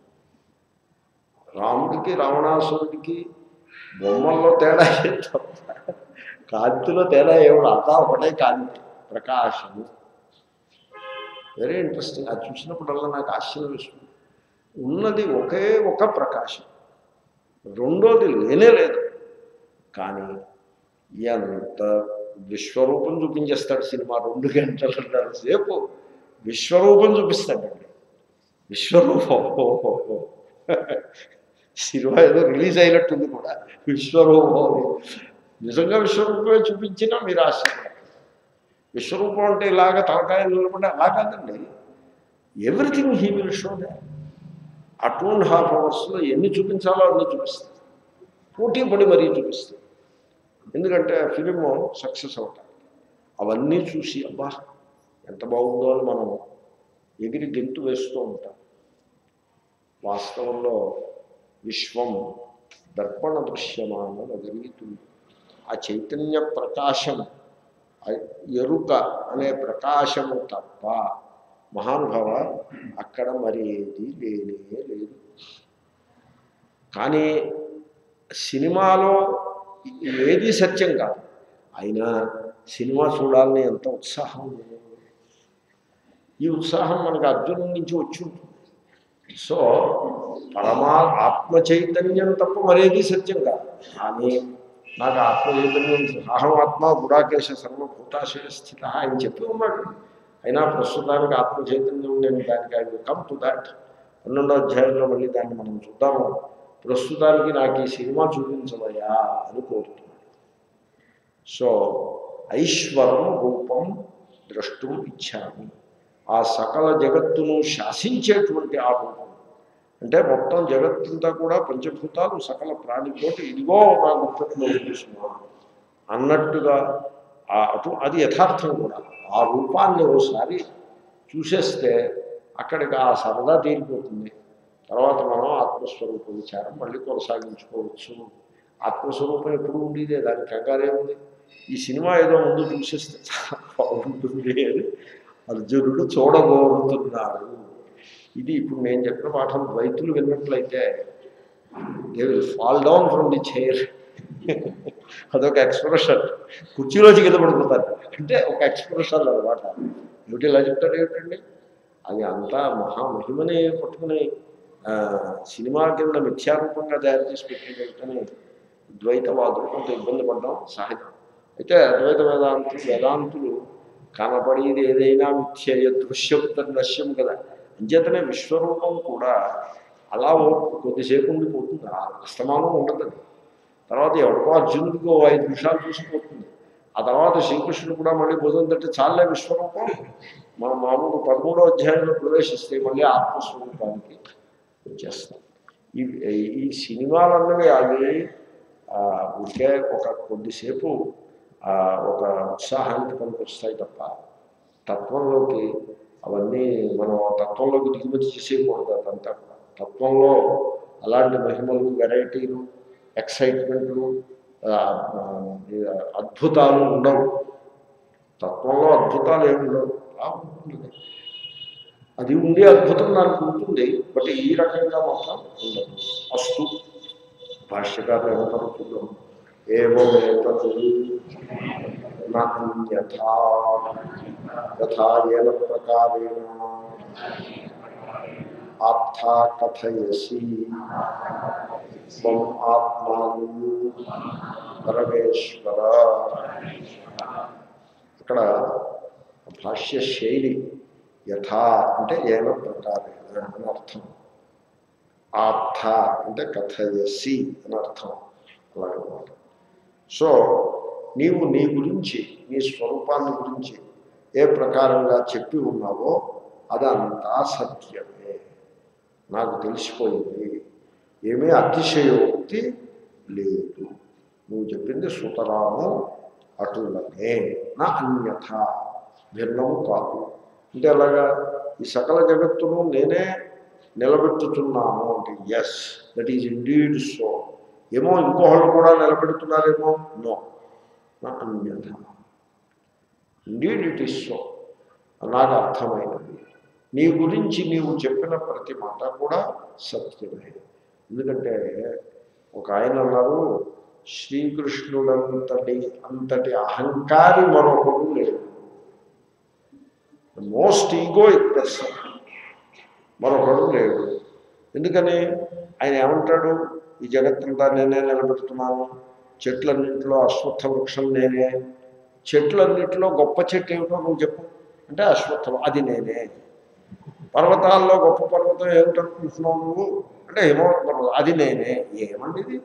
రాముడికి రావణాసురుడికి బొమ్మల్లో తేడా ఏం తప్ప కాంతిలో తేడా ఏమిటి అంతా ఒకటే కాంతి ప్రకాశము వెరీ ఇంట్రెస్టింగ్ అది చూసినప్పుడల్లా నాకు ఆశ్చర్యం వేస్తుంది ఉన్నది ఒకే ఒక ప్రకాశం రెండోది లేనే లేదు కానీ ఎంత విశ్వరూపం చూపించేస్తాడు సినిమా రెండు గంటలన్నర సేపు విశ్వరూపం చూపిస్తాడండి విశ్వరూపం ఓహో సినిమా ఏదో రిలీజ్ అయినట్టుంది కూడా విశ్వరూపం అని. నిజంగా విశ్వరూపమే చూపించినా మీరు ఆశ్చర్యపడతారు విశ్వరూపం అంటే ఇలాగ తలకాయ నిలబడి అలా కాదండి everything he will show they uh two and half అవర్స్లో ఎన్ని చూపించాలో అన్ని చూపిస్తారు పోటీ పడి మరీ చూపిస్తారు ఎందుకంటే ఫిలిం సక్సెస్ అవుతారు అవన్నీ చూసి అబ్బా ఎంత బాగుందో అని మనం ఎగిరి గెంతు వేస్తూ ఉంటాం వాస్తవంలో విశ్వం దర్పణ దృశ్యమాన నగరీతుంది ఆ చైతన్య ప్రకాశం ఆ ఎరుక అనే ప్రకాశము తప్ప మహానుభావ అక్కడ మరి ఏది లేనే లేదు కానీ సినిమాలో ఏది సత్యం కాదు అయినా సినిమా చూడాలని ఎంత ఉత్సాహం ఉంది. ఈ ఉత్సాహం మనకు అర్జునుడి నుంచి వచ్చి ఉంటుంది సో పరమా ఆత్మ చైతన్యం తప్ప మరేది సత్యం కాదు కానీ నాకు ఆత్మ చైతన్యం అహం ఆత్మ గుడాకేశ సర్వభూతాశయ స్థిత ఆయన చెప్పి ఉన్నాడు అయినా ప్రస్తుతానికి ఆత్మ చైతన్యం నేను దానికి ఐ కమ్ టు దాట్ పన్నెండో అధ్యాయంలో మళ్ళీ దాన్ని మనం చూద్దాము ప్రస్తుతానికి నాకు ఈ సినిమా చూపించవయ్యా అని కోరుతున్నాడు సో ఐశ్వరం రూపం ద్రష్టం ఇచ్చామి ఆ సకల జగత్తును శాసించేటువంటి ఆ రూపం అంటే మొత్తం జగత్తంతా కూడా పంచభూతాలు సకల ప్రాణితోటి ఇదిగో నా గుర్తులో చూస్తున్నా అన్నట్టుగా ఆ అటు అది యథార్థం కూడా ఆ రూపాన్ని ఓసారి చూసేస్తే అక్కడికి ఆ సరదా తీరిపోతుంది తర్వాత మనం ఆత్మస్వరూప విచారం మళ్ళీ కొనసాగించుకోవచ్చు ఆత్మస్వరూపం ఎప్పుడు ఉండేదే దానికి కంగారే ఉంది ఈ సినిమా ఏదో ముందు చూసేస్తే చాలా బాగుంటుంది అని అర్జునుడు చూడబోతున్నాడు ఇది ఇప్పుడు నేను చెప్పిన పాఠం ద్వైతులు విన్నట్లయితే they will fall down from the chair అదొక ఎక్స్ప్రెషన్ కుర్చీలోంచి కింద పడిపోతారు అంటే ఒక ఎక్స్ప్రెషన్ అనమాట ఏమిటి ఇలా చెప్తాడు ఏమిటండి అది అంతా మహామహిమని పట్టుకుని ఆ, సినిమా కింద మిథ్యారూపంగా తయారు చేసి పెట్టేటని ద్వైతవాదులు కొంత ఇబ్బంది పడ్డాం సహజం అయితే అద్వైత వేదాంతులు వేదాంతులు కనపడేది ఏదైనా మిథ్య దృశ్యం నశ్యం కదా అంచేతనే విశ్వరూపం కూడా అలా ఓ- కొద్దిసేపు ఉండిపోతుంది ఆ అస్తమానం ఉండదు తర్వాత ఎవరికో అర్జునుడికి ఓ ఐదు నిమిషాలు చూసిపోతుంది ఆ తర్వాత శ్రీకృష్ణుడు కూడా మళ్ళీ భుజం తట్టి చాలే విశ్వరూపం మనం మామూలు పదమూడో అధ్యాయంలో ప్రవేశిస్తే మళ్ళీ ఆత్మస్వరూపానికి వచ్చేస్తాం ఈ ఈ సినిమాలన్నవి అవి ఆ, ఊరికే ఒక కొద్దిసేపు ఆ, ఒక ఉత్సాహానికి పనికొస్తాయి తప్ప తత్వంలోకి అవన్నీ మనం తత్వంలోకి దిగుమతి చేసేయకూడదు అదంతా కూడా తత్వంలో అలాంటి మహిమలు వెరైటీలు ఎక్సైట్మెంట్లు ఆ, ఆ, అద్భుతాలు ఉండవు తత్వంలో అద్భుతాలు ఏమి ఉండవు అలా ఉంటుంది అది ఉండే అద్భుతం నాకు ఉంటుంది బట్ ఈ రకంగా మాత్రం ఉండదు అస్తు భాష్యకారులు ఏమంటారు చూద్దాం ఏమేతత్ నాన్యథా యథా ఏన ప్రకారేణ ఆత్థా కథయసి త్వం ఆత్మాను పరమేశ్వర ఇక్కడ భాష్య శైలి యథా అంటే ఏన ప్రకారేణ అని అర్థం ఆత్థ అంటే కథయసి అని అర్థం అలాగనమాట సో నీవు నీ గురించి నీ స్వరూపాన్ని గురించి ఏ ప్రకారంగా చెప్పి ఉన్నావో అదంతా సత్యమే నాకు తెలిసిపోయింది ఏమీ అతిశయోక్తి లేదు నువ్వు చెప్పింది సుతరాము అటులనే నా అన్యథ భిన్నము కాదు అంటే అలాగా ఈ సకల జగత్తును నేనే నిలబెట్టుతున్నాను అంటే yes that is indeed so ఏమో ఇంకోహళ్ళు కూడా నిలబెడుతున్నారేమో నో నా అన్యథ ఇండీడ్ ఇట్ ఈస్ సో నాకు అర్థమైనది నీ గురించి నీవు చెప్పిన ప్రతి మాట కూడా సత్యమే ఎందుకంటే ఒక ఆయన అన్నారు శ్రీకృష్ణుడంతటి అంతటి అహంకారి మరొకడు లేడు మోస్ట్ ఈగోయిక్ పర్సన్ మరొకడు లేడు ఎందుకని ఆయన ఏమంటాడు ఈ జగత్తంతా నేనే నిలబెడుతున్నాను చెట్లన్నింటిలో అశ్వత్థ వృక్షం నేనే చెట్లన్నింటిలో గొప్ప చెట్టు ఏమిటో నువ్వు చెప్పు అంటే అశ్వత్థం అది నేనే పర్వతాల్లో గొప్ప పర్వతం ఏమిటనుకుంటున్నావు నువ్వు అంటే హిమవత్ పర్వతం అది నేనే ఏమండి ఇది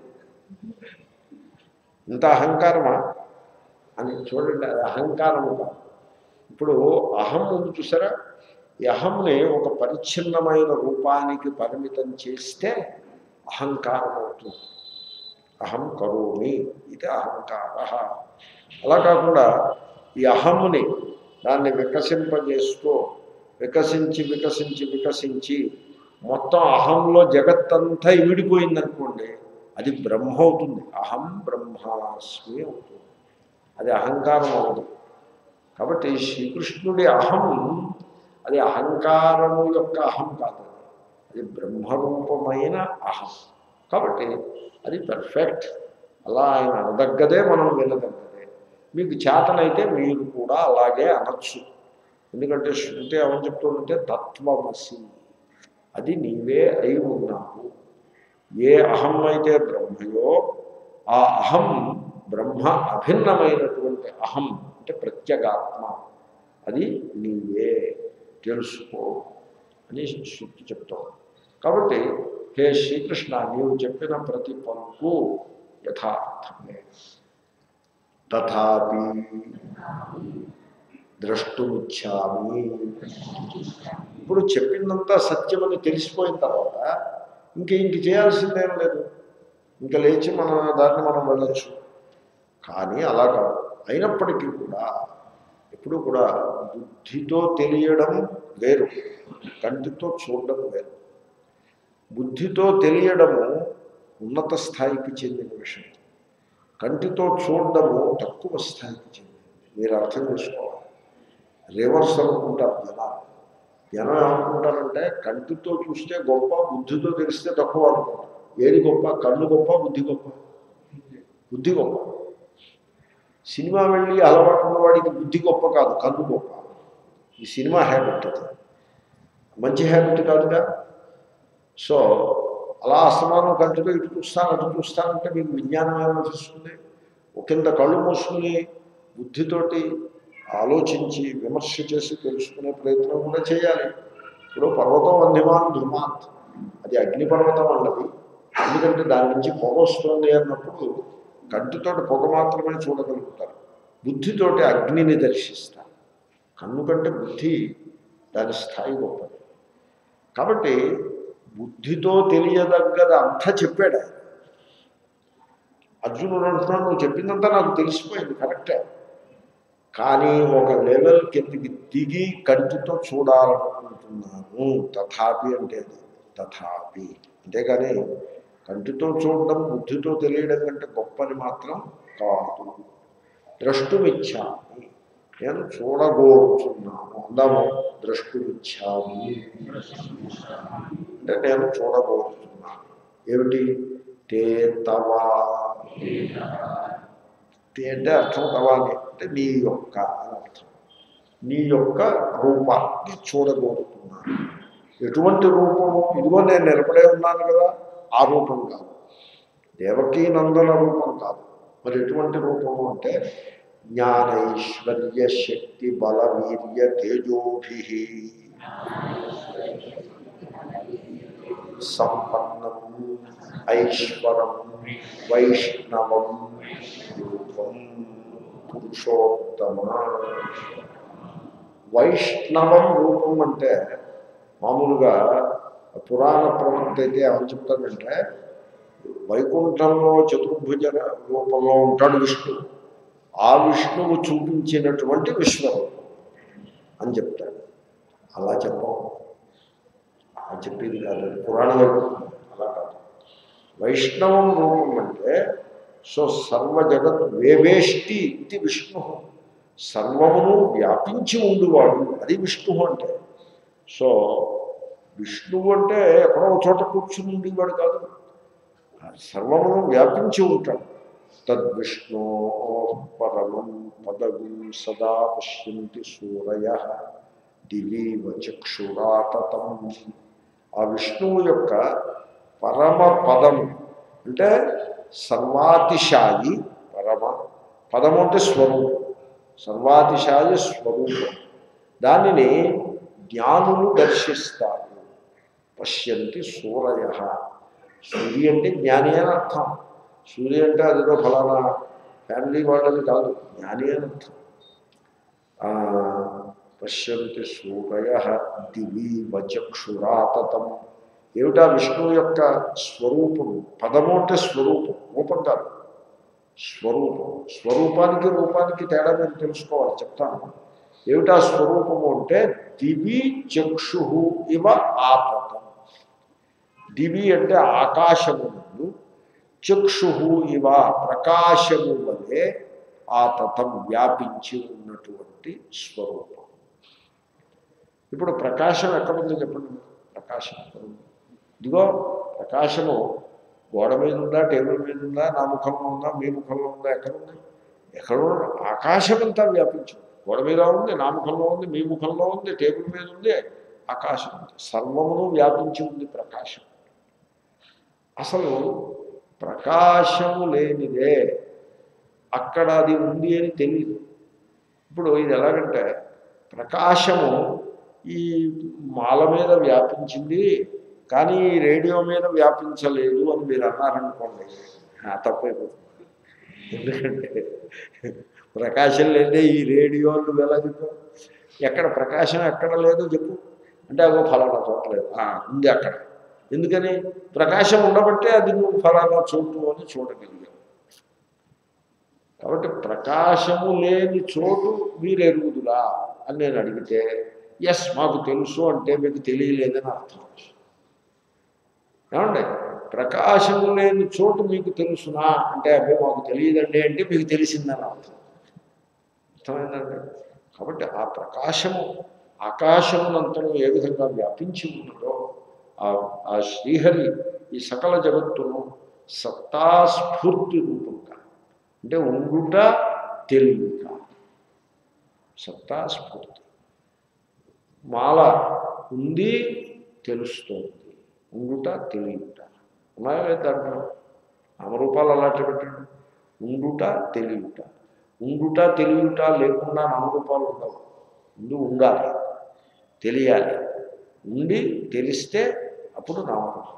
ఇంత అహంకారమా అని చూడండి అది అహంకారము కాదు ఇప్పుడు అహం ఉంది చూసారా ఈ అహంని ఒక పరిచ్ఛిన్నమైన రూపానికి పరిమితం చేస్తే అహంకారం అవుతుంది అహం కరోమి ఇది అహంకార అలా కాకుండా ఈ అహంని దాన్ని వికసింపజేస్తూ వికసించి వికసించి వికసించి మొత్తం అహంలో జగత్తంతా విడిపోయిందనుకోండి అది బ్రహ్మ అవుతుంది అహం బ్రహ్మాస్మి అవుతుంది అది అహంకారం అవుతుంది కాబట్టి శ్రీకృష్ణుడి అహం అది అహంకారము యొక్క అహం కాదు అది బ్రహ్మరూపమైన అహం కాబట్టి అది పర్ఫెక్ట్ అలా ఆయన అనదగ్గదే మనం వినదగ్గదే మీకు చేతనైతే మీరు కూడా అలాగే అనొచ్చు ఎందుకంటే శృతి ఏమని చెప్తుందంటే తత్వమసి అది నీవే అయి ఉన్నావు ఏ అహం అయితే బ్రహ్మయో ఆ అహం బ్రహ్మ అభిన్నమైనటువంటి అహం అంటే ప్రత్యేగాత్మ అది నీవే తెలుసుకో అని శృతి చెప్తాం కాబట్టి హే శ్రీకృష్ణ నీవు చెప్పిన ప్రతి పలుకు యథార్థమే తథాపి ద్రష్టుమిచ్చామి ఇప్పుడు చెప్పిందంతా సత్యమని తెలిసిపోయిన తర్వాత ఇంక ఇంక చేయాల్సిందేం లేదు ఇంకా లేచి మన దాన్ని మనం వెళ్ళొచ్చు కానీ అలా కాదు అయినప్పటికీ కూడా ఎప్పుడు కూడా బుద్ధితో తెలియడం వేరు కంటితో చూడడం వేరు బుద్ధితో తెలియడము ఉన్నత స్థాయికి చెందిన విషయం కంటితో చూడడము తక్కువ స్థాయికి చెందింది మీరు అర్థం చేసుకోవాలి రివర్స్ అనుకుంటారు జనాలు జనం ఏమనుకుంటారంటే కంటితో చూస్తే గొప్ప బుద్ధితో తెలిస్తే తక్కువ అనుకుంటారు ఏది గొప్ప కన్ను గొప్ప బుద్ధి గొప్ప బుద్ధి గొప్ప సినిమా వెళ్ళి అలవాటు ఉన్నవాడికి బుద్ధి గొప్ప కాదు కన్ను గొప్ప ఈ సినిమా హ్యాబిట్ అది మంచి హ్యాబిట్ కాదుగా సో అలా అస్తమానం కంటితో ఇటు చూస్తాను అటు చూస్తానంటే మీకు విజ్ఞానం ఏమనిపిస్తుంది ఒకంత కళ్ళు మూసుకుని బుద్ధితోటి ఆలోచించి విమర్శ చేసి తెలుసుకునే ప్రయత్నం కూడా చేయాలి ఇప్పుడు పర్వతం వంధ్యమాన్ ధృమాత్ అది అగ్నిపర్వతం అన్నది ఎందుకంటే దాని నుంచి పొగ వస్తుంది అన్నప్పుడు కంటితోటి పొగ మాత్రమే చూడగలుగుతారు బుద్ధితోటి అగ్నిని దర్శిస్తారు కన్ను కంటే బుద్ధి దాని స్థాయి గొప్పది కాబట్టి బుద్ధితో తెలియదగ్గది అంతా చెప్పాడు ఆయన. అర్జునుడు అంటున్నాడు నువ్వు చెప్పిందంతా నాకు తెలిసిపోయింది కరెక్టే కానీ ఒక లెవెల్ కిందికి దిగి కంటితో చూడాలనుకుంటున్నాను తథాపి అంటే అది తథాపి అంతేగాని కంటితో చూడడం బుద్ధితో తెలియడం కంటే గొప్పని మాత్రం కాదు ద్రష్టుమిచ్చామి నేను చూడగోరుచున్నాను అందాము ద్రష్టుమిచ్చామి అంటే నేను చూడగోరుచున్నాను ఏమిటి తే తవా తే అంటే అర్థం తవాని అంటే నీ యొక్క అని అర్థం నీ యొక్క రూపాన్ని చూడగోరుతున్నాను ఎటువంటి రూపము ఇదిగో నేను నిలబడే ఉన్నాను కదా ఆ రూపం కాదు దేవకీ నందన రూపం కాదు మరి ఎటువంటి రూపము అంటే జ్ఞానైశ్వర్య శక్తి బల వీర్య తేజోభి సంపన్నం ఐశ్వరం వైష్ణవం రూపం పురుషోత్తమ వైష్ణవం రూపం అంటే మామూలుగా పురాణ ప్రవక్త అయితే ఏమని చెప్తాడంటే వైకుంఠంలో చతుర్భుజ రూపంలో ఉంటాడు విష్ణువు ఆ విష్ణువు చూపించినటువంటి విశ్వరూపం అని చెప్తాడు అలా చెప్పం అలా చెప్పేది కాదు అది పురాణ వైకుంఠం అలా కాదు వైష్ణవం రూపం అంటే సో సర్వ జగత్ వేవేష్టి ఇది విష్ణు సర్వమును వ్యాపించి ఉండువాడు అది విష్ణువు అంటే సో విష్ణువు అంటే ఎక్కడో ఒక చోట కూర్చుని ఉండేవాడు కాదు సర్వమును వ్యాపించి ఉంటాడు తద్విష్ణో పరమం పదవిం సదా పశ్యంతి సూరయ దివీవ చక్షురాతతం ఆ విష్ణువు యొక్క పరమ పదము అంటే సర్వాతిశాయి పరమ పదము అంటే స్వరూపం సర్వాతిశాయి స్వరూపం దానిని జ్ఞానులు దర్శిస్తారు పశ్యంతి సూరయ సూర్య అంటే జ్ఞాని అని అర్థం సూర్య అంటే అదిలో ఫలానా ఫ్యామిలీ వాళ్ళని కాదు జ్ఞాని అని అర్థం ఆ, పశ్యంతి సూరయ దివి వచక్షురాతతం ఏమిటా విష్ణువు యొక్క స్వరూపము పదము అంటే స్వరూపం రూపం కాదు స్వరూపం స్వరూపానికి రూపానికి తేడా మీరు తెలుసుకోవాలి చెప్తాను ఏమిటా స్వరూపము అంటే దివి చక్షు ఇవ ఆతతం దివి అంటే ఆకాశము నందు చక్షు ఇవ ప్రకాశము వలె ఆతతం వ్యాపించి ఉన్నటువంటి స్వరూపం ఇప్పుడు ప్రకాశం ఎక్కడుంది చెప్పండి మీరు? ప్రకాశం ఎక్కడుంది ఇదిగో ప్రకాశము గోడ మీద ఉందా టేబుల్ మీద ఉందా నా ముఖంలో ఉందా మీ ముఖంలో ఉందా ఎక్కడ ఉంది ఎక్కడ ఉంది? ఆకాశం అంతా వ్యాపించింది గోడ మీద ఉంది నా ముఖంలో ఉంది మీ ముఖంలో ఉంది టేబుల్ మీద ఉంది ఆకాశం ఉంది సర్వమును వ్యాపించి ఉంది ప్రకాశం అసలు ప్రకాశము లేనిదే అక్కడ అది ఉంది అని తెలియదు ఇప్పుడు ఇది ఎలాగంటే ప్రకాశము ఈ మాల మీద వ్యాపించింది కానీ ఈ రేడియో మీద వ్యాపించలేదు అని మీరు అన్నారనుకోండి ఆ, తప్పైపోతుంది ఎందుకంటే ప్రకాశం లేదే ఈ రేడియో నువ్వు ఎలా చెప్పు ఎక్కడ ప్రకాశం ఎక్కడ లేదో చెప్పు అంటే అగో ఫలానా చోట లేదు ఆ, ఉంది అక్కడ ఎందుకని ప్రకాశం ఉండబట్టే అది నువ్వు ఫలానా చోటు అని చూడగలిగావు కాబట్టి ప్రకాశము లేని చోటు మీరు ఎరుగుదురా అని నేను అడిగితే ఎస్ మాకు తెలుసు అంటే మీకు తెలియలేదని అర్థం ఏమండి ప్రకాశము లేని చోటు మీకు తెలుసునా అంటే అబ్బాయి మాకు తెలియదండి అంటే మీకు తెలిసిందని అర్థం అర్థమైందండి కాబట్టి ఆ ప్రకాశము ఆకాశమునంతను ఏ విధంగా వ్యాపించి ఉన్నదో ఆ ఆ శ్రీహరి ఈ సకల జగత్తును సత్తాస్ఫూర్తి రూపంగా అంటే ఉండుట తెలియట సత్తా స్ఫూర్తి మాల ఉంది తెలుస్తోంది ఉండుట తెలియట ఉన్నాయో లేదు దాంట్లో నామరూపాలు అలాంటి పెట్టండి ఉండుట తెలియట ఉండుట తెలియట లేకుండా నామరూపాలు ఉండవు ముందు ఉండాలి తెలియాలి ఉండి తెలిస్తే అప్పుడు నామరూపం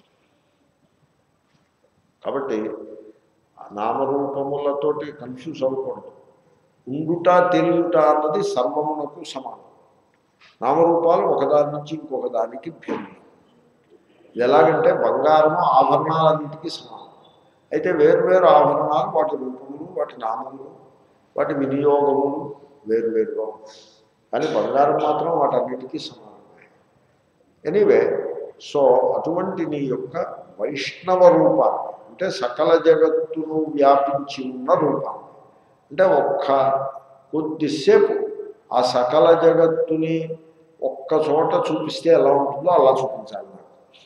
కాబట్టి ఆ నామరూపములతోటి కన్ఫ్యూజ్ అవ్వకూడదు ఉండుట తెలియట అన్నది సర్వమునకు సమానం నామరూపాలు ఒకదాని నుంచి ఇంకొక దానికి భిన్నం ఇది ఎలాగంటే బంగారము ఆభరణాలన్నింటికీ సమానం అయితే వేరువేరు ఆభరణాలు వాటి రూపములు వాటి నామములు వాటి వినియోగములు వేరువేరుగా ఉంటాయి కానీ బంగారం మాత్రం వాటన్నిటికీ సమానమే ఎనీవే సో అటువంటి నీ యొక్క వైష్ణవ రూపాన్ని అంటే సకల జగత్తును వ్యాపించి ఉన్న రూపాన్ని అంటే ఒక్క కొద్దిసేపు ఆ సకల జగత్తుని ఒక్క చోట చూపిస్తే ఎలా ఉంటుందో అలా చూపించాలి నాకు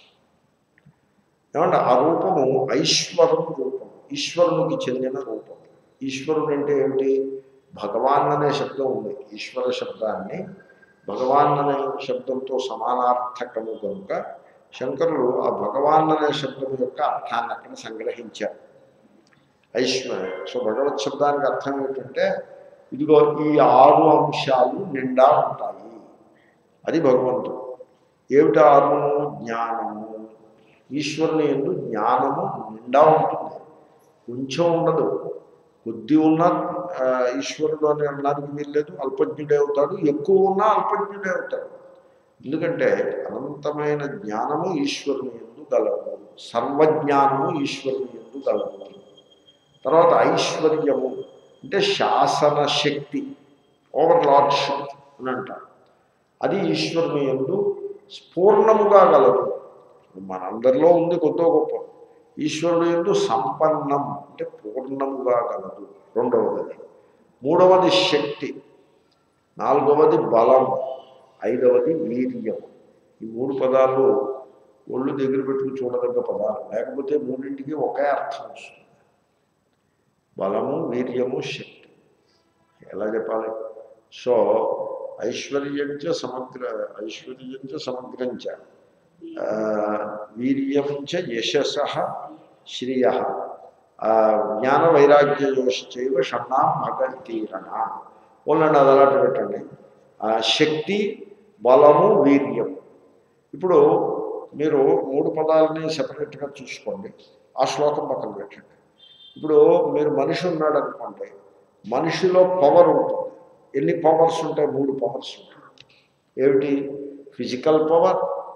ఏమంటే ఆ రూపము ఐశ్వరం రూపం ఈశ్వరునికి చెందిన రూపం ఈశ్వరుడు అంటే ఏమిటి భగవాన్ అనే శబ్దం ఉంది ఈశ్వర శబ్దాన్ని భగవాన్ అనే శబ్దంతో సమానార్థకము కనుక శంకరులు ఆ భగవాన్ అనే శబ్దం యొక్క అర్థాన్ని అక్కడ సంగ్రహించారు ఐశ్వర్యం సో భగవత్ శబ్దానికి అర్థం ఏంటంటే ఇదిగో ఈ ఆరు అంశాలు నిండా ఉంటాయి అది భగవంతుడు ఏమిటి ఆరు జ్ఞానము ఈశ్వరుని ఎందు జ్ఞానము నిండా ఉంటుంది కొంచెం ఉండదు కొద్ది ఉన్న ఆ, ఈశ్వరుడు అని అనడానికి వీల్లేదు అల్పజ్ఞుడే అవుతాడు ఎక్కువ ఉన్నా అల్పజ్ఞుడే అవుతాడు ఎందుకంటే అనంతమైన జ్ఞానము ఈశ్వరుని ఎందు గలదు సర్వజ్ఞానము ఈశ్వరుని ఎందు గలదు తర్వాత ఐశ్వర్యము అంటే శాసన శక్తి ఓవర్ లార్డ్షిప్ అని అంటారు అది ఈశ్వరుని ఎందు పూర్ణముగా గలదు మనందరిలో ఉంది కొద్దో గొప్ప ఈశ్వరుడు ఎందు సంపన్నం అంటే పూర్ణముగా గలదు రెండవది మూడవది శక్తి నాలుగవది బలం ఐదవది వీర్యం ఈ మూడు పదాలు ఒళ్ళు దగ్గర పెట్టుకుని చూడదగ్గ పదాలు లేకపోతే మూడింటికి ఒకే అర్థం వస్తుంది బలము వీర్యము శక్తి ఎలా చెప్పాలి సో ఐశ్వర్యంచ సమగ్ర ఐశ్వర్యంచ సమగ్రంచ ఆ, వీర్యంచ యశస శ్రియ జ్ఞాన వైరాగ్యయోశ్చైవ షణ్ణాం భగతీరణ వాళ్ళని అది అలాంటి పెట్టండి ఆ, శక్తి బలము వీర్యం ఇప్పుడు మీరు మూడు పదాలని సెపరేట్గా చూసుకోండి ఆ శ్లోకం పక్కన పెట్టండి ఇప్పుడు మీరు మనిషి ఉన్నాడు అనుకోండి మనిషిలో పవర్ ఉంటుంది ఎన్ని పవర్స్ ఉంటాయి మూడు పవర్స్ ఉంటాయి ఏమిటి ఫిజికల్ పవర్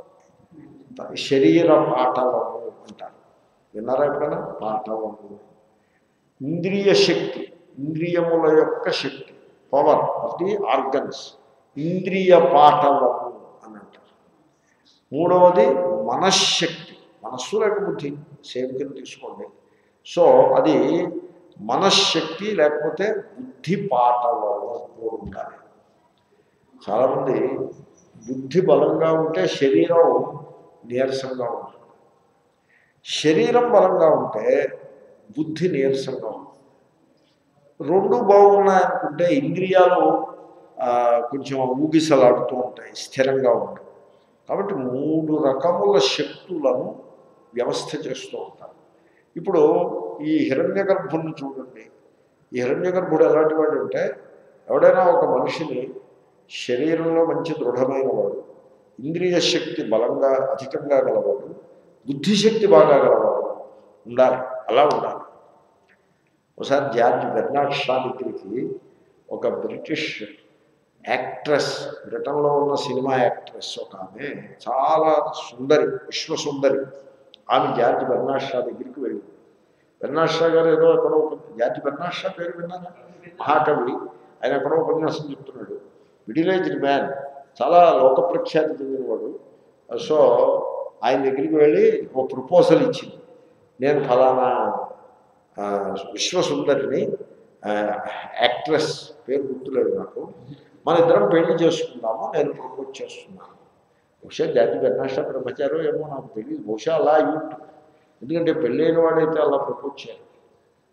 శరీర పాఠవము అంటారు విన్నారా ఎప్పుడైనా పాఠవము ఇంద్రియ శక్తి ఇంద్రియముల యొక్క శక్తి పవర్ ఆఫ్ ది ఆర్గన్స్ ఇంద్రియ పాఠవము అని అంటారు మూడవది మనశ్శక్తి మనస్సు లేక బుద్ధి సేమ్ కింద తీసుకోండి సో అది మనశ్శక్తి లేకపోతే బుద్ధి పాఠవము మూడు ఉండాలి చాలామంది బుద్ధి బలంగా ఉంటే శరీరం నీరసంగా ఉంటుంది శరీరం బలంగా ఉంటే బుద్ధి నీరసంగా ఉంటుంది రెండు బాగున్నాయనుకుంటే ఇంద్రియాలు ఆ, కొంచెం ఊగిసలాడుతూ ఉంటాయి స్థిరంగా ఉంటాయి కాబట్టి మూడు రకముల శక్తులను వ్యవస్థ చేస్తూ ఉంటారు ఇప్పుడు ఈ హిరణ్య గర్భుని చూడండి ఈ హిరణ్య గర్భుడు ఎలాంటి వాడు అంటే ఎవడైనా ఒక మనిషిని శరీరంలో మంచి దృఢమైన వాడు ఇంద్రియ శక్తి బలంగా అధికంగా గలవాడు బుద్ధిశక్తి బాగా గలవాడు ఉండాలి అలా ఉండాలి ఒకసారి జార్జ్ బెర్నాడ్ షా దగ్గరికి ఒక బ్రిటిష్ యాక్ట్రెస్ బ్రిటన్లో ఉన్న సినిమా యాక్ట్రెస్ ఒక ఆమె చాలా సుందరి విశ్వసుందరి ఆమె జార్జ్ బెర్నాడ్ షా దగ్గరికి వెళ్ళింది బెర్నాడ్ షా గారు ఏదో ఎక్కడో ఒక జార్జ్ బెర్నాడ్ షా పేరు విన్నారా మహాకవి ఆయన ఎక్కడో ఉపన్యాసం చెప్తున్నాడు మిడిల్ ఏజ్డ్ మ్యాన్ చాలా లోక ప్రఖ్యాతి చెందినవాడు సో ఆయన దగ్గరికి వెళ్ళి ఓ ప్రపోజల్ ఇచ్చింది నేను ఫలానా ఆ, విశ్వసుందరిని ఆ, యాక్ట్రెస్ పేరు గుర్తులేదు నాకు మన ఇద్దరం పెళ్లి చేసుకుందాము నేను ప్రపోజ్ చేస్తున్నాను బహుశా జాతి బెర్నాషా బ్రహ్మచారం ఏమో నాకు తెలియదు బహుశా అలా అయి ఉంటుంది ఎందుకంటే పెళ్ళైన వాడైతే అలా ప్రపోజ్ చేయాలి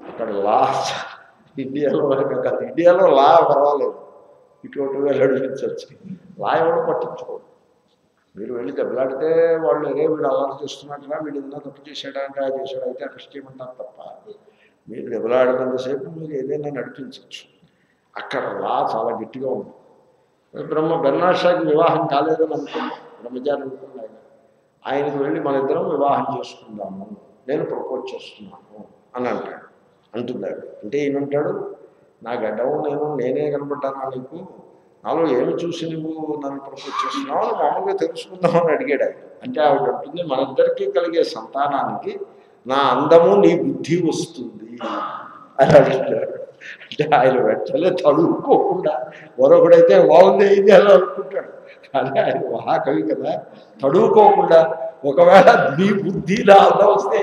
అక్కడ లా ఇండియాలో వరకు కాదు ఇండియాలో లా పర్వాలేదు ఇటువంటి వెళ్ళి నడిపించవచ్చు లా ఎవడో పట్టించుకోడు మీరు వెళ్ళి దెబ్బలాడితే వాళ్ళు ఏదో వీడు అల్లరి చేస్తున్నట్టుగా వీడు ఏదైనా తప్పు చేశాడా అంటే అది చేశాడు అయితే అరెస్ట్ చేయమంటారు తప్ప మీరు దెబ్బలాడినంతసేపు మీరు ఏదైనా నడిపించవచ్చు అక్కడ లా చాలా గట్టిగా ఉంది బ్రహ్మ బెన్నాషాకి వివాహం కాలేదని అనుకోండి బ్రహ్మచారి అనుకోండి ఆయన ఆయనకు వెళ్ళి మన ఇద్దరం వివాహం చేసుకుందాము నేను ప్రపోజ్ చేస్తున్నాను అని అంటాడు అంటుంది ఆవిడ అంటే ఈయనంటాడు నా గడ్డం నేను నేనే కనపడ్డానా నీకు నాలో ఏమి చూసి నువ్వు నన్ను ప్రపోజ్ చేస్తున్నావు అని మామూలుగా తెలుసుకుందామని అడిగాడు ఆయన అంటే ఆవిడ అంటుంది మన ఇద్దరికీ కలిగే సంతానానికి నా అందము నీ బుద్ధి వస్తుంది అని అంటున్నాడు అంటే ఆయన వెంటనే తడుక్కోకుండా మరొకడైతే బాగుంది ఇది అని అనుకుంటాడు కానీ ఆయన మహాకవి కదా తడువుకోకుండా ఒకవేళ నీ బుద్ధి నా అందం వస్తే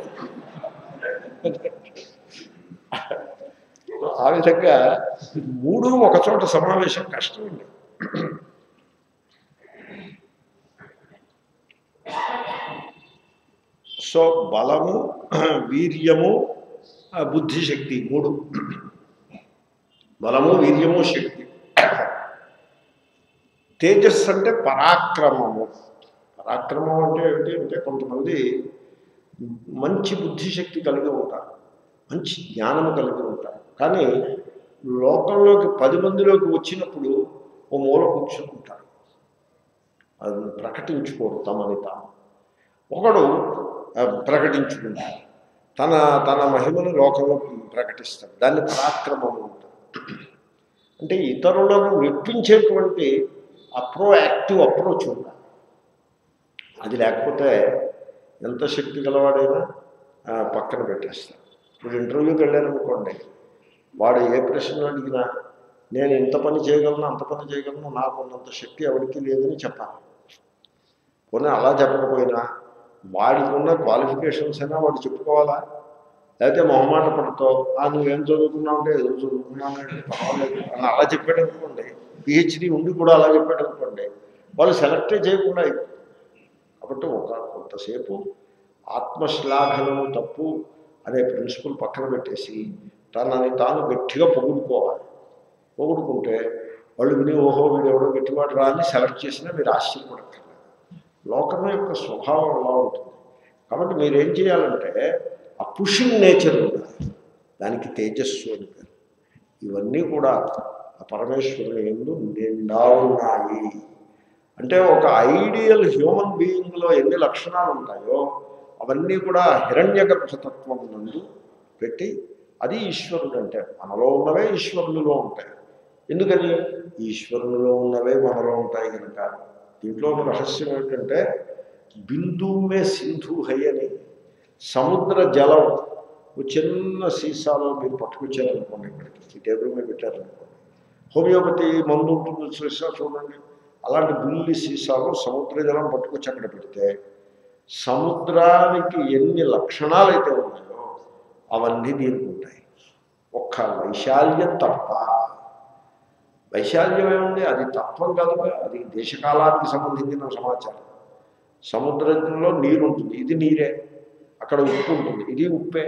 ఆ విధంగా మూడు ఒక చోట సమావేశం కష్టమండి సో బలము వీర్యము ఆ, బుద్ధిశక్తి మూడు బలము వీర్యము శక్తి తేజస్సు అంటే పరాక్రమము పరాక్రమం అంటే ఏంటి అంటే కొంతమంది మంచి బుద్ధిశక్తి కలిగి ఉంటారు మంచి జ్ఞానము కలిగి ఉంటారు కానీ లోకంలోకి పది మందిలోకి వచ్చినప్పుడు ఓ మూల కూర్చుంటారు అది ప్రకటించుకోరు తమని తాము ఒకడు ఆ, ప్రకటించుకుంటాడు తన తన మహిమను లోకంలో ప్రకటిస్తాడు దాన్ని పరాక్రమం అంటారు అంటే ఇతరులను మెప్పించేటువంటి ఆ ప్రోయాక్టివ్ అప్రోచ్ ఉండాలి అది లేకపోతే ఎంత శక్తి గలవాడైనా ఆ, పక్కన పెట్టేస్తాడు ఇప్పుడు ఇంటర్వ్యూకి వెళ్ళారనుకోండి వాడు ఏ ప్రశ్న అడిగినా నేను ఇంత పని చేయగలను అంత పని చేయగలను నాకు ఉన్నంత శక్తి ఎవరికి లేదని చెప్పాలి పోనీ అలా చెప్పకపోయినా వాడికి ఉన్న క్వాలిఫికేషన్స్ అయినా వాడు చెప్పుకోవాలా లేకపోతే మొహమాట పడుతో ఆ నువ్వేం చదువుకున్నావు అంటే ఏదో చదువుకున్నాను అంటే పర్వాలేదు అని అలా చెప్పాడు అనుకోండి పిహెచ్డి ఉండి కూడా అలా చెప్పాడు అనుకోండి వాళ్ళు సెలెక్టే చేయకుండా అయిపోతారు. కాబట్టి ఒక కొంతసేపు ఆత్మశ్లాఘనము తప్పు అనే ప్రిన్సిపల్ పక్కన పెట్టేసి తనని తాను గట్టిగా పొగుడుకోవాలి పొగుడుకుంటే వాళ్ళు విని ఓహో వీడు ఎవడో గట్టివాడు రా అని సెలెక్ట్ చేసినా మీరు ఆశ్చర్యపడక్కర్లేదు లోకం యొక్క స్వభావం అలా ఉంటుంది కాబట్టి మీరేం చేయాలంటే ఆ పుషింగ్ నేచర్ ఉండాలి దానికి తేజస్సు అని పేరు ఇవన్నీ కూడా ఆ పరమేశ్వరుని ఎందు నిండా ఉన్నాయి అంటే ఒక ఐడియల్ హ్యూమన్ బీయింగ్లో ఎన్ని లక్షణాలు ఉంటాయో అవన్నీ కూడా హిరణ్య గర్భతత్వం నందు పెట్టి అది ఈశ్వరుడు అంటే మనలో ఉన్నవే ఈశ్వరునిలో ఉంటాయి ఎందుకని ఈశ్వరునిలో ఉన్నవే మనలో ఉంటాయి కనుక దీంట్లో ఉన్న రహస్యం ఏంటంటే బిందువే సింధు హై అని సముద్ర జలం ఒక చిన్న సీసాలో మీరు పట్టుకొచ్చారనుకోండి ఇక్కడికి ఈ టేబుల్ మీద పెట్టారనుకోండి హోమియోపతి మందు ఉంటుంది సీసా చూడండి అలాంటి బుల్లి సీసాలో సముద్ర జలం పట్టుకొచ్చి అక్కడ పెడితే సముద్రానికి ఎన్ని లక్షణాలు అయితే ఉన్నాయో అవన్నీ దీనికి ఉంటాయి ఒక్క వైశాల్యం తప్ప వైశాల్యం ఏముంది అది తత్వం కాదుగా అది దేశకాలానికి సంబంధించిన సమాచారం సముద్రంలో నీరు ఉంటుంది ఇది నీరే అక్కడ ఉప్పు ఉంటుంది ఇది ఉప్పే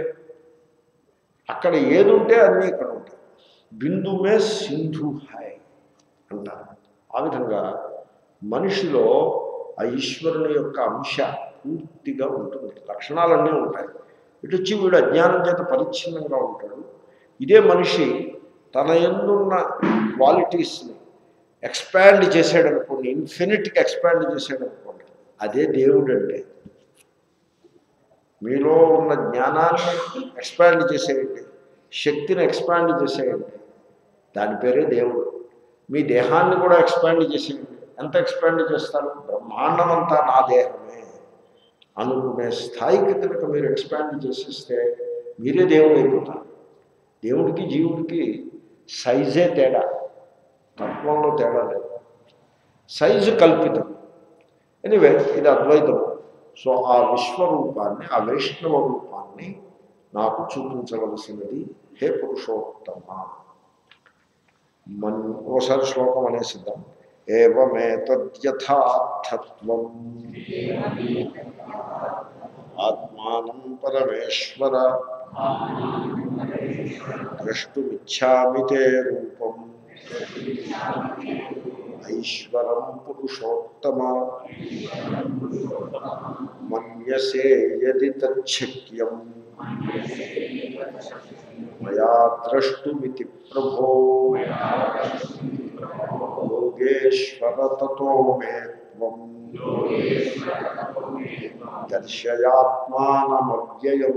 అక్కడ ఏది ఉంటే అన్నీ ఇక్కడ ఉంటాయి బిందుమే సింధు హాయ్ అంటారు ఆ విధంగా మనిషిలో ఆ ఈశ్వరుని యొక్క అంశ పూర్తిగా ఉంటుంది లక్షణాలన్నీ ఉంటాయి ఇటు వచ్చి వీడు అజ్ఞానం చేత పరిచ్ఛిన్నంగా ఉంటాడు ఇదే మనిషి తన ఎందున్న క్వాలిటీస్ని ఎక్స్పాండ్ చేసాడు అనుకోండి ఇన్ఫినిట్గా ఎక్స్పాండ్ చేసాడు అనుకోండి అదే దేవుడు అంటే మీలో ఉన్న జ్ఞానాన్ని ఎక్స్పాండ్ చేసేయండి శక్తిని ఎక్స్పాండ్ చేసేయండి దాని పేరే దేవుడు మీ దేహాన్ని కూడా ఎక్స్పాండ్ చేసేయండి ఎంత ఎక్స్పాండ్ చేస్తారు బ్రహ్మాండం అంతా నా దేహమే అనుకునే స్థాయికి కనుక మీరు ఎక్స్పాండ్ చేసేస్తే మీరే దేవుడు అయిపోతారు దేవుడికి జీవుడికి సైజే తేడా తత్వంలో తేడా లేదు సైజు కల్పితం ఎనివే ఇది అద్వైతం సో ఆ విశ్వరూపాన్ని ఆ వైష్ణవ రూపాన్ని నాకు చూపించవలసినది హే పురుషోత్తమ మన్ ఓసారి శ్లోకం అనేసిద్దాం ఏమేతద్యథార్థత్వం ఆత్మానం పరమేశ్వర ద్రష్టుమిచ్చామి తే రూపం ఐశ్వరం పురుషోత్తమ మన్యసే యది తచ్చక్యం మయా ద్రష్టుమితి ప్రభో యోగేశ్వర తతో మే త్వం దర్శయాత్మానమవ్యయం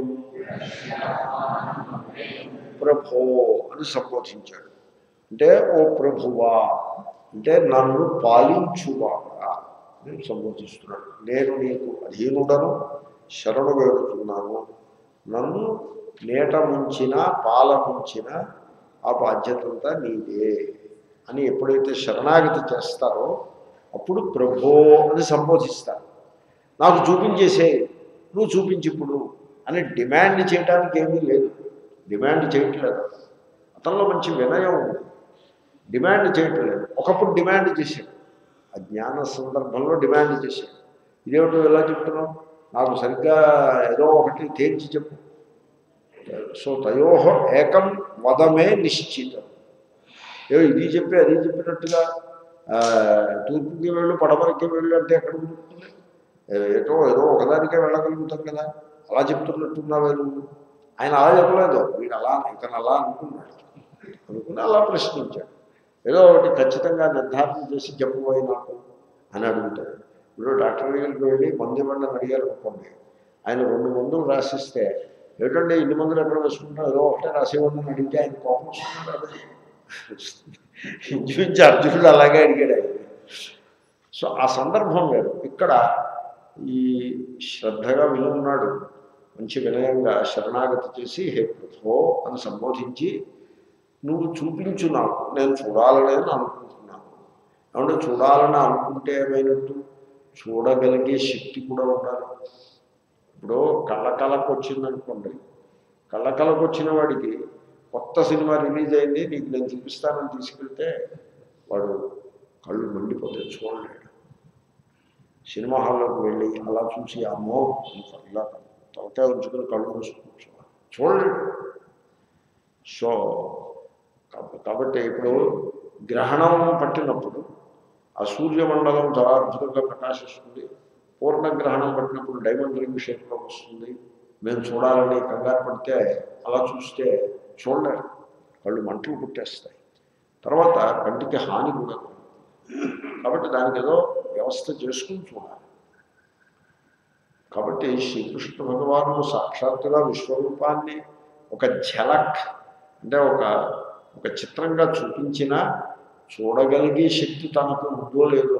ప్రభో అని సంబోధించాడు అంటే ఓ ప్రభువా అంటే నన్ను పాలించువాడా నేను సంబోధిస్తున్నాడు నేను నీకు అధీనుడను శరణు వేడుతున్నాను నన్ను నీట ముంచిన పాల ముంచిన ఆ బాధ్యత అంతా నీదే అని ఎప్పుడైతే శరణాగతి చేస్తారో అప్పుడు ప్రభో అని సంబోధిస్తారు నాకు చూపించేసే నువ్వు చూపించి ఇప్పుడు అని డిమాండ్ చేయడానికి ఏమీ లేదు డిమాండ్ చేయట్లేదు అతనిలో మంచి వినయం ఉంది డిమాండ్ చేయట్లేదు ఒకప్పుడు డిమాండ్ చేశాడు ఆ జ్ఞాన సందర్భంలో డిమాండ్ చేశాడు ఇదేమిటో ఎలా చెప్తున్నావు నాకు సరిగ్గా ఏదో ఒకటి తేల్చి చెప్పు సో తయోహ ఏకం వదమే నిశ్చితం ఏ ఇది చెప్పి అది చెప్పినట్టుగా ఆ, తూర్పుకి వెళ్ళు పడమరకి వెళ్ళు అంటే ఎక్కడ ఉంటుంది ఏదో ఏదో ఒకదానికే వెళ్ళగలుగుతాం కదా అలా చెప్తున్నట్టున్నావే నువ్వు ఆయన అలా చెప్పలేదు వీడు అలా ఇతను అలా అనుకున్నాడు అనుకుని అలా ప్రశ్నించాడు ఏదో ఒకటి ఖచ్చితంగా నిర్ధారణ చేసి చెప్పబోయి నాకు అని అడుగుతాడు ఇప్పుడు డాక్టర్ దగ్గరికి వెళ్ళి మందు ఇవ్వండి అని అడిగారు అనుకోండి ఆయన రెండు మందులు రాసిస్తే ఏంటంటే ఇన్ని మందులు ఎక్కడ వేసుకుంటాం ఏదో ఒకటే రాసేవాడిని అని అడిగితే ఆయన కోపం వస్తుంది కదా ఇంచుమించు అర్జునుడు అలాగే అడిగాడు ఆయన సో ఆ సందర్భం వేరు ఇక్కడ ఈ శ్రద్ధగా విని ఉన్నాడు మంచి వినయంగా శరణాగతి చేసి హే ప్రభో అని సంబోధించి నువ్వు చూపించు నాకు నేను చూడాలని అని అనుకుంటున్నాను ఏమంటే చూడాలని అనుకుంటే ఏమైనట్టు చూడగలిగే శక్తి కూడా ఉండాలి ఇప్పుడు కళ్ళ కళకు వచ్చిందనుకోండి కళ్ళ కళకు వచ్చిన వాడికి కొత్త సినిమా రిలీజ్ అయింది నీకు నేను చూపిస్తానని తీసుకెళ్తే వాడు కళ్ళు మండిపోతాయి చూడలేడు సినిమా హాల్లోకి వెళ్ళి అలా చూసి అమ్మో ఇలా తలకాయ ఉంచుకొని కళ్ళు మూసుకుంటు చూడలేడు సో కాబ- కాబట్టి ఇప్పుడు గ్రహణం పట్టినప్పుడు ఆ సూర్యమండలం చాలా అద్భుతంగా ప్రకాశిస్తుంది పూర్ణగ్రహణం పట్టినప్పుడు డైమండ్ రింగ్ షేప్లో వస్తుంది మేము చూడాలని కంగారు పడితే అలా చూస్తే చూడలేరు వాళ్ళు మంటలు పుట్టేస్తాయి తర్వాత కంటికి హాని కూడా కలుగుతుంది. కాబట్టి దానికి ఏదో వ్యవస్థ చేసుకుని చూడాలి కాబట్టి శ్రీకృష్ణ భగవానుడు సాక్షాత్తుగా విశ్వరూపాన్ని ఒక ఝలక్ అంటే ఒక ఒక చిత్రంగా చూపించినా చూడగలిగే శక్తి తనకు ఉందో లేదో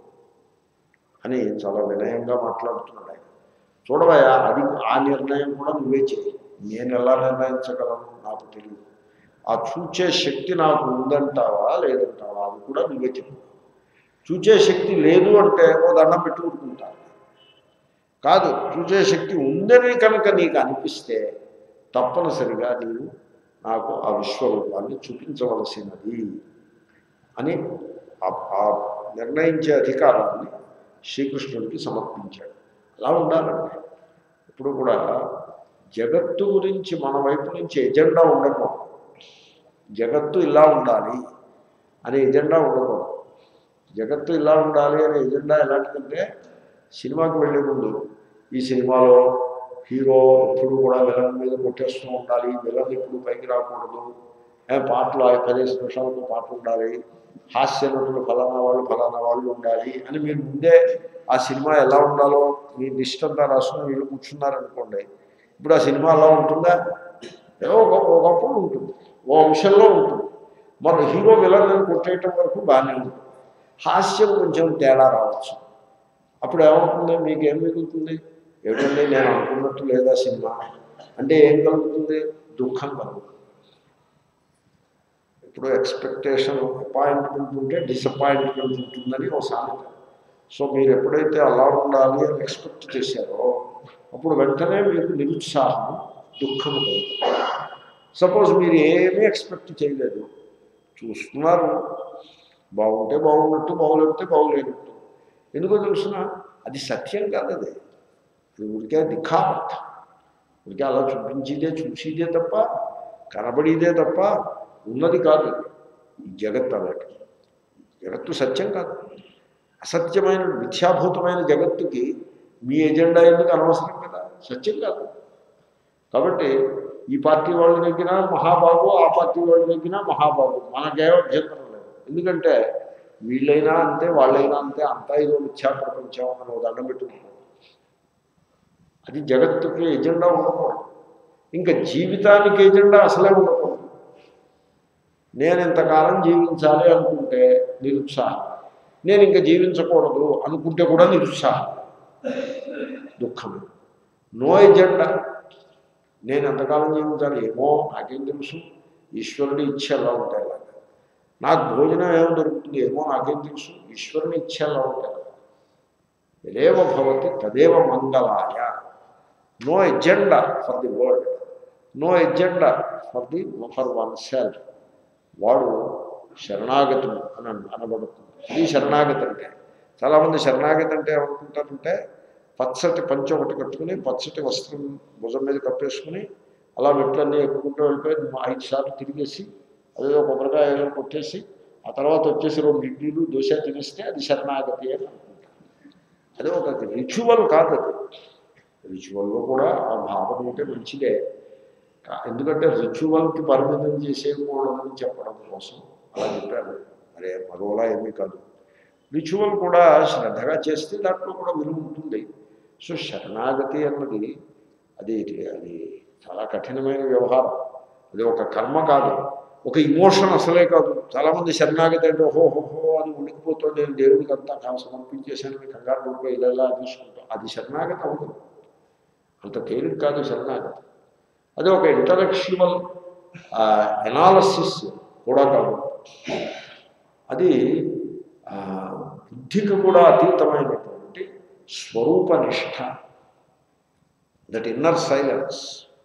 అని చాలా వినయంగా మాట్లాడుతున్నాడు ఆయన చూడవయ్యా అది ఆ నిర్ణయం కూడా నువ్వే చేయి నేను ఎలా నిర్ణయించగలను నాకు తెలియదు ఆ చూచే శక్తి నాకు ఉందంటావా లేదంటావా అది కూడా నువ్వే చెప్పు చూచే శక్తి లేదు అంటే ఓ దండం పెట్టుకుంటాను కాదు చూసే శక్తి ఉందని కనుక నీకు అనిపిస్తే తప్పనిసరిగా నీవు నాకు ఆ విశ్వరూపాన్ని చూపించవలసినది అని ఆ- ఆ నిర్ణయించే అధికారాన్ని శ్రీకృష్ణుడికి సమర్పించాడు అలా ఉండాలండి ఇప్పుడు కూడా జగత్తు గురించి మన వైపు నుంచి ఎజెండా ఉండకూడదు జగత్తు ఇలా ఉండాలి అనే ఎజెండా ఉండకూడదు జగత్తు ఇలా ఉండాలి అనే ఎజెండా ఎలాంటిదంటే సినిమాకి వెళ్ళే ముందు ఈ సినిమాలో హీరో ఎప్పుడు కూడా విలన్ మీద కొట్టేస్తూ ఉండాలి విలన్ ఎప్పుడు పైకి రాకూడదు ఏ పాటలు ఆ పదిహేను నిమిషాలకు పాటలు ఉండాలి హాస్య నటులు ఫలానా వాళ్ళు ఫలానా వాళ్ళు ఉండాలి అని మీరు ముందే ఆ సినిమా ఎలా ఉండాలో మీ లిస్ట్ అంతా రాసుకుని వీళ్ళు కూర్చున్నారనుకోండి ఇప్పుడు ఆ సినిమా అలా ఉంటుందా ఏదో ఒక ఒకప్పుడు ఉంటుంది ఓ అంశంలో ఉంటుంది మరి హీరో విలన్ కొట్టేయటం వరకు బాగానే ఉంటుంది హాస్యం కొంచెం తేడా రావచ్చు అప్పుడు ఏమవుతుంది మీకు ఏం మిగులుతుంది ఏమిటండి నేను అనుకున్నట్టు లేదా సినిమా అంటే ఏం కలుగుతుంది దుఃఖం కలుగుతుంది ఇప్పుడు ఎక్స్పెక్టేషన్ అపాయింట్మెంట్ ఉంటే డిసప్పాయింట్మెంట్ ఉంటుందని ఒక సామెత సో మీరు ఎప్పుడైతే అలా ఉండాలి అని ఎక్స్పెక్ట్ చేశారో అప్పుడు వెంటనే మీకు నిరుత్సాహం దుఃఖం కలుగుతుంది సపోజ్ మీరు ఏమీ ఎక్స్పెక్ట్ చేయలేదు చూస్తున్నారు బాగుంటే బాగున్నట్టు బాగులేకపోతే బాగులేనట్టు ఎందుకో తెలుసిన అది సత్యం కాదు అది అది ఊరికే దిఖావత్ ఇంకా అలా చూపించేదే చూసేదే తప్ప కనబడేదే తప్ప ఉన్నది కాదు ఈ జగత్ అలాంటి జగత్తు సత్యం కాదు అసత్యమైన మిథ్యాభూతమైన జగత్తుకి మీ ఎజెండా ఎందుకు అనవసరం కదా సత్యం కాదు కాబట్టి ఈ పార్టీ వాళ్ళ దగ్గర మహాబాబు ఆ పార్టీ వాళ్ళ దగ్గర మహాబాబు మనకేం అభ్యంతరం లేదు ఎందుకంటే వీళ్ళైనా అంతే వాళ్ళైనా అంతే అంతా ఇదో మిథ్యా ప్రపంచం అని ఒక దండం పెట్టుకుంటాం అది జగత్తుకి ఎజెండా ఉండకూడదు ఇంకా జీవితానికి ఎజెండా అసలే ఉండకూడదు నేను ఇంతకాలం జీవించాలి అనుకుంటే నిరుత్సాహం నేను ఇంకా జీవించకూడదు అనుకుంటే కూడా నిరుత్సాహం దుఃఖం నో ఎజెండా నేను ఎంతకాలం జీవించాలి ఏమో నాకేం తెలుసు ఈశ్వరుడి ఇచ్చ ఎలా ఉంటాయి అలాగా నాకు భోజనం ఏమో దొరుకుతుంది ఏమో నాకేం తెలుసు ఈశ్వరుని ఇచ్చ ఎలా ఉంటాయి అలాగా ఎదేవ భవతి తదేవ మంగళాయ no agenda for the world no agenda for the for oneself వాడు శరణాగతుడు అని అన- అనబడుతుంది ఇది శరణాగతి అంటే చాలామంది శరణాగతి అంటే ఏమనుకుంటారంటే పచ్చటి పంచ ఒకటి కట్టుకుని పచ్చటి వస్త్రం భుజం మీద కప్పేసుకుని అలా మెట్లన్నీ ఎక్కుకుంటూ వెళ్ళిపోయి మా ఐదు సార్లు తిరిగేసి అదేదో కొబ్బరికాయ ఏదో కొట్టేసి ఆ తర్వాత వచ్చేసి రెండు ఇడ్లీలు దోశ తినేస్తే అది శరణాగతి అని అనుకుంటారు అది ఒక రిచువల్ కాదు అది రిచువల్లో కూడా ఆ భావం ఉంటే మంచిదే కా- ఎందుకంటే రిచువల్కి పరిమితం చేసేయకూడదని చెప్పడం కోసం అలా చెప్పారు అరే మరోలా ఏమీ కాదు రిచువల్ కూడా శ్రద్ధగా చేస్తే దాంట్లో కూడా విలువ ఉంటుంది సో శరణాగతి అన్నది అది అది చాలా కఠినమైన వ్యవహారం అది ఒక కర్మ కాదు ఒక ఇమోషన్ అసలే కాదు చాలామంది శరణాగతి అంటే హో హో హో అని ఉడికిపోతూ నేను దేవుడికి అంతా కాదు సమర్పించేశానని కంగారు పడిపోయి ఇలా ఇలా తీసుకుంటాం అది శరణాగతి అవుతుంది అంత తేలిక కాదు శరణాగతి అది ఒక ఇంటలెక్చువల్ ఎనాలసిస్ కూడా కాదు అది ఆ, బుద్ధికి కూడా అతీతమైనటువంటి స్వరూపనిష్ట దట్ ఇన్నర్ సైలెన్స్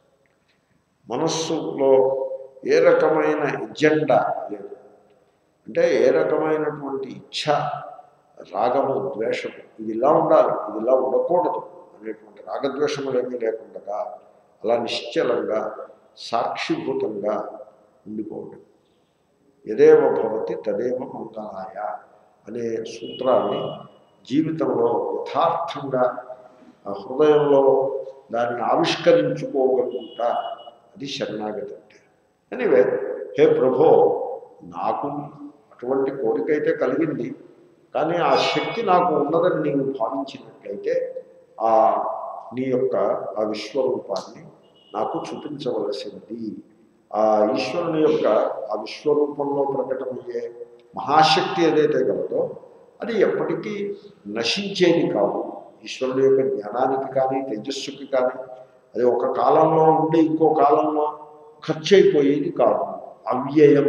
మనస్సులో ఏ రకమైన ఎజెండా లేదు అంటే ఏ రకమైనటువంటి ఇచ్ఛ రాగము ద్వేషము ఇది ఇలా ఉండాలి ఇది ఇలా ఉండకూడదు అనేటువంటి రాగద్వేషములు ఏమీ లేకుండా అలా నిశ్చలంగా సాక్షిభూతంగా ఉండిపోవడం యదేవ భవతి తదేవ మంగళాయ అనే సూత్రాన్ని జీవితంలో యథార్థంగా ఆ హృదయంలో దానిని ఆవిష్కరించుకోగలుగుతా అది శరణాగతి అంటే ఎనివే హే ప్రభో నాకు అటువంటి కోరిక అయితే కలిగింది కానీ ఆ శక్తి నాకు ఉన్నదని నీవు భావించినట్లయితే ఆ నీ యొక్క ఆ విశ్వరూపాన్ని నాకు చూపించవలసినది ఆ ఈశ్వరుని యొక్క ఆ విశ్వరూపంలో ప్రకటమయ్యే మహాశక్తి ఏదైతే కలదో అది ఎప్పటికీ నశించేది కాదు ఈశ్వరుని యొక్క జ్ఞానానికి కానీ తేజస్సుకి కానీ అది ఒక కాలంలో ఉండి ఇంకో కాలంలో ఖర్చు అయిపోయేది కాదు అవ్యయం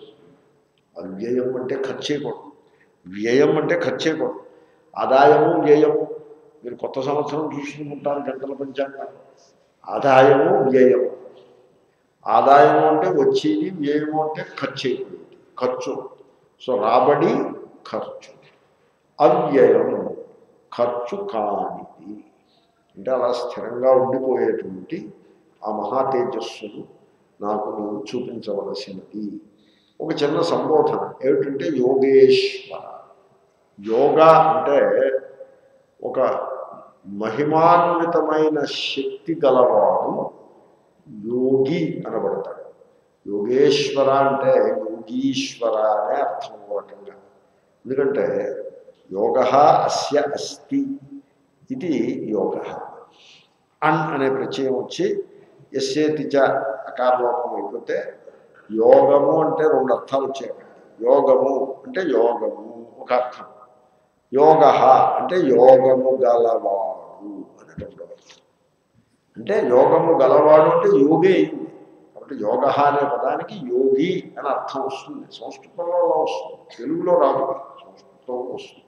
అవ్యయం అంటే ఖర్చు అయిపోవడం వ్యయం అంటే ఖర్చు అయిపోవడం ఆదాయము వ్యయము మీరు కొత్త సంవత్సరం చూసుకుంటారు గంటల పంచాంగం ఆదాయము వ్యయము ఆదాయము అంటే వచ్చేది వ్యయము అంటే ఖర్చు అయిపోయింది ఖర్చు సో రాబడి ఖర్చు అవ్యయం ఖర్చు కానిది అంటే అలా స్థిరంగా ఉండిపోయేటువంటి ఆ మహాతేజస్సును నాకు నువ్వు చూపించవలసినది ఒక చిన్న సంబోధన ఏమిటంటే యోగేశ్వర యోగా అంటే ఒక మహిమాన్వితమైన శక్తి గలవాడు యోగి అనబడతాడు యోగేశ్వర అంటే యోగీశ్వర అనే అర్థం ఒక రకంగా ఎందుకంటే యోగ అస్య అస్తి ఇది యోగ అన్ అనే ప్రత్యయం వచ్చి ఎస్సేతిచ అకారలోపం అయిపోతే యోగము అంటే రెండు అర్థాలు వచ్చాయి యోగము అంటే యోగము ఒక అర్థం యోగ అంటే యోగము గలవాడు అనేటప్పుడు అర్థం అంటే యోగము గలవాడు అంటే యోగి అయింది కాబట్టి యోగ అనే పదానికి యోగి అని అర్థం వస్తుంది సంస్కృతంలో అలా వస్తుంది తెలుగులో రాదు సంస్కృతంలో వస్తుంది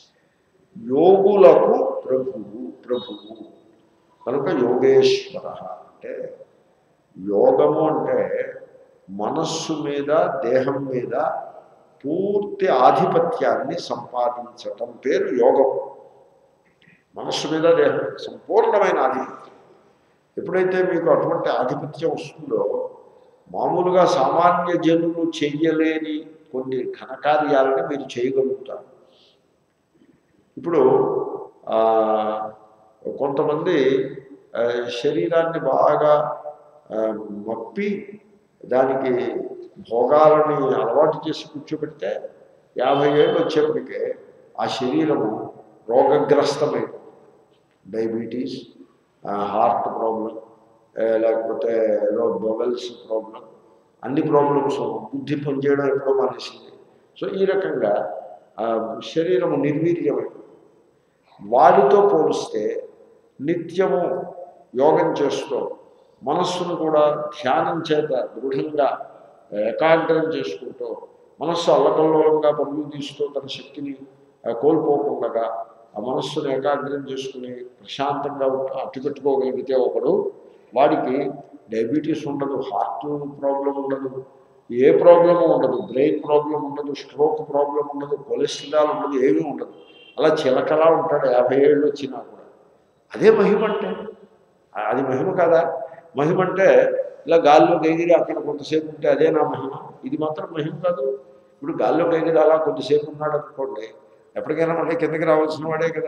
యోగులకు ప్రభువు ప్రభువు కనుక యోగేశ్వర అంటే యోగము అంటే మనస్సు మీద దేహం మీద పూర్తి ఆధిపత్యాన్ని సంపాదించటం పేరు యోగం మనస్సు మీద దేహం మీద సంపూర్ణమైన ఆధిపత్యం ఎప్పుడైతే మీకు అటువంటి ఆధిపత్యం వస్తుందో మామూలుగా సామాన్య జనులు చెయ్యలేని కొన్ని ఘనకార్యాలను మీరు చేయగలుగుతారు ఇప్పుడు ఆ, కొంతమంది ఆ, శరీరాన్ని బాగా ఆ, మప్పి దానికి భోగాలని అలవాటు చేసి కూర్చోబెడితే యాభై ఏళ్ళు వచ్చేప్పటికే ఆ శరీరము రోగగ్రస్తమైపోతుంది డయాబెటీస్ హార్ట్ ప్రాబ్లం లేకపోతే ఏదో బొవెల్స్ ప్రాబ్లం అన్ని ప్రాబ్లమ్స్ బుద్ధి పనిచేయడం ఎప్పుడో మానేసింది సో ఈ రకంగా ఆ, శరీరము నిర్వీర్యమైపోతుంది వాడితో పోలిస్తే నిత్యము యోగం చేస్తూ మనస్సును కూడా ధ్యానం చేత దృఢంగా ఏకాగ్రం చేసుకుంటూ మనస్సు అల్లకల్లోలంగా పరుగులు తీస్తూ తన శక్తిని ఆ, కోల్పోకుండా ఆ మనస్సును ఏకాగ్రం చేసుకుని ప్రశాంతంగా ఉంట- అట్టుకట్టుకోగలిగితే ఒకడు వాడికి డయాబెటీస్ ఉండదు హార్ట్ ప్రాబ్లం ఉండదు ఏ ప్రాబ్లం ఉండదు బ్రెయిన్ ప్రాబ్లం ఉండదు స్ట్రోక్ ప్రాబ్లం ఉండదు కొలెస్ట్రాల్ ఉండదు ఏమీ ఉండదు అలా చిలకలా ఉంటాడు యాభై ఏళ్ళు వచ్చినా కూడా అదే మహిమ అంటే ఆ- అది మహిమ కాదా మహిమ అంటే ఇలా గాల్లోకి ఎగిరి అక్కడ కొంతసేపు ఉంటే అదే నా మహిమ ఇది మాత్రం మహిమ కాదు ఇప్పుడు గాల్లోకి ఎగిరి అలా కొద్దిసేపు ఉన్నాడు అనుకోండి ఎప్పటికైనా మళ్ళీ కిందకి రావాల్సిన వాడే కదా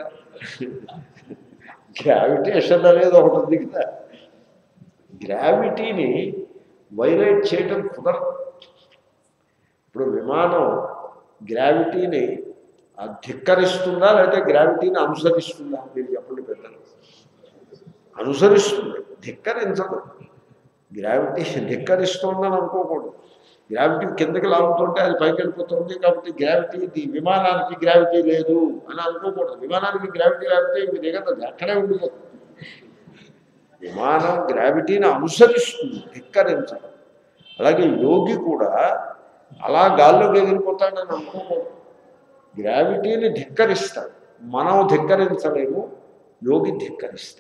గ్రావిటేషన్ అనేది ఒకటి ఉంది కదా గ్రావిటీని వైలేట్ చేయటం కుదరదు ఇప్పుడు విమానం గ్రావిటీని ఆ, ధిక్కరిస్తుందా లేకపోతే గ్రావిటీని అనుసరిస్తుందా మీరు చెప్పండి పెద్దలు అనుసరిస్తుంది ధిక్కరించదు గ్రావిటీ ధిక్కరిస్తోందని అనుకోకూడదు గ్రావిటీ కిందకి లాగుతుంటే అది పైకి వెళ్ళిపోతుంది కాబట్టి గ్రావిటీ ఇది విమానానికి గ్రావిటీ లేదు అని అనుకోకూడదు విమానానికి గ్రావిటీ లేకపోతే ఇంక దిగదు అది అక్కడే ఉండిపోతుంది విమానం గ్రావిటీని అనుసరిస్తుంది ధిక్కరించడం అలాగే యోగి కూడా అలా గాల్లోకి ఎగిరిపోతాడని అనుకోకూడదు గ్రావిటీని ధిక్కరిస్తాడు మనం ధిక్కరించలేము యోగి ధిక్కరిస్తాడు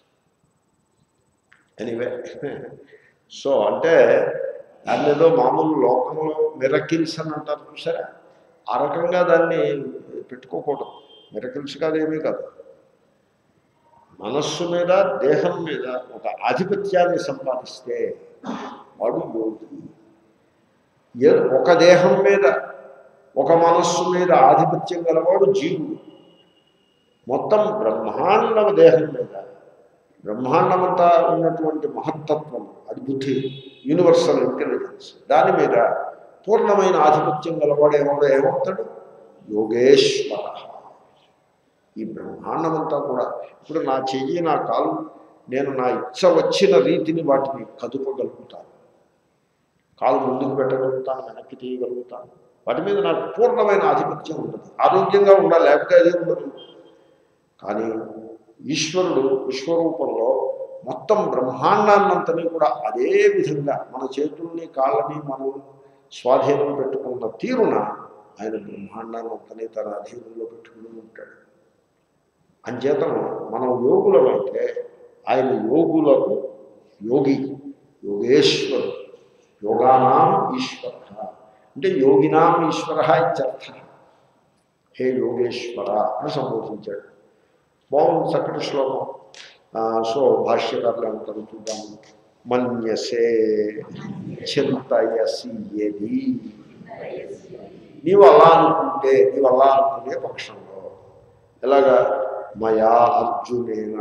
ఎనీవే సో అంటే దాన్ని ఏదో మామూలు లోకంలో మిరకిల్స్ అని అంటారు చూసారా ఆ రకంగా దాన్ని పెట్టుకోకూడదు మిరకిల్స్ కాదేమీ కాదు మనస్సు మీద దేహం మీద ఒక ఆధిపత్యాన్ని సంపాదిస్తే వాడు యోగి ఏ- ఒక దేహం మీద ఒక మనస్సు మీద ఆధిపత్యం గలవాడు జీవుడు మొత్తం బ్రహ్మాండమ దేహం మీద బ్రహ్మాండమంతా ఉన్నటువంటి మహత్తత్వం అది బుద్ధి యూనివర్సల్ ఇంటెలిజెన్స్ దాని మీద పూర్ణమైన ఆధిపత్యం గలవాడు ఏమవుతాడు ఏమవుతాడు యోగేశ్వర ఈ బ్రహ్మాండమంతా కూడా ఇప్పుడు నా చెయ్యి నా కాలు నేను నా ఇచ్చ వచ్చిన రీతిని వాటిని కదుపగలుగుతాను కాలు ముందుకు పెట్టగలుగుతాను వెనక్కి తీయగలుగుతాను వాటి మీద నాకు పూర్ణమైన ఆధిపత్యం ఉంటుంది ఆరోగ్యంగా ఉండాలి లేకపోతే అదే ఉండదు కానీ ఈశ్వరుడు విశ్వరూపంలో మొత్తం బ్రహ్మాండాన్నంతని కూడా అదే విధంగా మన చేతుల్ని కాళ్ళని మనం స్వాధీనం పెట్టుకున్న తీరున ఆయన బ్రహ్మాండాన్నంతని తన అధీనంలో పెట్టుకుని ఉంటాడు అంచేతను మనం యోగులమైతే ఆయన యోగులకు యోగి యోగేశ్వరుడు యోగానాం ఈశ్వర అంటే యోగినాం ఈశ్వర ఇత్యర్థ హే యోగేశ్వర అని సంబోధించాడు బాగుంది చక్కటి శ్లోకం ఆ, సో భాష్యకారులు ఏమంటారు చూద్దాం మన్యసే చింతయసి ఏది నీవు అలా అనుకుంటే నీవు అలా అనుకునే పక్షంలో ఎలాగా మయా అర్జునేనా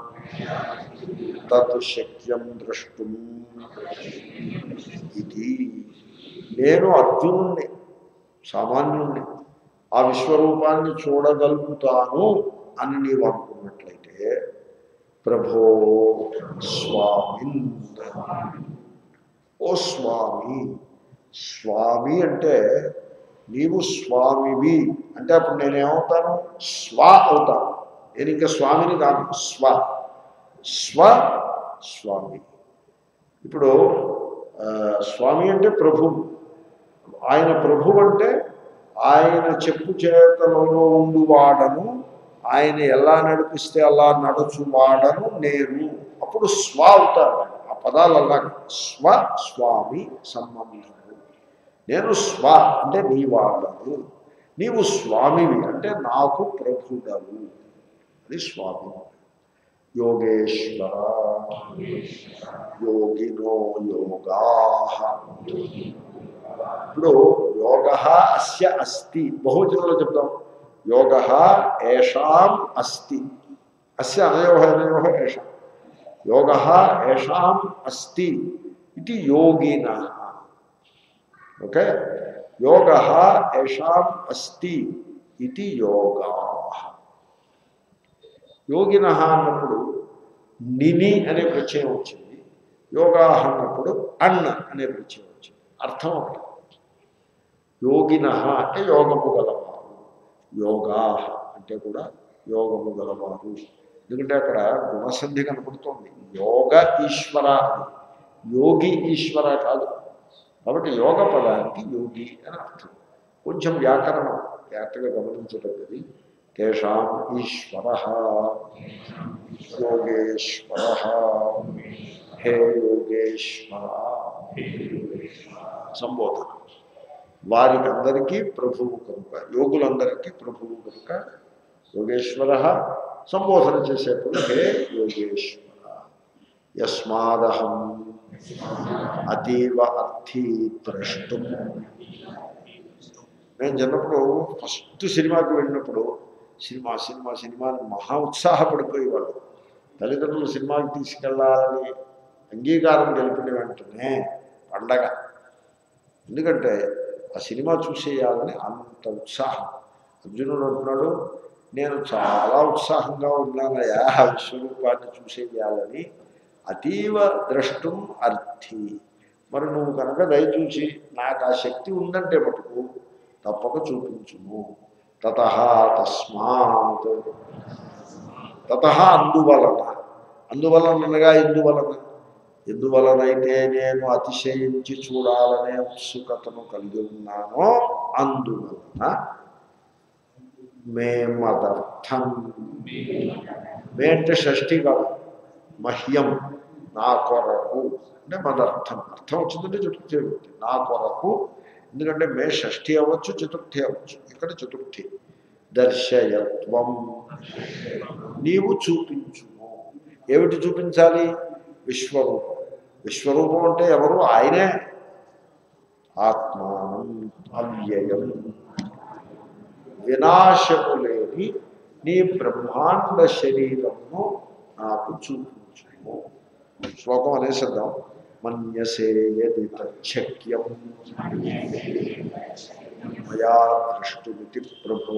తత్ శక్యం ద్రష్టుం ఇది నేను అర్జునుణ్ణి సామాన్యుణ్ణి ఆ విశ్వరూపాన్ని చూడగలుగుతాను అని నీవు అనుకున్నట్లయితే ప్రభో స్వామి ఓ స్వామి స్వామి అంటే నీవు స్వామివి అంటే అప్పుడు నేనేమవుతాను స్వ అవుతాను నేను ఇంకా స్వామిని కాదు స్వ స్వ స్వామి ఇప్పుడు ఆ, స్వామి అంటే ప్రభు ఆయన ప్రభు అంటే ఆయన చెప్పు చేతలలో ఉండువాడను ఆయన ఎలా నడిపిస్తే అలా నడుచువాడను నేను అప్పుడు స్వ అవుతాను ఆ పదాలు అలా స్వ స్వామి సంబంధము నేను స్వ అంటే నీవాడను నీవు స్వామివి అంటే నాకు ప్రభుడవు అది స్వామి యోగేశ్వర యోగినో యోగా ఇప్పుడు యోగ అస్య అస్తి బహువచనంలో చెప్తాం యోగ ఏషాం అస్తి అస్య అనయో అనయో ఏషాం యోగ ఏషాం అస్తి ఇది యోగిన ఓకే యోగ ఏషాం అస్తి ఇది యోగా యోగిన అన్నప్పుడు నిని అనే ప్రత్యయం వచ్చింది యోగా అన్నప్పుడు అన్న అనే ప్రత్యయం వచ్చింది అర్థం ఒకటి యోగిన అంటే యోగము గలవారు యోగా అంటే కూడా యోగము గలవారు ఎందుకంటే అక్కడ గుణసంధి కనపడుతోంది యోగ ఈశ్వర అని యోగి ఈశ్వర కాదు కాబట్టి యోగ పదానికి యోగి అని అర్థం కొంచెం వ్యాకరణం జాగ్రత్తగా గమనించదగ్గది తేషాం ఈశ్వర యోగేశ్వర హే యోగేశ్వర సంబోధన వారికి అందరికీ ప్రభువు కనుక యోగులందరికీ ప్రభువు కనుక యోగేశ్వర సంబోధన చేసేప్పుడు హే యోగేశ్వర యస్మాదహం అతీవ అర్థీ ద్రష్టం నేను చిన్నప్పుడు ఫస్ట్ సినిమాకి వెళ్ళినప్పుడు సినిమా సినిమా సినిమా అని మహా ఉత్సాహపడిపోయేవాళ్ళు తల్లిదండ్రులు సినిమాకి తీసుకెళ్ళాలని అంగీకారం తెలిపిన వెంటనే పండగ ఎందుకంటే ఆ సినిమా చూసేయాలని అంత ఉత్సాహం అర్జునుడు అంటున్నాడు నేను చాలా ఉత్సాహంగా ఉన్నానయా ఆ విశ్వరూపాన్ని చూసేయాలని అతీవ ద్రష్టం అర్థి మరి నువ్వు కనుక దయచూసి నాకు ఆ శక్తి ఉందంటే మటుకు తప్పక చూపించుము తత తస్మాత్ తత అందువలన అందువలన అనగా ఎందువలన ఎందువలనైతే నేను అతిశయించి చూడాలనే ఉత్సుకతను కలిగి ఉన్నానో అందువలన మే మదర్థం మే అంటే షష్ఠి కాదు మహ్యం నా కొరకు అంటే మదర్థం అర్థం వచ్చిందంటే చతుర్థి అవుతుంది నా కొరకు ఎందుకంటే మే షష్ఠి అవ్వచ్చు చతుర్థి అవ్వచ్చు ఇక్కడ చతుర్థి దర్శయత్వం నీవు చూపించుము ఏమిటి చూపించాలి విశ్వరూపం విశ్వరూపం అంటే ఎవరు ఆయనే ఆత్మానం అవ్యయం వినాశము లేని నీ బ్రహ్మాండ శరీరమును నాకు చూపించుము శ్లోకం అనేసిద్దాం మన్యసే యది తచ్చక్యం మయా ద్రష్టుమితి ప్రభో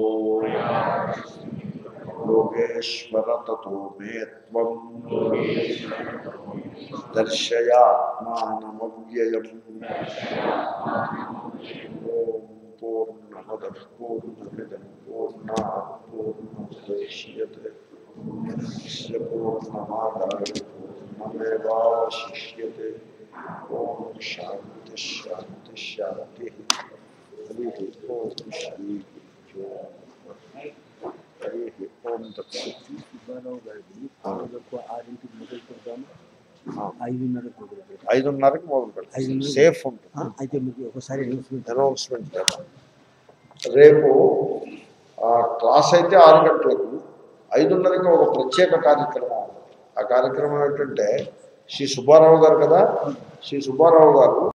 యోగేశ్వర తతో మే త్వం దర్శయాత్మానమవ్యయం ఓం పూర్ణమద పూర్ణమిదం పూర్ణాత్ పూర్ణముద్యతే పూర్ణస్య పూర్ణమాదాయ పూర్ణమేవాశిష్యతే ఓం శాంతి శాంతి శాంతి హరి ఓం శ్రీ గురుభ్యో నమః. హరి ఓం తత్సత్ సుబ్బారావు గారిది ఆ. రేపు ఆరింటికి మొదలు పెడతాము ఆ. ఐదున్నరకు మొదలు పెడతాం ఐదున్నరకి మొదలు పెడతాం ఐదున్నర. సేఫ్ ఆ, ఉంటుంది అయితే మీకు ఒకసారి అనౌన్స్మెంట్ అనౌన్స్మెంట్ చేద్దాం రేపు ఆ క్లాస్ అయితే ఆరు గంటలకు ఐదున్నరకి ఒక ప్రత్యేక కార్యక్రమం ఉంది ఆ కార్యక్రమం ఏంటంటే శ్రీ సుబ్బారావు గారు కదా శ్రీ సుబ్బారావు గారు